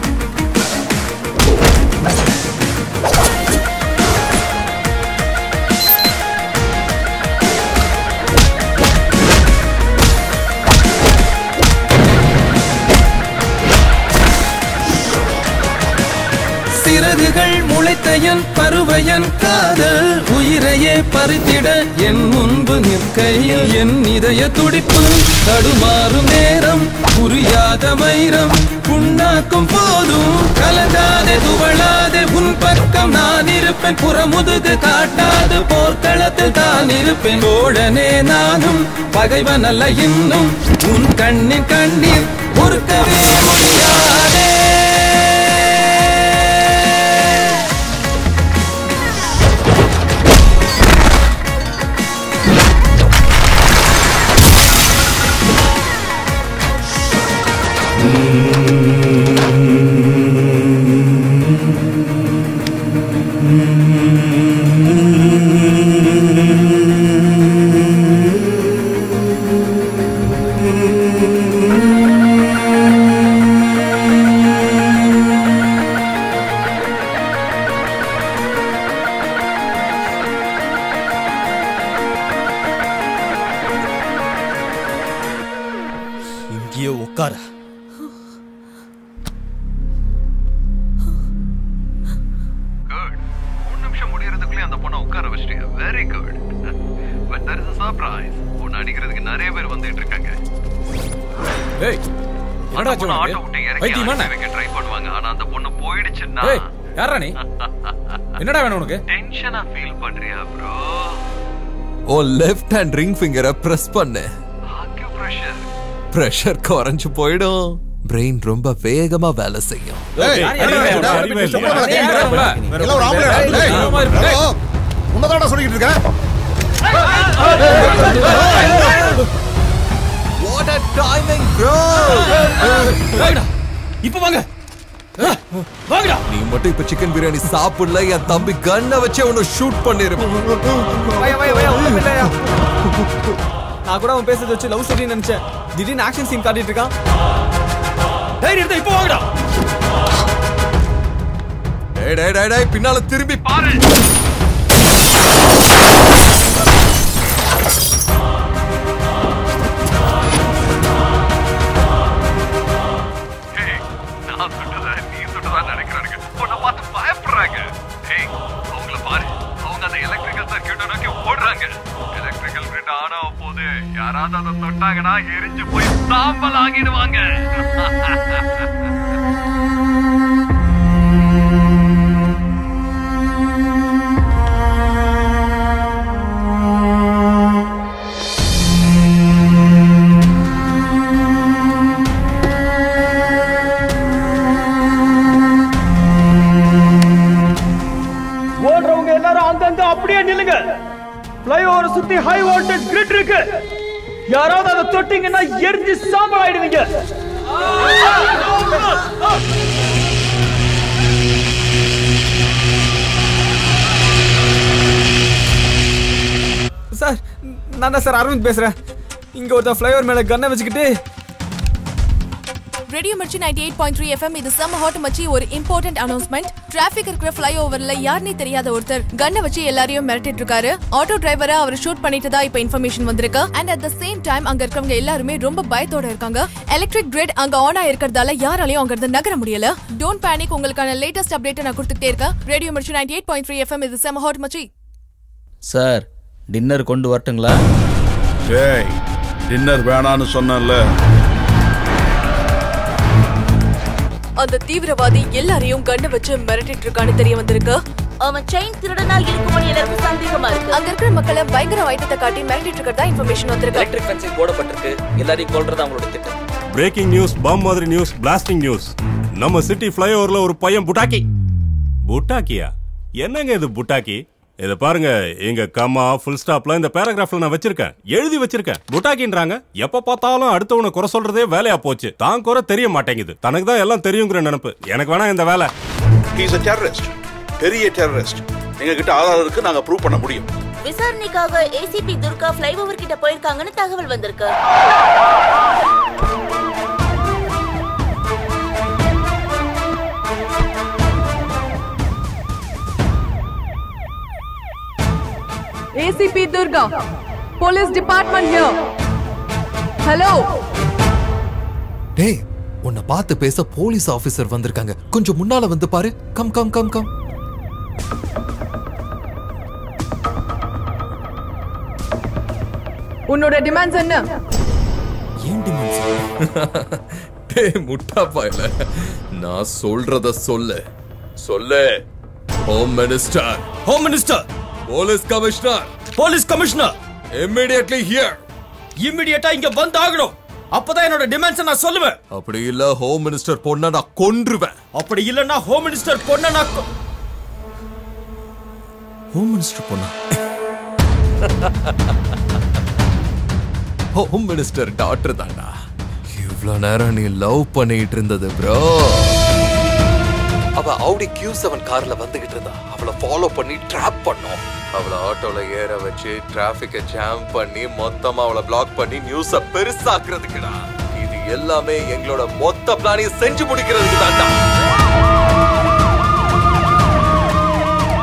சிறகுகள் முளைத்த என் பருவையன் காதல் உயிரையே பறித்திட என் முன்பு நிற்கையில் என் இதய துடிப்பு தடுமாறும் நேரம் புரியாத வைரம் புண்ணாக்கும் போதும் கலங்காதே துவளாதே உன் பக்கம் நான் இருப்பேன் புறமுதுகு காட்டாது போர்க்களத்தில் தான் இருப்பேன் தோழனே நானும் பகைவன் அல்ல இன்னும் உன் கண்ணின் கண்ணீர் பொறுக்கவே முடியாதே அங்கேயே உட்கார ஒரு நிமிஷம் முடியறதுக்குள்ளே அந்த பொண்ணை உட்கார வச்சிட்டீங்க very good but there is surprise பொண்ணு அடிக்கிறதுக்கு நிறைய பேர் வந்துட்டு இருக்காங்க ஏய் என்னடா அந்த பொண்ணு உனக்கு? ஆட்டோ விட்டு இறக்கி பைத்தியமா என்ன? அனுப்பி வைக்க ட்ரை பண்ணுவாங்க ஆனா அந்த பொண்ணு போயிடுச்சுன்னா ஏய் யாரா நீ என்னடா வேணும் உனக்கு டென்ஷனா ஃபீல் பண்றியா bro oh left hand ring ஃபிங்கரை பிரஸ் பண்ணு ப்ரெஷர் பிரஷர் குறைஞ்சு போயிடும் பிரெயின் ரொம்ப வேகமா வேலை செய்யும் உன்னதாடா சொல்லிக்கிட்டு இருக்கேன் வாட் அ டைமிங் ப்ரோ இப்ப வாங்க வாங்கடா நீ மட்டும் இப்ப சிக்கன் பிரியாணி சாப்பிடல என் தம்பி கன்னை வச்சே உன்னை ஷூட் பண்ணிருப்பான் வயா வயா வயா ஒண்ணும் இல்லையா நான் கூட அவன் பேசுறத வச்சு லவ் ஸ்டோரி நினைச்சேன் திடீர்னு ஆக்ஷன் சீன் காட்டிட்டு இருக்கான் தைரியம் இருந்தா இப்போ வாங்கடா டேய் டேய் டேய் டேய் பின்னால திரும்பி பாரு நான் சுட்டுறத நீ சுட்டுறதா நினைக்கிறானுங்க உன்னை பார்த்து பயப்படுறாங்க ஏய் அவங்கள பாரு அவங்க அந்த எலக்ட்ரிக்கல் சர்க்கியூட்டை நோக்கி ஓடுறாங்க எலக்ட்ரிக்கல் கிரிட் ஆன் ஆக போது யாராவது அதை தொட்டாங்கன்னா எரிஞ்சு போய் சாம்பல் ஆகிடுவாங்க ஓடுறவங்க எல்லாரும் அங்கங்க அப்படியே நில்லுங்க ஃப்ளைஓவர் சுத்தி ஹை வோல்டேஜ் கிரிட் இருக்கு யாராவது அதை தொட்டீங்கன்னா எரிஞ்சு சாம்பல் ஆயிடுவீங்க சார் நான் தான் சார் அரவிந்த் பேசுறேன் இங்க ஒருத்தன் ஃப்ளைஓவர் மேல கன்னை வச்சுக்கிட்டு radio Machi ninety eight point three FM இது செம்ம ஹாட் மச்சி ஒரு இம்பார்ட்டன்ட் அனௌன்ஸ்மெண்ட் டிராபிக் இருக்கிற ஃபிளை ஓவர்ல யாருனே தெரியாத ஒருத்தர் கன்னை வச்சு எல்லாரையும் மிரட்டிட்டு இருக்காரு ஆட்டோ டிரைவரை அவர் ஷூட் பண்ணிட்டு தான் இப்ப இன்ஃபர்மேஷன் வந்திருக்கு and at the same time அங்க இருக்கவங்க எல்லாருமே ரொம்ப பயத்தோட இருக்காங்க எலக்ட்ரிக் கிரிட் அங்க ஆன் ஆயிருக்கிறதால யாராலையும் அங்க இருந்து நகர முடியல டோன்ட் பேனிக் உங்களுக்கான லேட்டஸ்ட் அப்டேட் நான் கொடுத்துட்டே இருக்கேன் radio Machi ninety eight point three FM இது செம்ம ஹாட் மச்சி சார் டின்னர் கொண்டு வரட்டுங்களா டேய் டின்னர் வேணான்னு சொன்னேன்ல அந்த தீவிரவாதி எல்லாரையும் கண்ணை வச்சு மிரட்டிட்டு இருக்கான்னு தெரிய வந்திருக்கு அவன் செயின் திருடனா இருக்குமோ எல்லாருக்கும் சந்தேகமா இருக்கு அங்க இருக்கிற மக்களை பயங்கர ஆயுதத்தை காட்டி மிரட்டிட்டு இருக்கிறதா இன்ஃபர்மேஷன் வந்திருக்கு எலக்ட்ரிக் ஃபென்சிங் போடப்பட்டிருக்கு எல்லாரையும் கொல்றது அவங்களோட திட்டம் பிரேக்கிங் நியூஸ் பம் மாதிரி நியூஸ் பிளாஸ்டிங் நியூஸ் நம்ம சிட்டி ஃப்ளைஓவர்ல ஒரு பையன் புட்டாக்கி புட்டாக்கியா என்னங்க இது புட்டாக்கி இத பாருங்க எங்க கம்மா ஃபுல் ஸ்டாப்ல இந்த பேராகிராஃப்ல நான் வச்சிருக்கேன் எழுதி வச்சிருக்கேன் புட்டாக்கின்றாங்க எப்ப பார்த்தாலும் அடுத்தவனை குறை சொல்றதே வேலையா போச்சு தான் குறை தெரிய மாட்டேங்குது தனக்கு தான் எல்லாம் தெரியுங்கிற நினைப்பு எனக்கு வேணா இந்த வேலை இஸ் a terrorist பெரிய டெரரிஸ்ட் எங்க கிட்ட ஆதாரம் இருக்கு நாங்க ப்ரூவ் பண்ண முடியும் விசாரணைக்காக ஏசிபி துர்கா ஃபிளைஓவர் கிட்ட போயிருக்காங்கன்னு தகவல் வந்திருக்கு ACP Durga police department here hello டேய் உன்னை பார்த்து பேச போலீஸ் ஆபீசர் வந்திருக்காங்க கொஞ்சம் முன்னால வந்து பாரு கம் கம் கம் கம் உன்னோட டிமாண்ட்ஸ் என்ன டேய் முட்டா பாயல நான் சொல்றத சொல்லு சொல்லு home minister home minister police commissioner police commissioner immediately here இம்மிடியட்டா இங்க வந்து ஆகணும் அப்பதான் என்னோட டிமாண்ட்ஸ் நான் சொல்லுவேன் அப்படி இல்ல ஹோம் மினிஸ்டர் பொண்ணை நான் கொன்றுவேன் அப்படி இல்லன்னா ஹோம் மினிஸ்டர் பொண்ண நான் கொ- ஹோம் மினிஸ்டர் பொண்ணா ஹோம் மினிஸ்டர் டாக்டர் தான்டா இவ்ளோ நேரம் நீ லவ் பண்ணிட்டு இருந்தது ப்ரோ அவ ஆடி கியூ செவன் கார்ல வந்துகிட்டு இருந்தா அவளை ஃபாலோ பண்ணி ட்ராப் பண்ணோம் அவளை ஆட்டோல ஏற வச்சு டிராபிக்க ஜாம் பண்ணி மொத்தமா அவளை பிளாக் பண்ணி நியூஸ பெருசாக்குறதுக்குடா இது எல்லாமே எங்களோட மொத்த பிளானையும் செஞ்சு முடிக்கிறதுக்கு தான்டா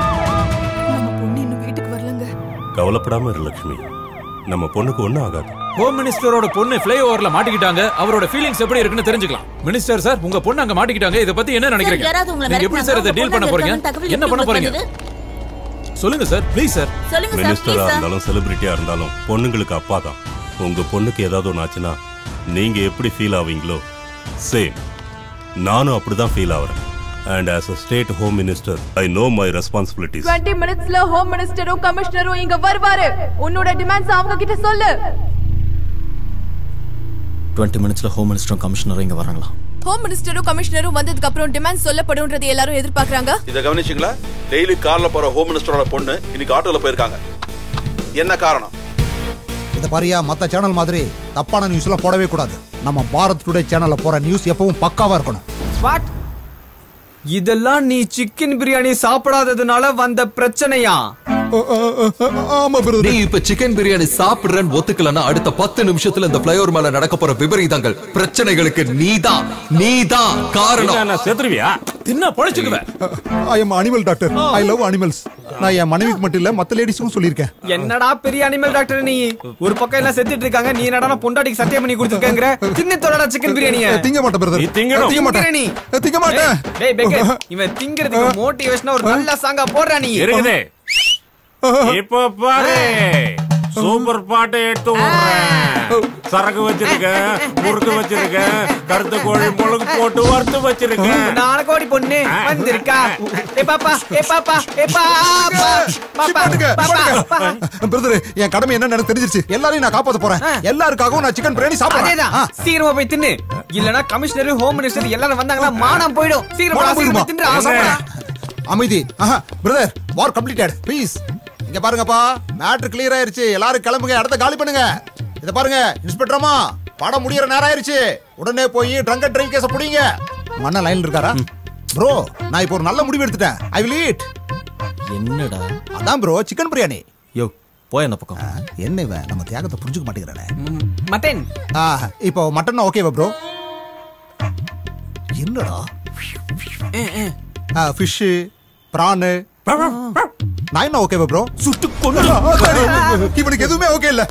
நம்ம பொண்ணு இன்னும் வீட்டுக்கு வரலங்க கவலைப்படாம இரு லட்சுமி நம்ம பொண்ணுக்கு ஒண்ணும் ஆகாது ஹோம் மினிஸ்டரோட பொண்ணு ஃபிளை ஓவர்ல மாட்டிக்கிட்டாங்க அவரோட ஃபீலிங்ஸ் எப்படி இருக்குன்னு தெரிஞ்சுக்கலாம் மினிஸ்டர் சார் உங்க பொண்ணு அங்க மாட்டிக்கிட்டாங்க இத பத்தி என்ன நினைக்கிறீங்க யாராவது உங்களை நீங்க எப்படி சார் இதை டீல் பண்ண போறீங்க என்ன பண்ண போறீங்க சொல்லுங்க சார் ப்ளீஸ் சார் சொல்லுங்க சார் மினிஸ்டரா ப்ளீஸ் சார் இருந்தாலும் செலிபிரிட்டியா இருந்தாலும் பொண்ணுங்களுக்கு அப்பா தான் உங்க பொண்ணுக்கு ஏதாவது ஒன்று ஆச்சுன்னா நீங்க எப்படி ஃபீல் ஆவீங்களோ சேம் நானும் அப்படிதான் ஃபீல் ஆகுறேன் and as a state home minister I know my responsibilities twenty மினிட்ஸ்ல ஹோம் மினிஸ்டரும் கமிஷனரும் இங்க வருவாரு உன்னோட டிமாண்ட்ஸ் அவங்க கிட்ட சொல்லு டுவெண்ட்டி மினிட்ஸில் ஹோம் மினிஸ்டரும் கமிஷனரும் இங்கே வராங்களா ஹோம் மினிஸ்டரும் கமிஷனரும் வந்ததுக்கு அப்புறம் டிமாண்ட் சொல்லப்படும்ன்றது எல்லாரும் எதிர்பார்க்கறாங்க இதை கவனிச்சிங்களா டெய்லி கார்ல போற ஹோம் மினிஸ்டரோட பொண்ணு இன்னைக்கு ஆட்டோல போயிருக்காங்க என்ன காரணம் இத பாரியா மத்த சேனல் மாதிரி தப்பான நியூஸ் எல்லாம் போடவே கூடாது நம்ம பாரத் டுடே சேனல்ல போற நியூஸ் எப்பவும் பக்காவா இருக்கணும் வாட் இதெல்லாம் நீ சிக்கன் பிரியாணி சாப்பிடாததுனால வந்த பிரச்சனையா ஆமா நீ இப்ப சிக்கன் பிரியாணி சாப்பிடுறேன்னு ஒத்துக்கலன்னா அடுத்த பத்து நிமிஷத்துல இந்த பிளைஓவர் மேல நடக்க போற விபரீதங்கள் பிரச்சனைகளுக்கு நீதான் நீதான் காரணம் செத்துருவியா தின்னா பொழைச்சுக்குவேன் I am animal doctor I love animals நான் என் மனைவிக்கு மட்டும் இல்ல மத்த லேடிஸ்க்கும் சொல்லியிருக்கேன் என்னடா பெரிய அனிமல் டாக்டர் நீ ஒரு பக்கம் எல்லாம் செத்துட்டு இருக்காங்க நீ என்னடா பொண்டாட்டிக்கு சத்தியம் பண்ணி கொடுத்துருக்கங்கிற தின்னு தொடடா சிக்கன் பிரியாணிய திங்க மாட்டேன் பிரதர் நீ திங்கணும். திங்க மாட்டேன் பிரியாணி. திங்க மாட்டேன் டேய் பெக்கர் இவன் திங்கிறதுக்கு மோட்டிவேஷனா ஒரு நல்ல சாங்கா போடுறா நீ இருக்குதே இப்போ பாரு சூப்பர் பாட்டை எடுத்து விடுறேன் சரக்கு வச்சிருக்கேன் முறுக்கு வச்சிருக்கேன் கருத்து கோழி முழுக்கு போட்டு வறுத்து வச்சிருக்கேன் நாலு கோடி பொண்ணு வந்திருக்கா ஏ பாப்பா ஏ பாப்பா ஏ பாப்பா பாப்பா பாப்பா பிரதர் என் கடமை என்னன்னு எனக்கு தெரிஞ்சிருச்சு எல்லாரையும் நான் காப்பாத்த போறேன் எல்லாருக்காகவும் நான் சிக்கன் பிரியாணி சாப்பிடுறேன் அதேதான் சீக்கிரமா போய் தின்னு இல்லனா கமிஷனர் ஹோம் மினிஸ்டர் எல்லாரும் வந்தாங்கன்னா மானம் போயிடும் சீக்கிரமா மானம் சீக்கிரமா போயிடுமா? தின்னு ஆசைப்படுறேன் அமைதி ஆஹா பிரதர் வார் கம்ப்ளீட்டட் ப்ளீஸ் இங்க பாருங்கப்பா மேட்ரு கிளியர் ஆயிருச்சு எல்லாரும் கிளம்புங்க இடத்த காலி பண்ணுங்க இத பாருங்க இன்ஸ்பெக்டரமா படம் முடியற நேரம் ஆயிருச்சு உடனே போய் ட்ரங்க் அண்ட் டிரைவ் கேஸ புடிங்க மண்ண லைன்ல இருக்காரா ப்ரோ நான் இப்போ ஒரு நல்ல முடிவு எடுத்துட்டேன் ஐ வில் ஈட் என்னடா அதான் ப்ரோ சிக்கன் பிரியாணி யோ போய் அந்த பக்கம் என்ன இவன் நம்ம தியாகத்தை புரிஞ்சுக்க மாட்டேங்கிறானே மட்டன் ஆ இப்போ மட்டன் ஓகேவா ப்ரோ என்னடா ஃபிஷ் பிரானு நான் என்ன ஓகேவா ப்ரோ சுட்டு கொண்டு இவனுக்கு எதுவுமே ஓகே இல்ல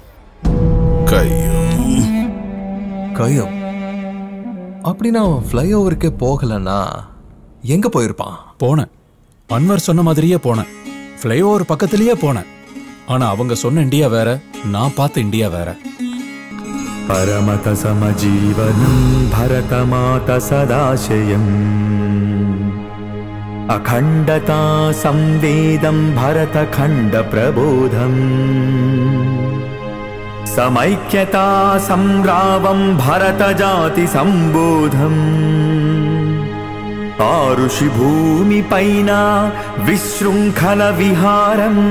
கையம் அப்படின்னா அவன் ஃப்ளைஓவருக்கே போகலன்னா எங்க போயிருப்பான் போனேன் அன்வர் சொன்ன மாதிரியே போனேன் ஃப்ளைஓவர் பக்கத்திலேயே போனேன் ஆனா அவங்க சொன்ன இந்தியா வேற நான் பார்த்த இந்தியா வேற परमत समजीवनं भरतमात सदाशयम् अखण्डता संवेदं भरतखण्डप्रबोधम् समैक्यता संग्रावं भरतजातिसम्बोधम् आरुषि भूमिपैना विशृङ्खलविहारम्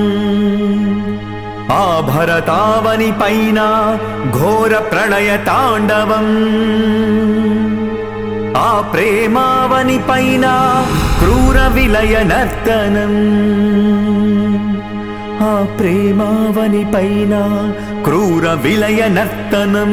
ఆభరతావని పైన ఘోర ప్రళయ తాండవం ఆ ప్రేమావని పైన క్రూర విలయ నర్తనం ఆ ప్రేమావని పైన క్రూర విలయ నర్తనం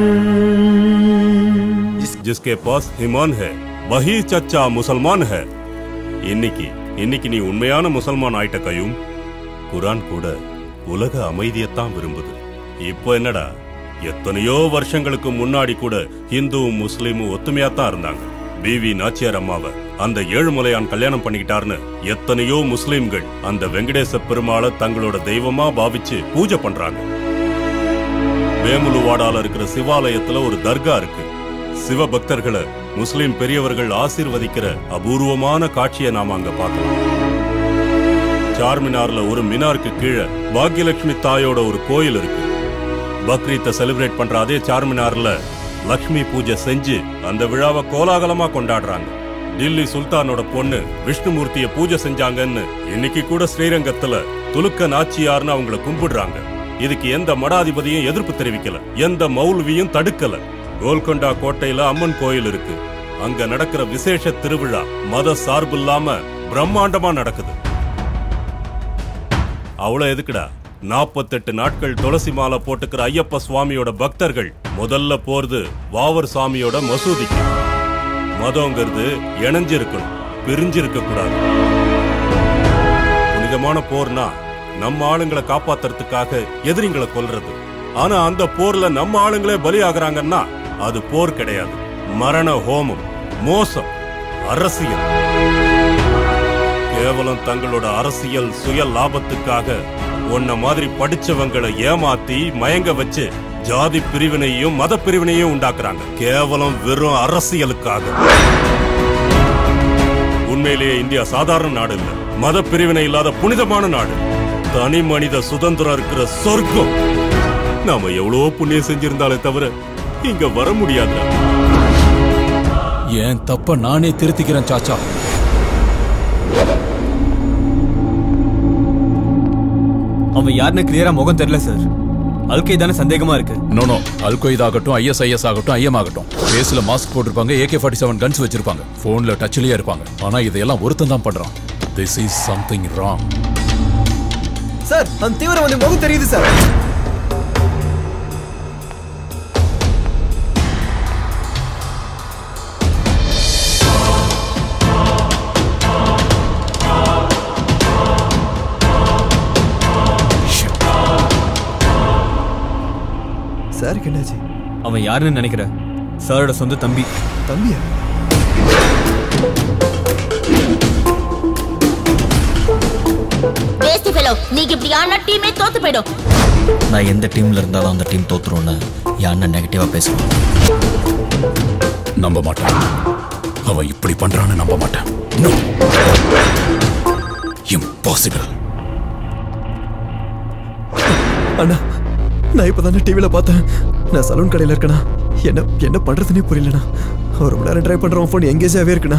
जिसके पास ईमान है वही चच्चा मुसलमान है இன்னைக்கு இன்னைக்கு நீ உண்மையான முசல்மான் ஆயிட்ட கையும் குரான் கூட உலக அமைதியத்தான் விரும்புது இப்போ என்னடா எத்தனையோ வருஷங்களுக்கு முன்னாடி கூட இந்துவும் முஸ்லீமும் ஒத்துமையாத்தான் இருந்தாங்க பிவி நாச்சியார் அம்மாவை அந்த ஏழுமலையான் கல்யாணம் பண்ணிக்கிட்டாருன்னு எத்தனையோ முஸ்லீம்கள் அந்த வெங்கடேச பெருமாளை தங்களோட தெய்வமா பாவிச்சு பூஜை பண்றாங்க வேமுலுவாடால இருக்கிற சிவாலயத்துல ஒரு தர்கா இருக்கு சிவ பக்தர்களை முஸ்லிம் பெரியவர்கள் ஆசீர்வதிக்கிற அபூர்வமான காட்சியை நாம அங்க பார்க்கலாம் சார்மினார்ல ஒரு மினாருக்கு கீழே பாக்யலட்சுமி தாயோட ஒரு கோயில் இருக்கு பக்ரீத்தை செலிப்ரேட் பண்ற அதே சார்மினார்ல லக்ஷ்மி பூஜை செஞ்சு அந்த விழாவை கோலாகலமா கொண்டாடுறாங்க டில்லி சுல்தானோட பொண்ணு விஷ்ணுமூர்த்திய பூஜை செஞ்சாங்கன்னு இன்னைக்கு கூட ஸ்ரீரங்கத்துல துலுக்க நாச்சியார்னு அவங்கள கும்பிடுறாங்க இதுக்கு எந்த மடாதிபதியும் எதிர்ப்பு தெரிவிக்கல எந்த மௌல்வியும் தடுக்கல கோல்கொண்டா கோட்டையில அம்மன் கோயில் இருக்கு அங்க நடக்கிற விசேஷ திருவிழா மத சார்பு இல்லாம பிரம்மாண்டமா நடக்குது அவ்வளவு எதுக்குடா நாற்பத்தெட்டு நாட்கள் துளசி மாலை போட்டுக்கிற ஐயப்ப சுவாமியோட பக்தர்கள் முதல்ல போறது வாவர் சாமியோட மசூதிக்கு மதங்கிறது இணைஞ்சிருக்கணும் பிரிஞ்சிருக்க கூடாது புனிதமான போர்னா நம்ம ஆளுங்களை காப்பாத்துறதுக்காக எதிரிங்களை கொல்றது ஆனா அந்த போர்ல நம்ம ஆளுங்களே பலியாகுறாங்கன்னா அது போர் கிடையாது மரண ஹோமம் மோசம் அரசியல் கேவலம் தங்களோட அரசியல் சுய லாபத்துக்காக உன்ன மாதிரி படிச்சவங்களை ஏமாத்தி மயங்க வச்சு ஜாதி பிரிவினையும் மத பிரிவினையும் உண்டாக்குறாங்க கேவலம் வெறும் அரசியலுக்காக உண்மையிலேயே இந்தியா சாதாரண நாடு இல்ல மத பிரிவினை இல்லாத புனிதமான நாடு தனி மனித சுதந்திரம் இருக்கிற சொர்க்கம் நாம எவ்வளவோ புண்ணியம் செஞ்சிருந்தாலே தவிர இங்க வர முடியாது என் தப்ப நானே திருத்திக்கிறேன் சாச்சா அவன் யாருன்னு கிளியரா முகம் தெரியல சார் அல்கை தானே சந்தேகமா இருக்கு நோ நோ அல்கொய்தா ஆகட்டும் ஐஎஸ்ஐஎஸ் ஆகட்டும் ஐஎம் ஆகட்டும் ஃபேஸ்ல மாஸ்க் போட்டிருப்பாங்க ஏகே ஃபார்ட்டி செவன் கன்ஸ் வச்சிருப்பாங்க போன்ல டச்லயே இருப்பாங்க ஆனா இதையெல்லாம் ஒருத்தன் தான் பண்றான் this is something wrong sir அந்த தீவிரவாதி முகம் தெரியுது சார் சாருக்கு என்னாச்சு அவன் யாருன்னு நினைக்கிற சாரோட சொந்த தம்பி தம்பியா வேஸ்ட் ஃபெலோ நீங்க இப்படி ஆனா டீமே தோத்து போயிடும் நான் எந்த டீம்ல இருந்தாலும் அந்த டீம் தோத்துரும்னு என் அண்ணன் நெகட்டிவா பேசுவான் நம்ப மாட்டேன் அவன் இப்படி பண்றான்னு நம்ப மாட்டேன் இம்பாசிபிள் அண்ணா நான் இப்பதானே டிவில பார்த்தேன் நான் சலூன் கடையில இருக்கேனா என்ன என்ன பண்றதுனே புரியலண்ணா ஒரு மணி நேரம் ட்ரை பண்றோம் ஃபோன் எங்கேஜாவே இருக்குண்ணா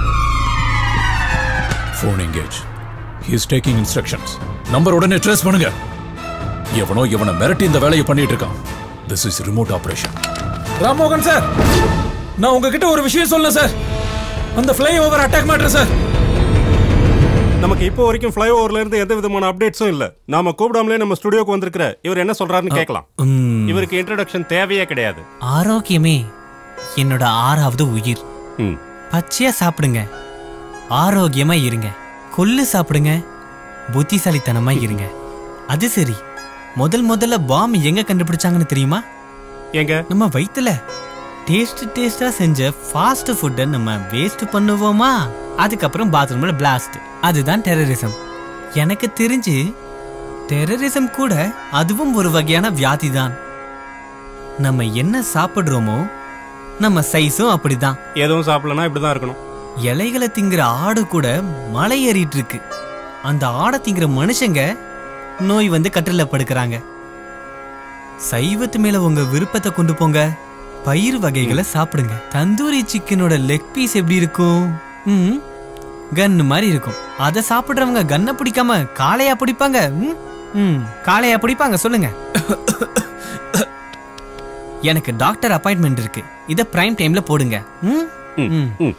phone engage he's taking instructions number உடனே ட்ரேஸ் பண்ணுங்க எவனோ இவனை மிரட்டி இந்த வேலையை பண்ணிட்டு இருக்கான் this is remote operation Ramohan sir நான் உங்ககிட்ட ஒரு விஷயம் சொல்ல சார் அந்த flyover attack matter sir நமக்கு இப்போ வரைக்கும் ஃப்ளை ஓவர்ல இருந்து எந்த விதமான அப்டேட்ஸும் இல்ல நாம கூப்பிடாமலே நம்ம ஸ்டுடியோக்கு வந்திருக்கிற இவர் என்ன சொல்றாருன்னு கேட்கலாம் இவருக்கு இன்ட்ரடக்ஷன் தேவையே கிடையாது ஆரோக்கியமே என்னோட ஆறாவது உயிர் பச்சையா சாப்பிடுங்க ஆரோக்கியமா இருங்க கொள்ளு சாப்பிடுங்க புத்திசாலித்தனமா இருங்க அது சரி முதல் முதல்ல பாம் எங்க கண்டுபிடிச்சாங்கன்னு தெரியுமா எங்க நம்ம வயித்துல டேஸ்ட் டேஸ்டா செஞ்ச ஃபாஸ்ட் ஃபுட்டை நம்ம வேஸ்ட் பண்ணுவோமா அதுக்கப்புறம் பாத்ரூம்ல பிளாஸ்ட் அதுதான் டெரரிசம் எனக்கு தெரிஞ்சு டெரரிசம் கூட அதுவும் ஒரு வகையான வியாதி தான் நம்ம என்ன சாப்பிடுறோமோ நம்ம சைஸும் அப்படிதான் எதுவும் சாப்பிடலனா இப்படிதான் இருக்கணும் இலைகளை திங்கிற ஆடு கூட மலை ஏறிட்டு இருக்கு அந்த ஆடை திங்கிற மனுஷங்க நோய் வந்து கட்டில படுக்கிறாங்க சைவத்து மேல உங்க விருப்பத்தை கொண்டு போங்க பயிர் வகைகளை சாப்பிடுங்க தந்தூரி சிக்கனோட லெக் பீஸ் எப்படி இருக்கும் ம் கன்னு மாதிரி இருக்கும் அதை சாப்பிடுறவங்க கன்னை பிடிக்காம காளையா பிடிப்பாங்க ம்? ம் காளையா பிடிப்பாங்க சொல்லுங்க எனக்கு டாக்டர் அப்பாயின்மெண்ட் இருக்கு இத பிரைம் டைம்ல போடுங்க ம் ம்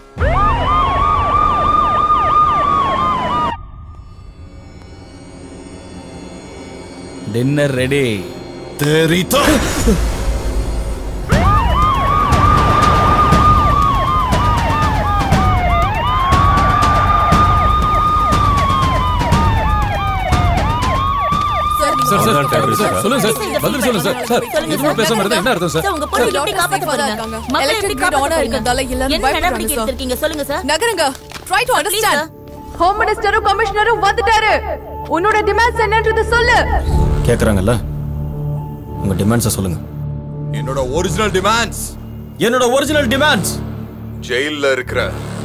டின்னர் ரெடி தெரித்தா சார் சார் சார் சொல்லுங்க சார் பதில் சொல்லுங்க சார் சார் எதுவும் பேசாம இருந்தா என்ன அர்த்தம் சார் சார், உங்க பொண்ணு எப்படி காப்பாத்த போறீங்க மக்களை எப்படி Electric grid on காப்பாத்த ஆ போறீங்க இருக்கிறதால எல்லாரும் என்ன பயப்படுறாங்க, நடவடிக்கை sir. எடுத்திருக்கீங்க சொல்லுங்க சார் நகருங்க ட்ரை டு அண்டர்ஸ்டாண்ட் ஹோம் மினிஸ்டரும் கமிஷனரும் வந்துட்டாரு உன்னோட டிமாண்ட்ஸ் என்னன்றது சொல்லு கேக்குறாங்கல்ல உங்க டிமாண்ட்ஸை சொல்லுங்க என்னோட ஒரிஜினல் டிமாண்ட்ஸ் என்னோட ஒரிஜினல் டிமாண்ட்ஸ் ஜெயில்ல இருக்கிற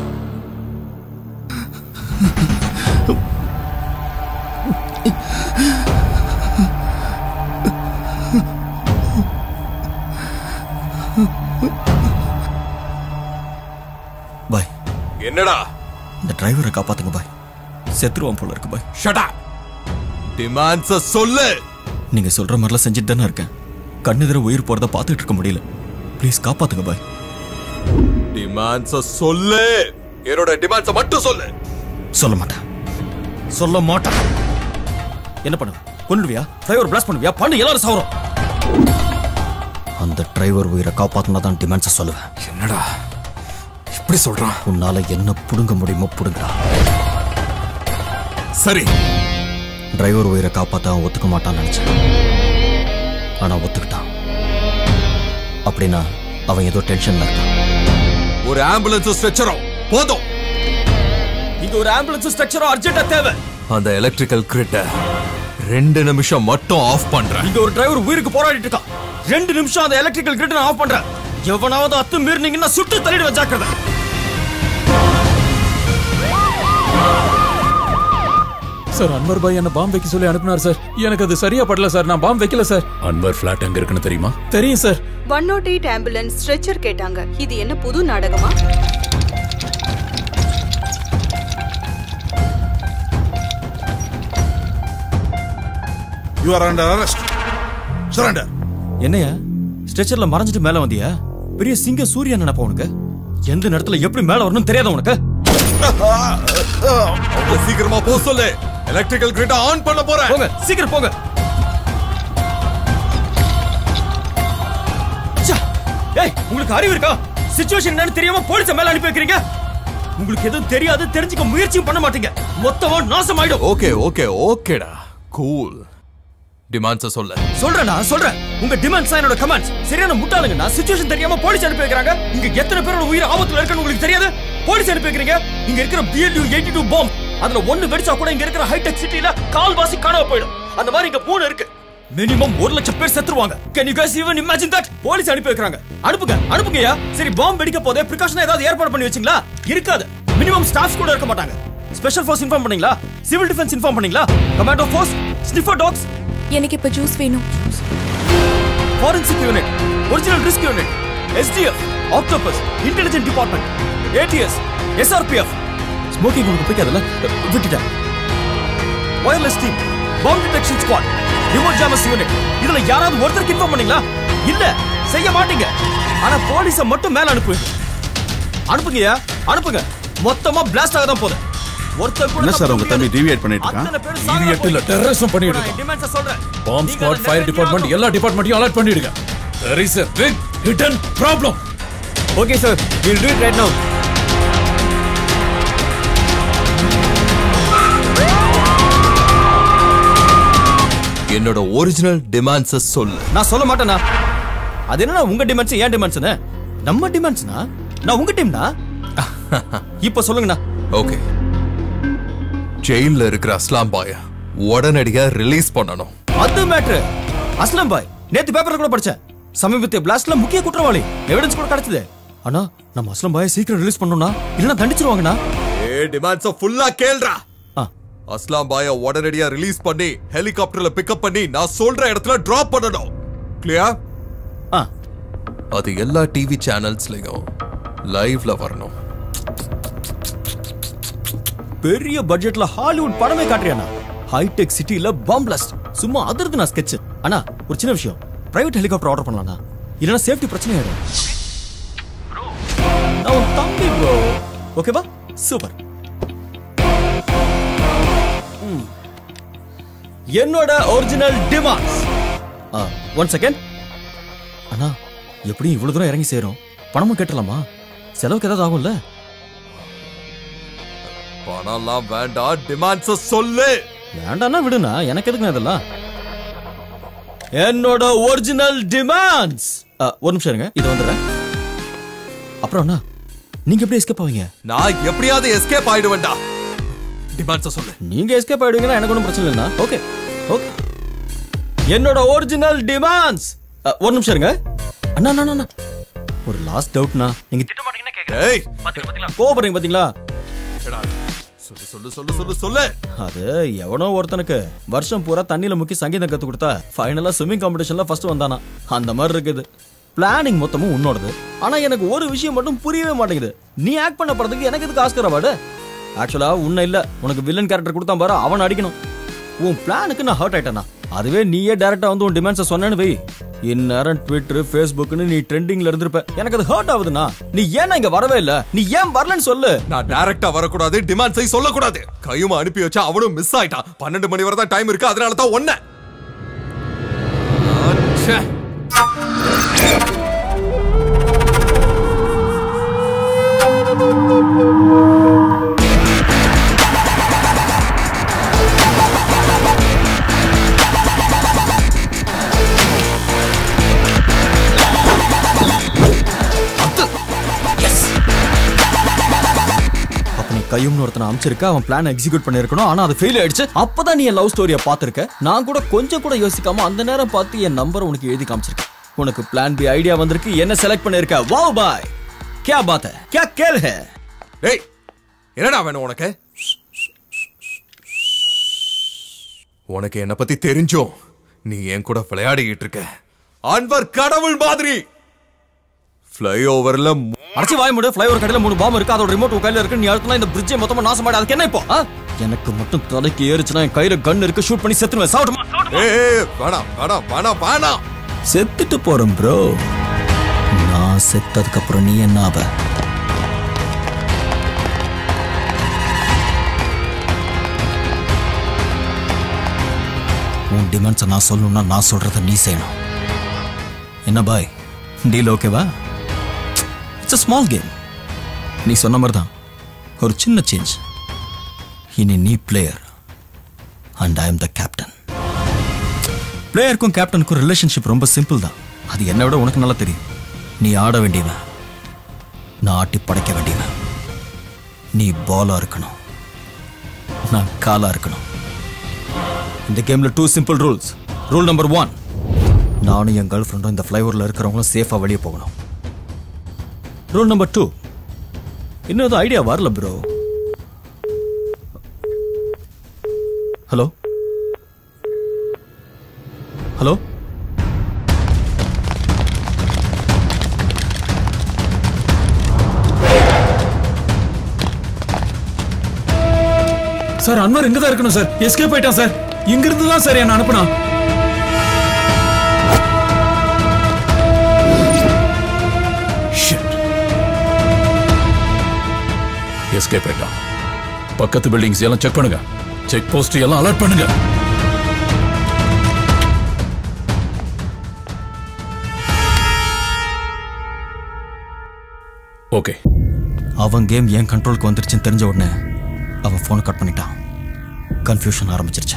பாய் என்னடா இந்த டிரைவரை காப்பாத்துங்க பாய் செத்துருவான் போல இருக்கு பாய் ஷடா டிமாண்ட்ஸ சொல்லு நீங்க சொல்ற மாதிரிலாம் செஞ்சுட்டு தானே இருக்கேன் கண்ணெதிர உயிர் போறத பார்த்துட்டு இருக்க முடியல ப்ளீஸ் காப்பாத்துங்க பாய் டிமாண்ட்ஸ சொல்லு என்னோட டிமாண்ட்ஸ மட்டும் சொல்லு சொல்ல மாட்டேன் சொல்ல மாட்டேன் என்ன பண்ணுவ கொண்டுடுவியா டிரைவர் பிளாஸ் பண்ணுவியா பண்ணு எல்லாரும் சாவரும் அந்த டிரைவர் உயிரை காப்பாத்தினா தான் டிமாண்ட்ஸை சொல்லுவேன் என்னடா இப்படி சொல்றான் உன்னால என்ன புடுங்க முடியுமோ புடுங்கடா சரி டிரைவர் உயிரை காப்பாத்த அவன் ஒத்துக்க மாட்டான்னு நினைச்சேன் ஆனா ஒத்துக்கிட்டான் அப்படின்னா அவன் ஏதோ டென்ஷன்ல இருக்கான் ஒரு ஆம்புலன்ஸும் ஸ்ட்ரெச்சரும் போதும் இங்க ஒரு ஆம்புலன்ஸ் ஸ்ட்ரக்சரும் அர்ஜென்ட்டா தேவை அந்த எலக்ட்ரிக்கல் கிரிட்ட ரெண்டு நிமிஷம் மட்டும் ஆஃப் பண்றேன் இங்க ஒரு டிரைவர் உயிருக்கு போராடிட்டு இருக்கான் ரெண்டு நிமிஷம் அந்த எலக்ட்ரிக்கல் கிரிட் நான் ஆஃப் பண்றேன் எவனாவது அத்து மீறினீங்கன்னா சுட்டு தள்ளிடு வச்சாக்கிறத சார் அன்வர் பாய் என்ன பாம்பு வைக்க சொல்லி அனுப்புனார் சார் எனக்கு அது சரியா படல சார் நான் பாம்பு வைக்கல சார் அன்வர் ஃபிளாட் எங்க இருக்குன்னு தெரியுமா தெரியும் sir one not eight ambulance stretcher கேட்டாங்க இது என்ன புது நாடகமா you are under arrest surrender என்னையா ஸ்ட்ரெச்சர்ல மறைஞ்சிட்டு மேல வந்தியா பெரிய சிங்க சூரியன் நினைப்ப உனக்கு எந்த நேரத்துல எப்படி மேல வரணும் தெரியாத உனக்கு அவங்கள சீக்கிரமா போ சொல்லு எலக்ட்ரிக்கல் கிரிட்ட ஆன் பண்ண போறேன் போங்க சீக்கிரம் போங்க ச்சே, ஏய் உங்களுக்கு அறிவு இருக்கா சிச்சுவேஷன் என்னன்னு தெரியாம போலீஸ மேல அனுப்பி வைக்கிறீங்க உங்களுக்கு எதுவும் தெரியாது தெரிஞ்சுக்க முயற்சியும் பண்ண மாட்டீங்க மொத்தமா நாசம் ஆயிடும் ஓகே ஓகே ஓகேடா கூல் டிமாண்ட்ஸ சொல்ல சொல்றேனா சொல்றேன் உங்க டிமாண்ட்ஸ் என்னோட கமெண்ட்ஸ் சரியான முட்டாளுங்கண்ணா சிச்சுவேஷன் தெரியாம போலீஸ் அனுப்பி வைக்கிறாங்க இங்க எத்தனை பேரோட உயிர் ஆபத்துல இருக்குன்னு உங்களுக்கு தெரியாது போலீஸ் அனுப்பி வைக்கிறீங்க இங்க இருக்கிற பிஎல்யூ எயிட்டி டூ பாம் அதுல ஒண்ணு வெடிச்சா கூட இங்க இருக்கிற ஹைடெக் சிட்டில கால்வாசி காணாம போயிடும் அந்த மாதிரி இங்க மூணு இருக்கு மினிமம் ஒரு லட்சம் பேர் செத்துருவாங்க can you guys even imagine that police அனுப்பி வைக்கிறாங்க அனுப்புங்க அனுப்புங்கயா சரி பாம்பு வெடிக்க போதே பிரிகாஷன் ஏதாவது ஏற்பாடு பண்ணி வச்சீங்களா இருக்காது மினிமம் ஸ்டாஃப்ஸ் கூட இருக்க மாட்டாங்க ஸ்பெஷல் ஃபோர்ஸ் இன்ஃபார்ம் பண்ணீங்களா சிவில் டிஃபென்ஸ் இன்ஃபார்ம் பண்ணீங்களா கமாண்டோ ஃபோர்ஸ் ஸ்னிஃபர் டாக்ஸ் எனக்கு இப்ப ஜூஸ் வேணும் forensic unit, original risk unit, SDF, Octopus, Intelligent Department, ATS, SRPF. Smoking உங்களுக்கு பிடிக்காதுல்ல விட்டுட்டேன் wireless team bomb detection squad remote jammers unit இதுல யாராவது ஒருத்தருக்கு இன்ஃபார்ம் பண்ணீங்களா இல்ல செய்ய மாட்டீங்க ஆனா போலீஸ மட்டும் மேல அனுப்பு அனுப்புங்கயா அனுப்புங்க மொத்தமா பிளாஸ்ட் ஆக தான் போகுது ஒருத்தர் கூட என்ன சார் உங்க தம்பி டிவியேட் பண்ணிட்டு இருக்கான் அத்தனை பேர் சாக Deviate இல்ல, terrorism பண்ணிட்டு இருக்கான். டிமாண்ட்ஸ சொல்றேன் பாம்ப் ஸ்குவாட் ஃபயர் டிபார்ட்மெண்ட் எல்லா டிபார்ட்மெண்ட்டையும் அலர்ட் பண்ணிடுங்க there is a big hidden problem okay sir will do it right now என்னோட ஒரிஜினல் டிமாண்ட்ஸ சொல்லு நான் சொல்ல மாட்டேனா அது என்னன்னா உங்க டிமாண்ட்ஸ் ஏன் டிமாண்ட்ஸ்னு நம்ம டிமாண்ட்ஸ்னா நான் உங்க டீம்னா இப்ப சொல்லுங்கண்ணா ஓகே ஜெயில்ல இருக்கிற அஸ்லாம் பாய உடனடியா ரிலீஸ் பண்ணணும் அது மேட்ரு அஸ்லம் பாய் நேத்து பேப்பர்ல கூட படிச்சேன் சமீபத்திய பிளாஸ்ட்ல முக்கிய குற்றவாளி எவிடன்ஸ் கூட கிடைச்சது ஆனா நம்ம அஸ்லம் பாயை சீக்கிரம் ரிலீஸ் பண்ணணும்னா இல்லனா தண்டிச்சிருவாங்கண்ணா ஏ டிமாண்ட்ஸ ஃபுல்லா கேள்றா அஸ்லாம் பாய உடனடியா ரிலீஸ் பண்ணி ஹெலிகாப்டர்ல பிக்கப் பண்ணி நான் சொல்ற இடத்துல டிராப் பண்ணணும் கிளியர் அது எல்லா டிவி சேனல்ஸ்லயும் லைவ்ல வரணும் பெரிய பட்ஜெட்ல ஹாலிவுட் படமே காட்டுறியானா ஹைடெக் சிட்டில பாம் பிளாஸ்ட் சும்மா அதிர்ந்து நான் ஸ்கெட்ச் ஆனா ஒரு சின்ன விஷயம் பிரைவேட் ஹெலிகாப்டர் ஆர்டர் பண்ணலாம்னா இல்லனா சேஃப்டி பிரச்சனை ஆயிடும் நான் உன் தம்பி ப்ரோ ஓகேவா சூப்பர் என்னோட ஒரிஜினல் டிமாண்ட்ஸ் ஒன் செகண்ட் அண்ணா எப்படியும் இவ்வளவு தூரம் இறங்கி சேரும் பணமும் கேட்டலாமா செலவுக்கு ஏதாவது ஆகும்ல பணம்லாம் வேண்டாம் டிமாண்ட்ஸ சொல்லு வேண்டாம்னா விடுண்ணா எனக்கு எதுக்குண்ணா இதெல்லாம் என்னோட ஒரிஜினல் டிமாண்ட்ஸ் ஒரு நிமிஷம் இருங்க இது வந்துடுறேன் அப்புறம் அண்ணா நீங்க எப்படி எஸ்கேப் ஆவீங்க நான் எப்படியாவது எஸ்கேப் ஆயிடுவேன்டா டிமாண்ட்ஸ சொல்லு நீங்க எஸ்கேப் ஆயிடுவீங்கன்னா எனக்கு ஒன்றும் பிரச்சனை இல்லைண்ணா ஓகே ஓகே என்னோட ஒரிஜினல் டிமாண்ட்ஸ் ஒரு நிமிஷம் இருங்க அண்ணா அண்ணா அண்ணா ஒரு லாஸ்ட் டவுட்னா நீங்க திட்ட மாட்டீங்கன்னா ஏய் கேக்குறேன் கோபப்படுறீங்க பாத்தீங்களா சொல்லு சொல்லு சொல்லு சொல்லு சொல்லு அது எவனோ ஒருத்தனுக்கு வருஷம் பூரா தண்ணியில முக்கி சங்கீதம் கத்து கொடுத்தா ஃபைனலா ஸ்விம்மிங் காம்படிஷன்ல ஃபர்ஸ்ட் வந்தானா அந்த மாதிரி இருக்குது பிளானிங் மொத்தமும் உன்னோடது ஆனா எனக்கு ஒரு விஷயம் மட்டும் புரியவே மாட்டேங்குது நீ ஆக்ட் பண்ண படத்துக்கு எனக்கு எதுக்கு ஆஸ்கர் அவார்டு ஆக்சுவலா உன்ன இல்ல உனக்கு வில்லன் கேரக்டர் கொடுத்தா பாரு அவன் அடிக்கணும் உன் பிளானுக்கு நான் ஹர்ட் ஆயிட்டேனா அதுவே நீயே டைரக்டா வந்து உன் டிமாண்ட்ஸை சொன்னேன்னு வை இந்நேரம் ட்விட்டர் ஃபேஸ்புக்னு நீ ட்ரெண்டிங்ல இருந்திருப்ப எனக்கு அது ஹர்ட் ஆகுதுண்ணா நீ ஏன் இங்க வரவே இல்ல நீ ஏன் வரலன்னு சொல்லு நான் டைரக்டா வரக்கூடாது டிமாண்ட்ஸை சொல்லக்கூடாது கையுமா அனுப்பி வச்சா அவனும் மிஸ் ஆயிட்டான் பன்னெண்டு மணி வரை தான் டைம் இருக்கு அதனால தான் ஒன்ன கையும்னு ஒருத்தனை அமைச்சிருக்க அவன் பிளான் எக்ஸிக்யூட் பண்ணிருக்கணும் ஆனா அது ஃபெயில் ஆயிடுச்சு அப்பதான் நீ என் லவ் ஸ்டோரியை பார்த்திருக்க நான் கூட கொஞ்சம் கூட யோசிக்காம அந்த நேரம் பார்த்து என் நம்பரை உனக்கு எழுதி காமிச்சிருக்கேன் உனக்கு பிளான் பி ஐடியா வந்திருக்கு என்ன செலக்ட் பண்ணிருக்க வாவ் பாய் क्या बात है क्या खेल है ஏய் என்னடா வேணும் உனக்கு உனக்கு என்ன பத்தி தெரிஞ்சும் நீ என் கூட விளையாடிக்கிட்டு இருக்க அன்வர் கடவுள் மாதிரி ஃப்ளைஓவர்ல அடிச்சு வாய் மூடு ஃப்ளைஓவர் கடையில மூணு பாம்பு இருக்கு அதோட ரிமோட் உன் கையில இருக்கு நீ அடுத்தலாம் இந்த பிரிட்ஜை மொத்தமா நாசமாடி அதுக்கு என்ன இப்போ ஆ? எனக்கு மட்டும் தலைக்கு ஏறிச்சுன்னா என் கையில கன் இருக்கு ஷூட் பண்ணி செத்துருவேன் சாப்பிடுமா ஏய் வேணாம் வேணாம் வேணாம் வேணாம் செத்துட்டு போறேன் ப்ரோ நான் செத்ததுக்கு அப்புறம் நீ என்ன ஆவ உன் டிமாண்ட்ஸை நான் சொல்லணும்னா நான் சொல்றத நீ செய்யணும் என்ன பாய் டீல் ஓகேவா இட்ஸ் a ஸ்மால் கேம் நீ சொன்ன மாதிரி தான் ஒரு சின்ன சேஞ்ச் இனி நீ player and I am the captain பிளேயருக்கும் கேப்டனுக்கும் ரிலேஷன்ஷிப் ரொம்ப சிம்பிள் தான் அது என்னை விட உனக்கு நல்லா தெரியும் நீ ஆட வேண்டியவன் நான் ஆட்டி படைக்க வேண்டியவன் நீ பாலா இருக்கணும் நான் காலா இருக்கணும் இந்த கேம்ல two simple rules rule number one நானும் என் கேர்ள் ஃப்ரெண்டும் இந்த ஃப்ளைஓவரில் இருக்கிறவங்களும் சேஃபாக வெளியே போகணும் ரூல் நம்பர் டூ இன்னும் எதுவும் ஐடியா வரல bro hello hello sir Anwar இங்க தான் இருக்கணும் சார் எஸ்கேப் ஆயிட்டான் சார் இங்க இருந்து தான் சார் என்ன அனுப்புனா எஸ்கேப் ஆயிட்டான் பக்கத்து பில்டிங்ஸ் எல்லாம் செக் பண்ணுங்க செக் போஸ்ட் எல்லாம் அலர்ட் பண்ணுங்க ஓகே அவன் கேம் என் கண்ட்ரோலுக்கு வந்துருச்சுன்னு தெரிஞ்ச உடனே அவன் ஃபோனை கட் பண்ணிட்டான் கன்ஃபியூஷன் ஆரம்பிச்சிருச்சு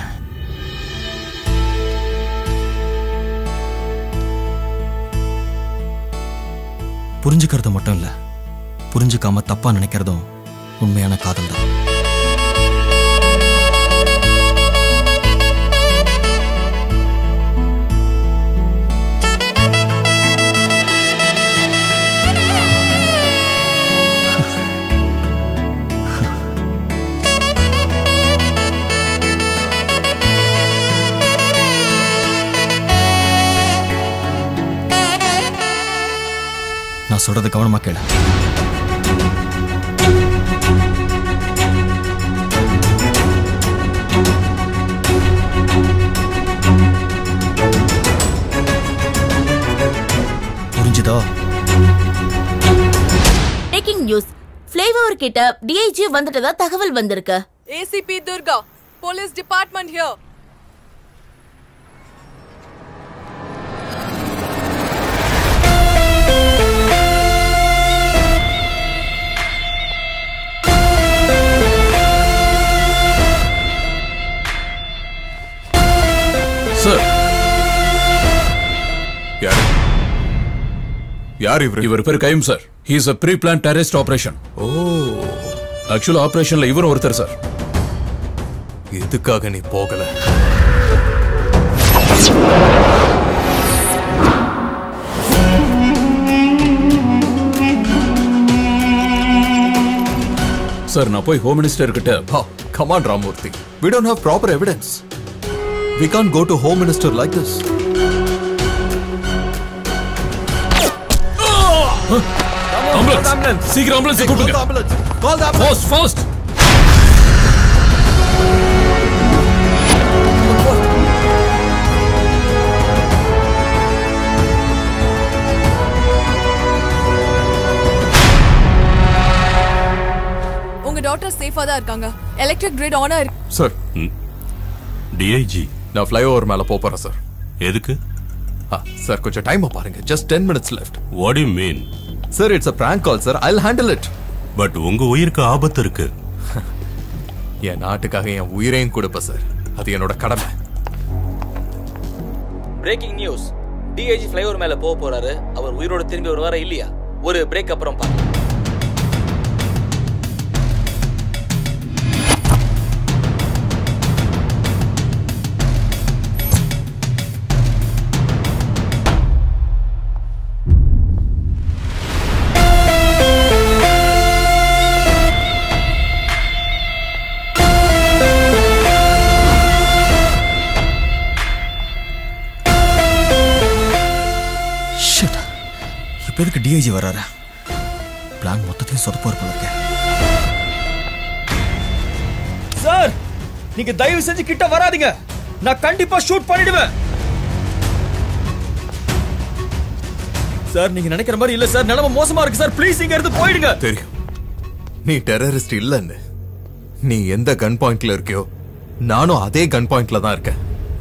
புரிஞ்சுக்கிறது மட்டும் இல்ல புரிஞ்சுக்காம தப்பா நினைக்கிறதும் உண்மையான காதல் தான் நான் சொல்றது கவனமா கேளு புரிஞ்சுதா டேக்கிங் நியூஸ் ஃப்ளேவர் கிட்ட டிஐஜி வந்துட்டதா தகவல் வந்திருக்கு ACP Durga police department here sir யார் யார் இவர் இவர் பேர் Kaim sir he is a pre plan terrorist operation oh ஆக்சுவலா ஆபரேஷன்ல இவரும் ஒருத்தர் சார் எதுக்காக நீ போகல சார் நான் போய் ஹோம் மினிஸ்டர் கிட்ட come on Ramoorthy we don't have proper evidence we can't go to home minister like this ambulance சீக்கிரம் ஆம்புலன்ஸ் கூப்பிடுங்க ஃபாஸ்ட் ஃபாஸ்ட் உங்க டாட்டர் சேஃபா தான் இருக்காங்க எலக்ட்ரிக் கிரிட் ஆனா இருக்கு சார் டிஐஜி நான் ஃப்ளைஓவர் மேல போப் போறேன் சார் எதுக்கு சார் கொஞ்சம் டைம் பாருங்க just ten minutes left what you mean sir it's a prank call sir I handle it but உங்க உயிருக்கு ஆபத்து இருக்கு என் நாட்டுக்காக என் உயிரையும் கொடுப்பேன் சார் அது என்னோட கடமை பிரேக்கிங் நியூஸ் டிஐஜி ஃப்ளைஓவர் மேல போக போறாரு அவர் உயிரோட திரும்பி வருவாரா இல்லையா ஒரு பிரேக் அப்புறம் பார்க்கலாம் எதுக்கு டிஐஜி வராரு பிளான் மொத்தத்தையும் சொதப்போர் போல இருக்கேன் சார் நீங்க தயவு செஞ்சு கிட்ட வராதீங்க நான் கண்டிப்பா ஷூட் பண்ணிடுவேன் சார் நீங்க நினைக்கிற மாதிரி இல்ல சார் நிலைமை மோசமா இருக்கு சார் ப்ளீஸ் இங்க இருந்து போயிடுங்க தெரியும் நீ டெரரிஸ்ட் இல்லன்னு நீ எந்த கன் பாயிண்ட்ல இருக்கியோ நானும் அதே கன் பாயிண்ட்ல தான் இருக்கேன்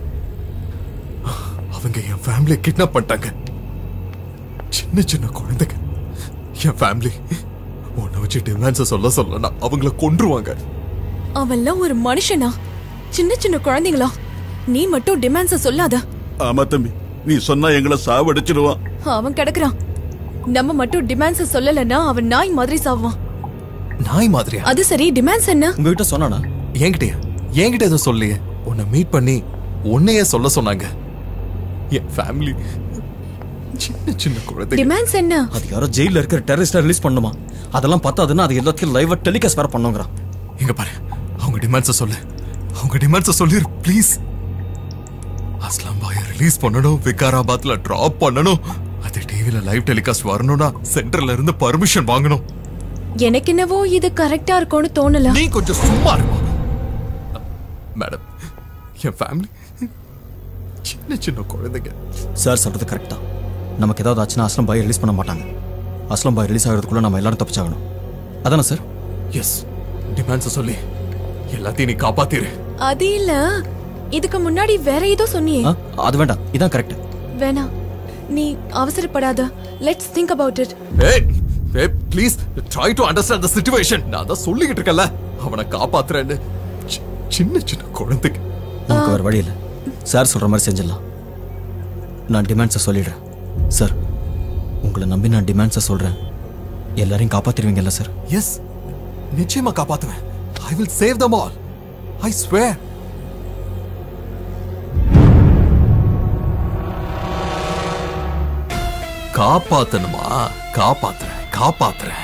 அவங்க என் ஃபேமிலியை கிட்னாப் பண்ணிட்டாங்க சின்ன சின்ன குழந்தைங்க என் ஃபேமிலி உன்னை வச்சு டிமாண்ட்ஸை சொல்ல சொல்லனா அவங்கள கொன்றுவாங்க அவன்லாம் ஒரு மனுஷனா சின்ன சின்ன குழந்தைங்களா நீ மட்டும் டிமாண்ட்ஸ சொல்லாத ஆமா தம்பி நீ சொன்னா எங்களை சாவடிச்சிடுவான் அவன் கிடக்குறான் நம்ம மட்டும் டிமாண்ட்ஸ சொல்லலன்னா அவன் நாய் மாதிரி சாவான் நாய் மாதிரியா அது சரி டிமாண்ட்ஸ் என்ன உங்ககிட்ட சொன்னானா என்கிட்டயா என்கிட்ட எதுவும் சொல்லியே உன்னை மீட் பண்ணி உன்னையே சொல்ல சொன்னாங்க என் ஃபேமிலி சின்ன சின்ன குழந்தைங்க டிமாண்ட்ஸ் என்ன அது யாரோ ஜெயில இருக்கிற டெரரிஸ்டா ரிலீஸ் பண்ணுமா அதெல்லாம் பத்தாதுன்னா அது எல்லாத்தையும் லைவா டெலிகாஸ்ட் வேற பண்ணுங்கிறான் இங்க பாரு அவங்க டிமாண்ட்ஸை சொல்லு அவங்க டிமாண்ட்ஸை சொல்லிரு ப்ளீஸ் அஸ்லாம் பாய ரிலீஸ் பண்ணணும் விகாராபாத்ல டிராப் பண்ணணும் அது டிவில லைவ் டெலிகாஸ்ட் வரணும்னா சென்டர்ல இருந்து பர்மிஷன் வாங்கணும் எனக்கு என்னவோ இது கரெக்டா இருக்கும்னு தோணல நீ கொஞ்சம் சும்மா இருமா மேடம் என் ஃபேமிலி சின்ன சின்ன குழந்தைங்க சார் சொல்றது கரெக்ட் தான் நமக்கு ஏதாவது ஆச்சுன்னா அஸ்லம் பாய் ரிலீஸ் பண்ண மாட்டாங்க அஸ்லம் பாய் ரிலீஸ் ஆகிறதுக்குள்ள நம்ம எல்லாரும் தப்பிச்சாகணும் அதானே சார் எஸ் டிமாண்ட்ஸை சொல்லி எல்லாத்தையும் நீ காப்பாத்திரு அது இல்ல இதுக்கு முன்னாடி வேற ஏதோ சொன்னியே ஆ, அது வேண்டாம் இதான் கரெக்ட் வேணாம் நீ அவசரப்படாத லெட்ஸ் திங்க் அபவுட் இட் ஏய் ஏய் please try to understand the situation நான் தான் சொல்லிக்கிட்டு இருக்கேன்ல அவனை காப்பாத்துறேன்னு சி- சின்ன சின்ன குழந்தைங்க நமக்கு வேற வழி இல்லை சார் சொல்ற மாதிரி செஞ்சிடலாம் நான் டிமாண்ட்ஸை சொல்லிடுறேன் சார் உங்களை நம்பி நான் டிமாண்ட்ஸை சொல்றேன் எல்லாரையும் காப்பாத்திருவீங்கல்ல சார் எஸ் நிச்சயமா காப்பாத்துவேன் I will save them all I swear காப்பாத்தணுமா காப்பாத்துறேன் காப்பாத்துறேன்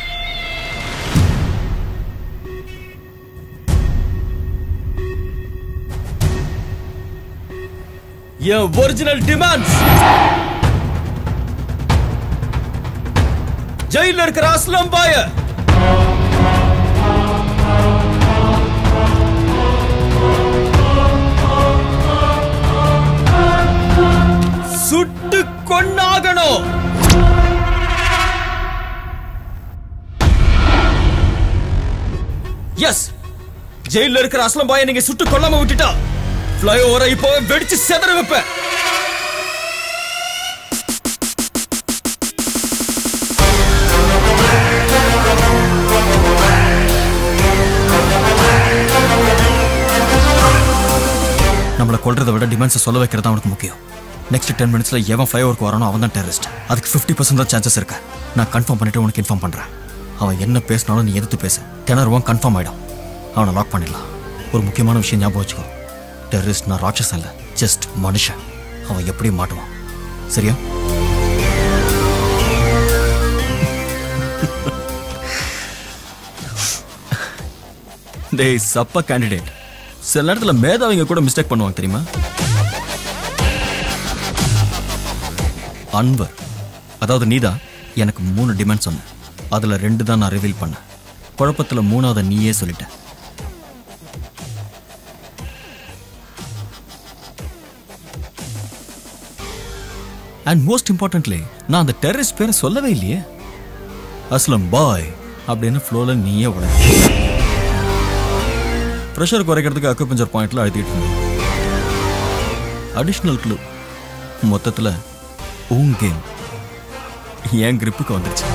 என் ஒரிஜினல் டிமாண்ட்ஸ் ஜெயில இருக்கிற அஸ்லம் பாய சுட்டு கொண்டாகணும் எஸ் ஜெயில இருக்கிற அஸ்லம் பாய நீங்க சுட்டு கொல்லாம விட்டுட்டா ஃப்ளைஓவரை இப்போ வெடிச்சு செதற வைப்பேன் நம்மளை கொல்றதை விட டிமாண்ட்ஸை சொல்ல வைக்கிறது தான் அவனுக்கு முக்கியம் நெக்ஸ்ட் டென் மினிட்ஸ்ல எவன் ஃப்ளைஓவருக்கு வரானோ அவன் தான் டெரரிஸ்ட் அதுக்கு ஃபிஃப்டி பர்சன்ட் தான் சான்சஸ் இருக்கு நான் கன்ஃபார்ம் பண்ணிட்டு உனக்கு இன்ஃபார்ம் பண்றேன் அவன் என்ன பேசினாலும் நீ எதிர்த்து பேச திணறுவான் கன்ஃபார்ம் ஆயிடும் அவனை லாக் பண்ணிடலாம் ஒரு முக்கியமான விஷயம் ஞாபகம் வச்சுக்கோ டெரரிஸ்ட் நான் ராட்சசன் இல்லை ஜஸ்ட் மனுஷன் அவன் எப்படி மாட்டுவான் சரியா டேய் சப்ப கேண்டிடேட் சில நேரத்துல மேதாவிங்க கூட மிஸ்டேக் பண்ணுவாங்க தெரியுமா அன்வர் அதாவது நீதான் எனக்கு மூணு டிமாண்ட் சொன்ன அதுல ரெண்டு தான் நான் ரிவீல் பண்ணேன் குழப்பத்துல மூணாவதை நீயே சொல்லிட்ட அண்ட் மோஸ்ட் இம்பார்ட்டன்ட்லி நான் அந்த டெரரிஸ்ட் பேரை சொல்லவே இல்லையே அஸ்லம் பாய் அப்படின்னு ஃப்ளோல நீயே உடனே ப்ரெஷர் குறைக்கிறதுக்கு அக்குபஞ்சர் பாயிண்ட்ல அழுத்திட்டு இருந்தேன் அடிஷ்னல் க்ளூ மொத்தத்தில் உன் கேம் என் கிரிப்புக்கு வந்துருச்சு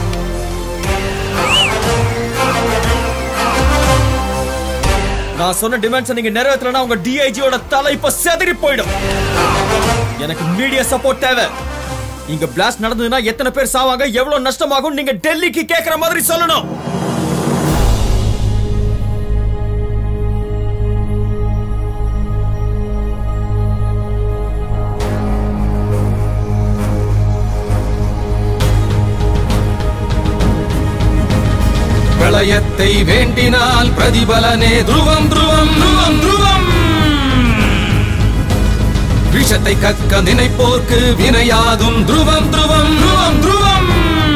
நான் சொன்ன டிமாண்ட்ஸ் நீங்க நிறைவேற்றலனா உங்க டிஐஜியோட தலை இப்ப செதறி போயிடும் எனக்கு மீடியா சப்போர்ட் தேவை இங்க பிளாஸ்ட் நடந்ததுன்னா எத்தனை பேர் சாவாங்க எவ்வளவு நஷ்டமாகும் நீங்க டெல்லிக்கு கேக்குற மாதிரி சொல்லணும் பிரளயத்தை வேண்டினால் பிரதிபலனே துருவம் துருவம் துருவம் துருவம் விஷத்தை கக்க நினைப்போர்க்கு வினையாதும் துருவம் துருவம் துருவம் துருவம்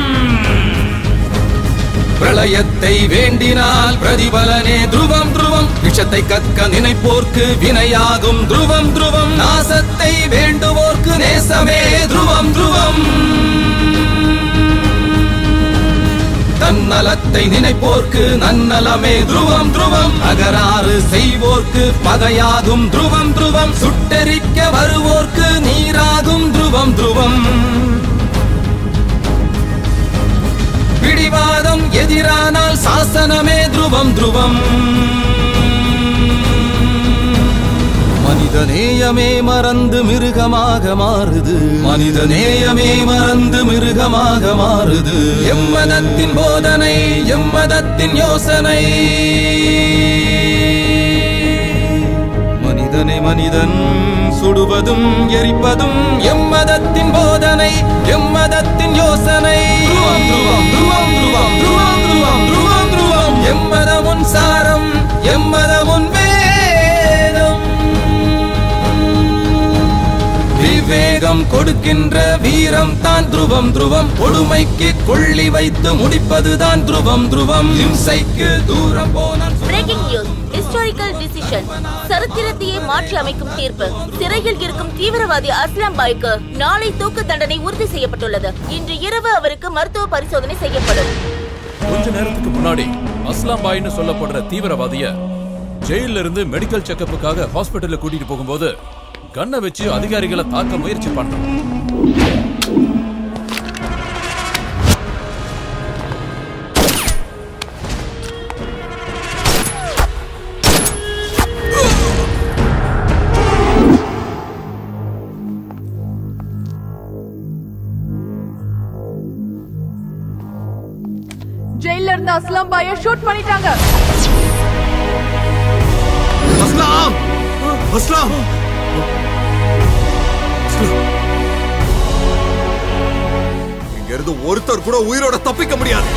லயத்தை வேண்டினால் பிரதிபலனே துருவம் துருவம் விஷத்தை கற்க நினைப்போர்க்கு வினையாகும் துருவம் துருவம் நாசத்தை வேண்டுவோர்க்கு நேசமே துருவம் துருவம் தன்னலத்தை நினைப்போர்க்கு நன்னலமே துருவம் துருவம் அகராறு செய்வோர்க்கு பகையாகும் துருவம் துருவம் சுட்டெரிக்க வருவோர்க்கு நீராகும் துருவம் துருவம் பிடிவாதம் எதிரானால் சாசனமே துருவம் துருவம் மனிதநேயமே மறந்து மிருகமாக மாறுது மனிதநேயமே மறந்து மிருகமாக மாறுது எம்மதத்தின் போதனை எம்மதத்தின் யோசனை மனிதனை மனிதன் சுடுவதும் எரிப்பதும் எம்மதத்தின் போதனை எம்மதத்தின் யோசனை துருவம் துருவம் துருவம் துருவம் துருவம் துருவம் துருவம் துருவம் எம்மதமுன் சாரம் எம்மதமுன் வேதம் விவேகம் கொடுக்கின்ற வீரம் தான் துருவம் துருவம் கொடுமைக்கு கொள்ளி வைத்து முடிப்பதுதான் துருவம் துருவம் இம்சைக்கு தூரம் போனால் பிரேக்கிங் நியூஸ் ஹிஸ்டாரிக்கல் டிசிஷன் சரித்திரத்தையே மாற்றி அமைக்கும் தீர்ப்பு சிறையில் இருக்கும் தீவிரவாதி அஸ்லாம் பாய்க்கு நாளை தூக்கு தண்டனை உறுதி செய்யப்பட்டுள்ளது இன்று இரவு அவருக்கு மருத்துவ பரிசோதனை செய்யப்படும் கொஞ்ச நேரத்துக்கு முன்னாடி அஸ்லாம் பாய்னு சொல்லப்படுற தீவிரவாதிய ஜெயில இருந்து மெடிக்கல் செக்கப்புக்காக ஹாஸ்பிட்டல்ல கூட்டிட்டு போகும்போது கண்ணை வச்சு அதிகாரிகளை தாக்க முயற்சி பண்ணான் ஜெயில இருந்த அஸ்லாம் பாய ஷூட் பண்ணிட்டாங்க அஸ்லாம் அஸ்லாம் இங்க இருந்து ஒருத்தர் கூட உயிரோட தப்பிக்க முடியாது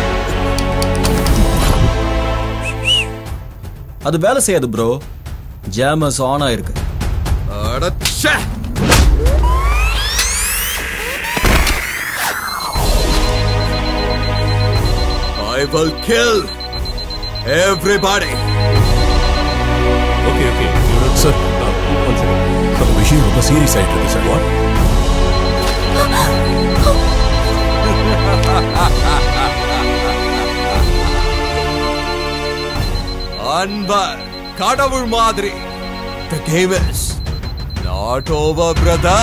அது வேலை செய்யாது ப்ரோ ஜாமஸ் ஆன் ஆயிருக்கு அடச்சே I will kill everybody. Okay okay sir கொஞ்சம் நம்ம விஷயம் ரொம்ப சீரியஸ் ஆயிட்டு இருக்கு சார் வாட் அன்பர் கடவுள் மாதிரி The game is not over, brother.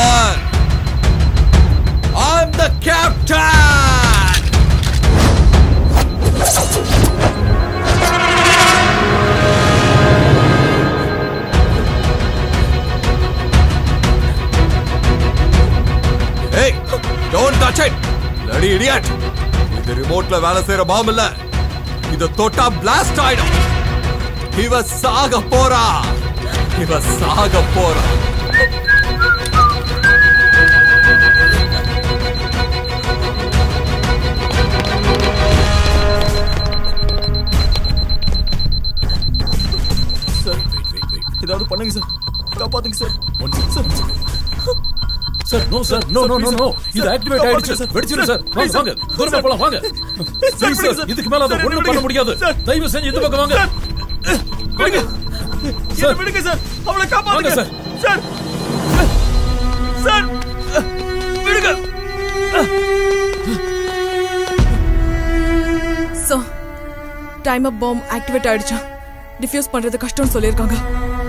I'm the captain. Hey, don't touch it. Bloody idiot. இது ரிமோட்ல வேலை செய்யற பாம் இல்ல இத தொட்டா பிளாஸ்ட் ஆயிடும் இவ சாக போறா இவ சாக போறா சார் ஏதாவது பண்ணுங்க சார் காப்பாத்துங்க sir sir sir no sir no no no no இது ஆக்டிவேட் ஆயிடுச்சு வெடிச்சிரும் சார் வாங்க வாங்க தூரமா போலாம் வாங்க ப்ளீஸ் சார் இதுக்கு மேல அதை ஒண்ணும் பண்ண முடியாது தயவு செஞ்சு இந்த பக்கம் வாங்க விடுங்க சார் விடுங்க சார் அவளை வாங்க காப்பாத்துங்க சார் சார் சார் விடுங்க சோ டைமர் பாம் ஆக்டிவேட் ஆயிடுச்சா டிஃப்யூஸ் பண்றது கஷ்டம்னு சொல்லியிருக்காங்க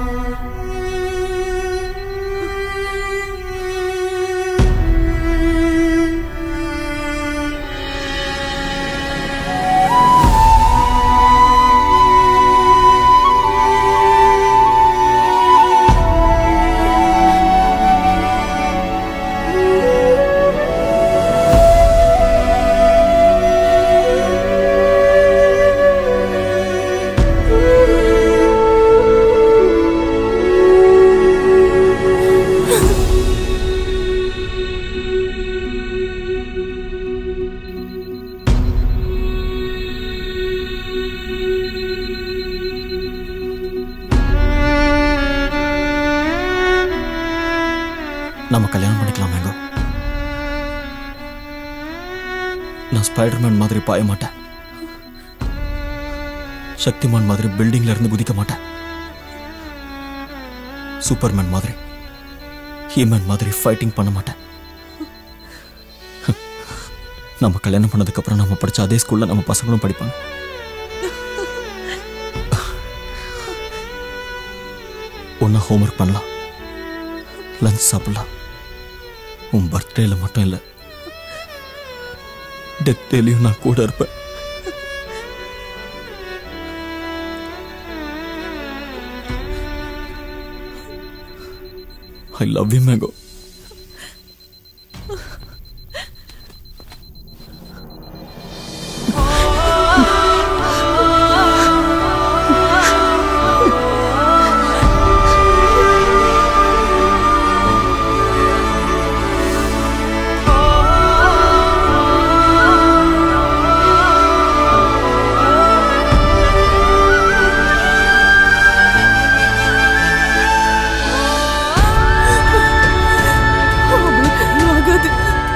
நம்ம கல்யாணம் பண்ணிக்கலாம் மேங்கோ நான் ஸ்பைடர்மேன் மாதிரி பாய மாட்டேன் சக்திமான் மாதிரி பில்டிங்ல இருந்து குதிக்க மாட்டேன் சூப்பர்மேன் மாதிரி ஹீமன் மாதிரி ஃபைட்டிங் பண்ண மாட்டேன் நம்ம கல்யாணம் பண்ணதுக்கு அப்புறம் நம்ம படிச்ச அதே ஸ்கூல்ல நம்ம பசங்களும் படிப்பாங்க ஒன்னா ஹோம்ஒர்க் பண்ணலாம் லஞ்ச் சாப்பிடலாம் உன் பர்த்டேல மட்டும் இல்லை டெத் டேலையும் நான் கூட இருப்பேன் ஐ லவ் யூ மேங்கோ ஆகாது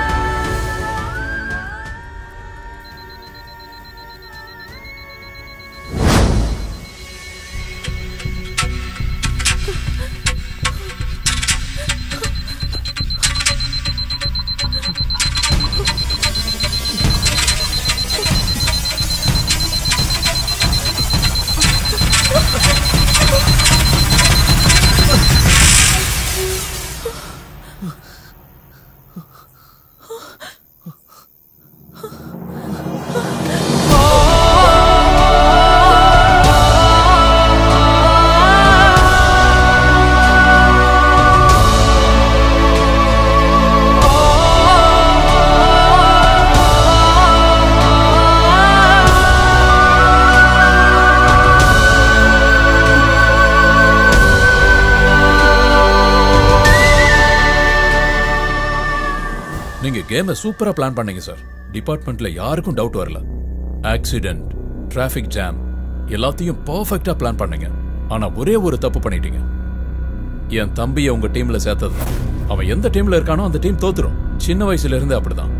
நீங்க கேமை சூப்பரா பிளான் பண்ணீங்க சார் டிபார்ட்மெண்ட்ல யாருக்கும் டவுட் வரல ஆக்சிடென்ட் டிராஃபிக் ஜாம் எல்லாத்தையும் பர்ஃபெக்ட்டா பிளான் பண்ணீங்க ஆனா ஒரே ஒரு தப்பு பண்ணிட்டீங்க என் தம்பியை உங்க டீம்ல சேர்த்தது அவன் எந்த டீம்ல இருக்கானோ அந்த டீம் தோத்துரும் சின்ன வயசுல இருந்து அப்படிதான்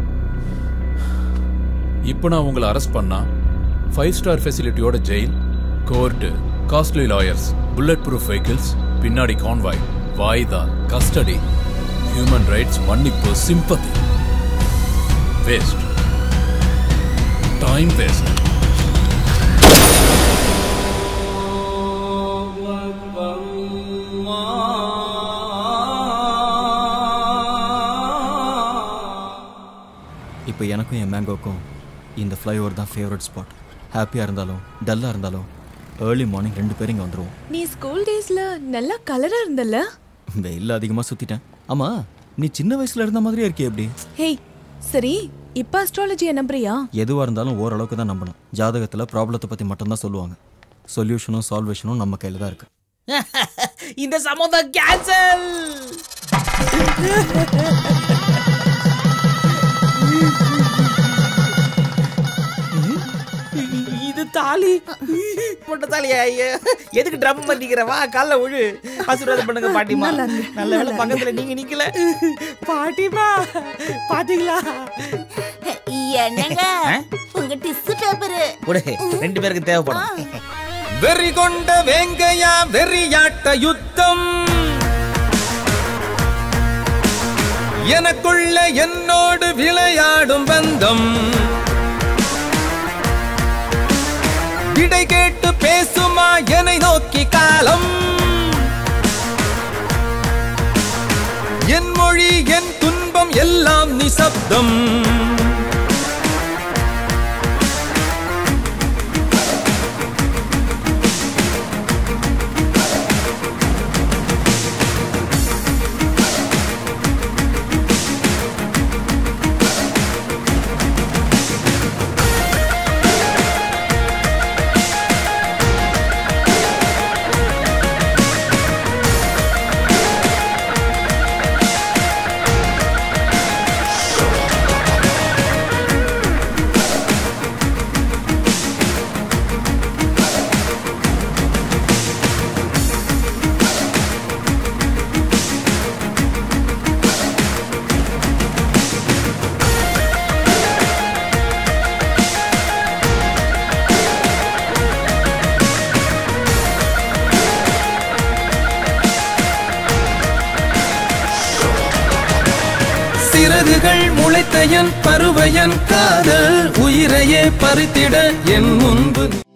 இப்போ நான் உங்களை அரெஸ்ட் பண்ணா ஃபைவ் ஸ்டார் ஃபெசிலிட்டியோட jail court costly lawyers bullet proof vehicles பின்னாடி கான்வாய் வாய்தா கஸ்டடி ஹியூமன் ரைட்ஸ் மன்னிப்பு சிம்பத்தி வேஸ்ட் டைம் வேஸ்ட் இப்போ எனக்கும் என் மேங்கோக்கும் இந்த ஃப்ளைஓவர் தான் ஃபேவரட் ஸ்பாட் ஹாப்பியாக இருந்தாலும் டல்லாக இருந்தாலும் ஏர்லி மார்னிங் ரெண்டு பேரும் இங்கே வந்துடுவோம் நீ ஸ்கூல் டேஸ்ல நல்லா கலரா இருந்தல்ல வெயில் அதிகமாக சுற்றிட்டேன் ஆமாம் நீ சின்ன வயசில் இருந்த மாதிரியே இருக்கே எப்படி ஹேய் சரி இப்ப அஸ்ட்ராலஜியை நம்புறியா எதுவாக இருந்தாலும் ஓரளவுக்கு தான் நம்பணும் ஜாதகத்தில் ப்ராப்ளத்தை பற்றி மட்டும்தான் சொல்லுவாங்க சொல்யூஷனும் சால்வேஷனும் நம்ம கையில் தான் இருக்கு இந்த சம்மந்தம் கேன்சல் இது தாலி பொட்ட தாலியா ஐயா எதுக்கு ட்ரம் பண்ணிக்கிற வா கால்ல விழு ஆசீர்வாதம் பண்ணுங்க பாட்டிமா நல்ல வேளை பக்கத்துல நீங்க நிக்கல பாட்டிமா பாத்தீங்களா என்னங்க உங்க டிஷ்யூ பேப்பரு விடு ரெண்டு பேருக்கு தேவைப்படும் வெறி கொண்ட வேங்கையா வெறியாட்ட யுத்தம் எனக்குள்ள என்னோடு விளையாடும் பந்தம் விடை கேட்டு பேசுமா என்னை நோக்கி காலம் என் மொழி என் துன்பம் எல்லாம் நிசப்தம் சிறகுகள் முளைத்த என் பருவையன் காதல் உயிரையே பறித்திட என் முன்பு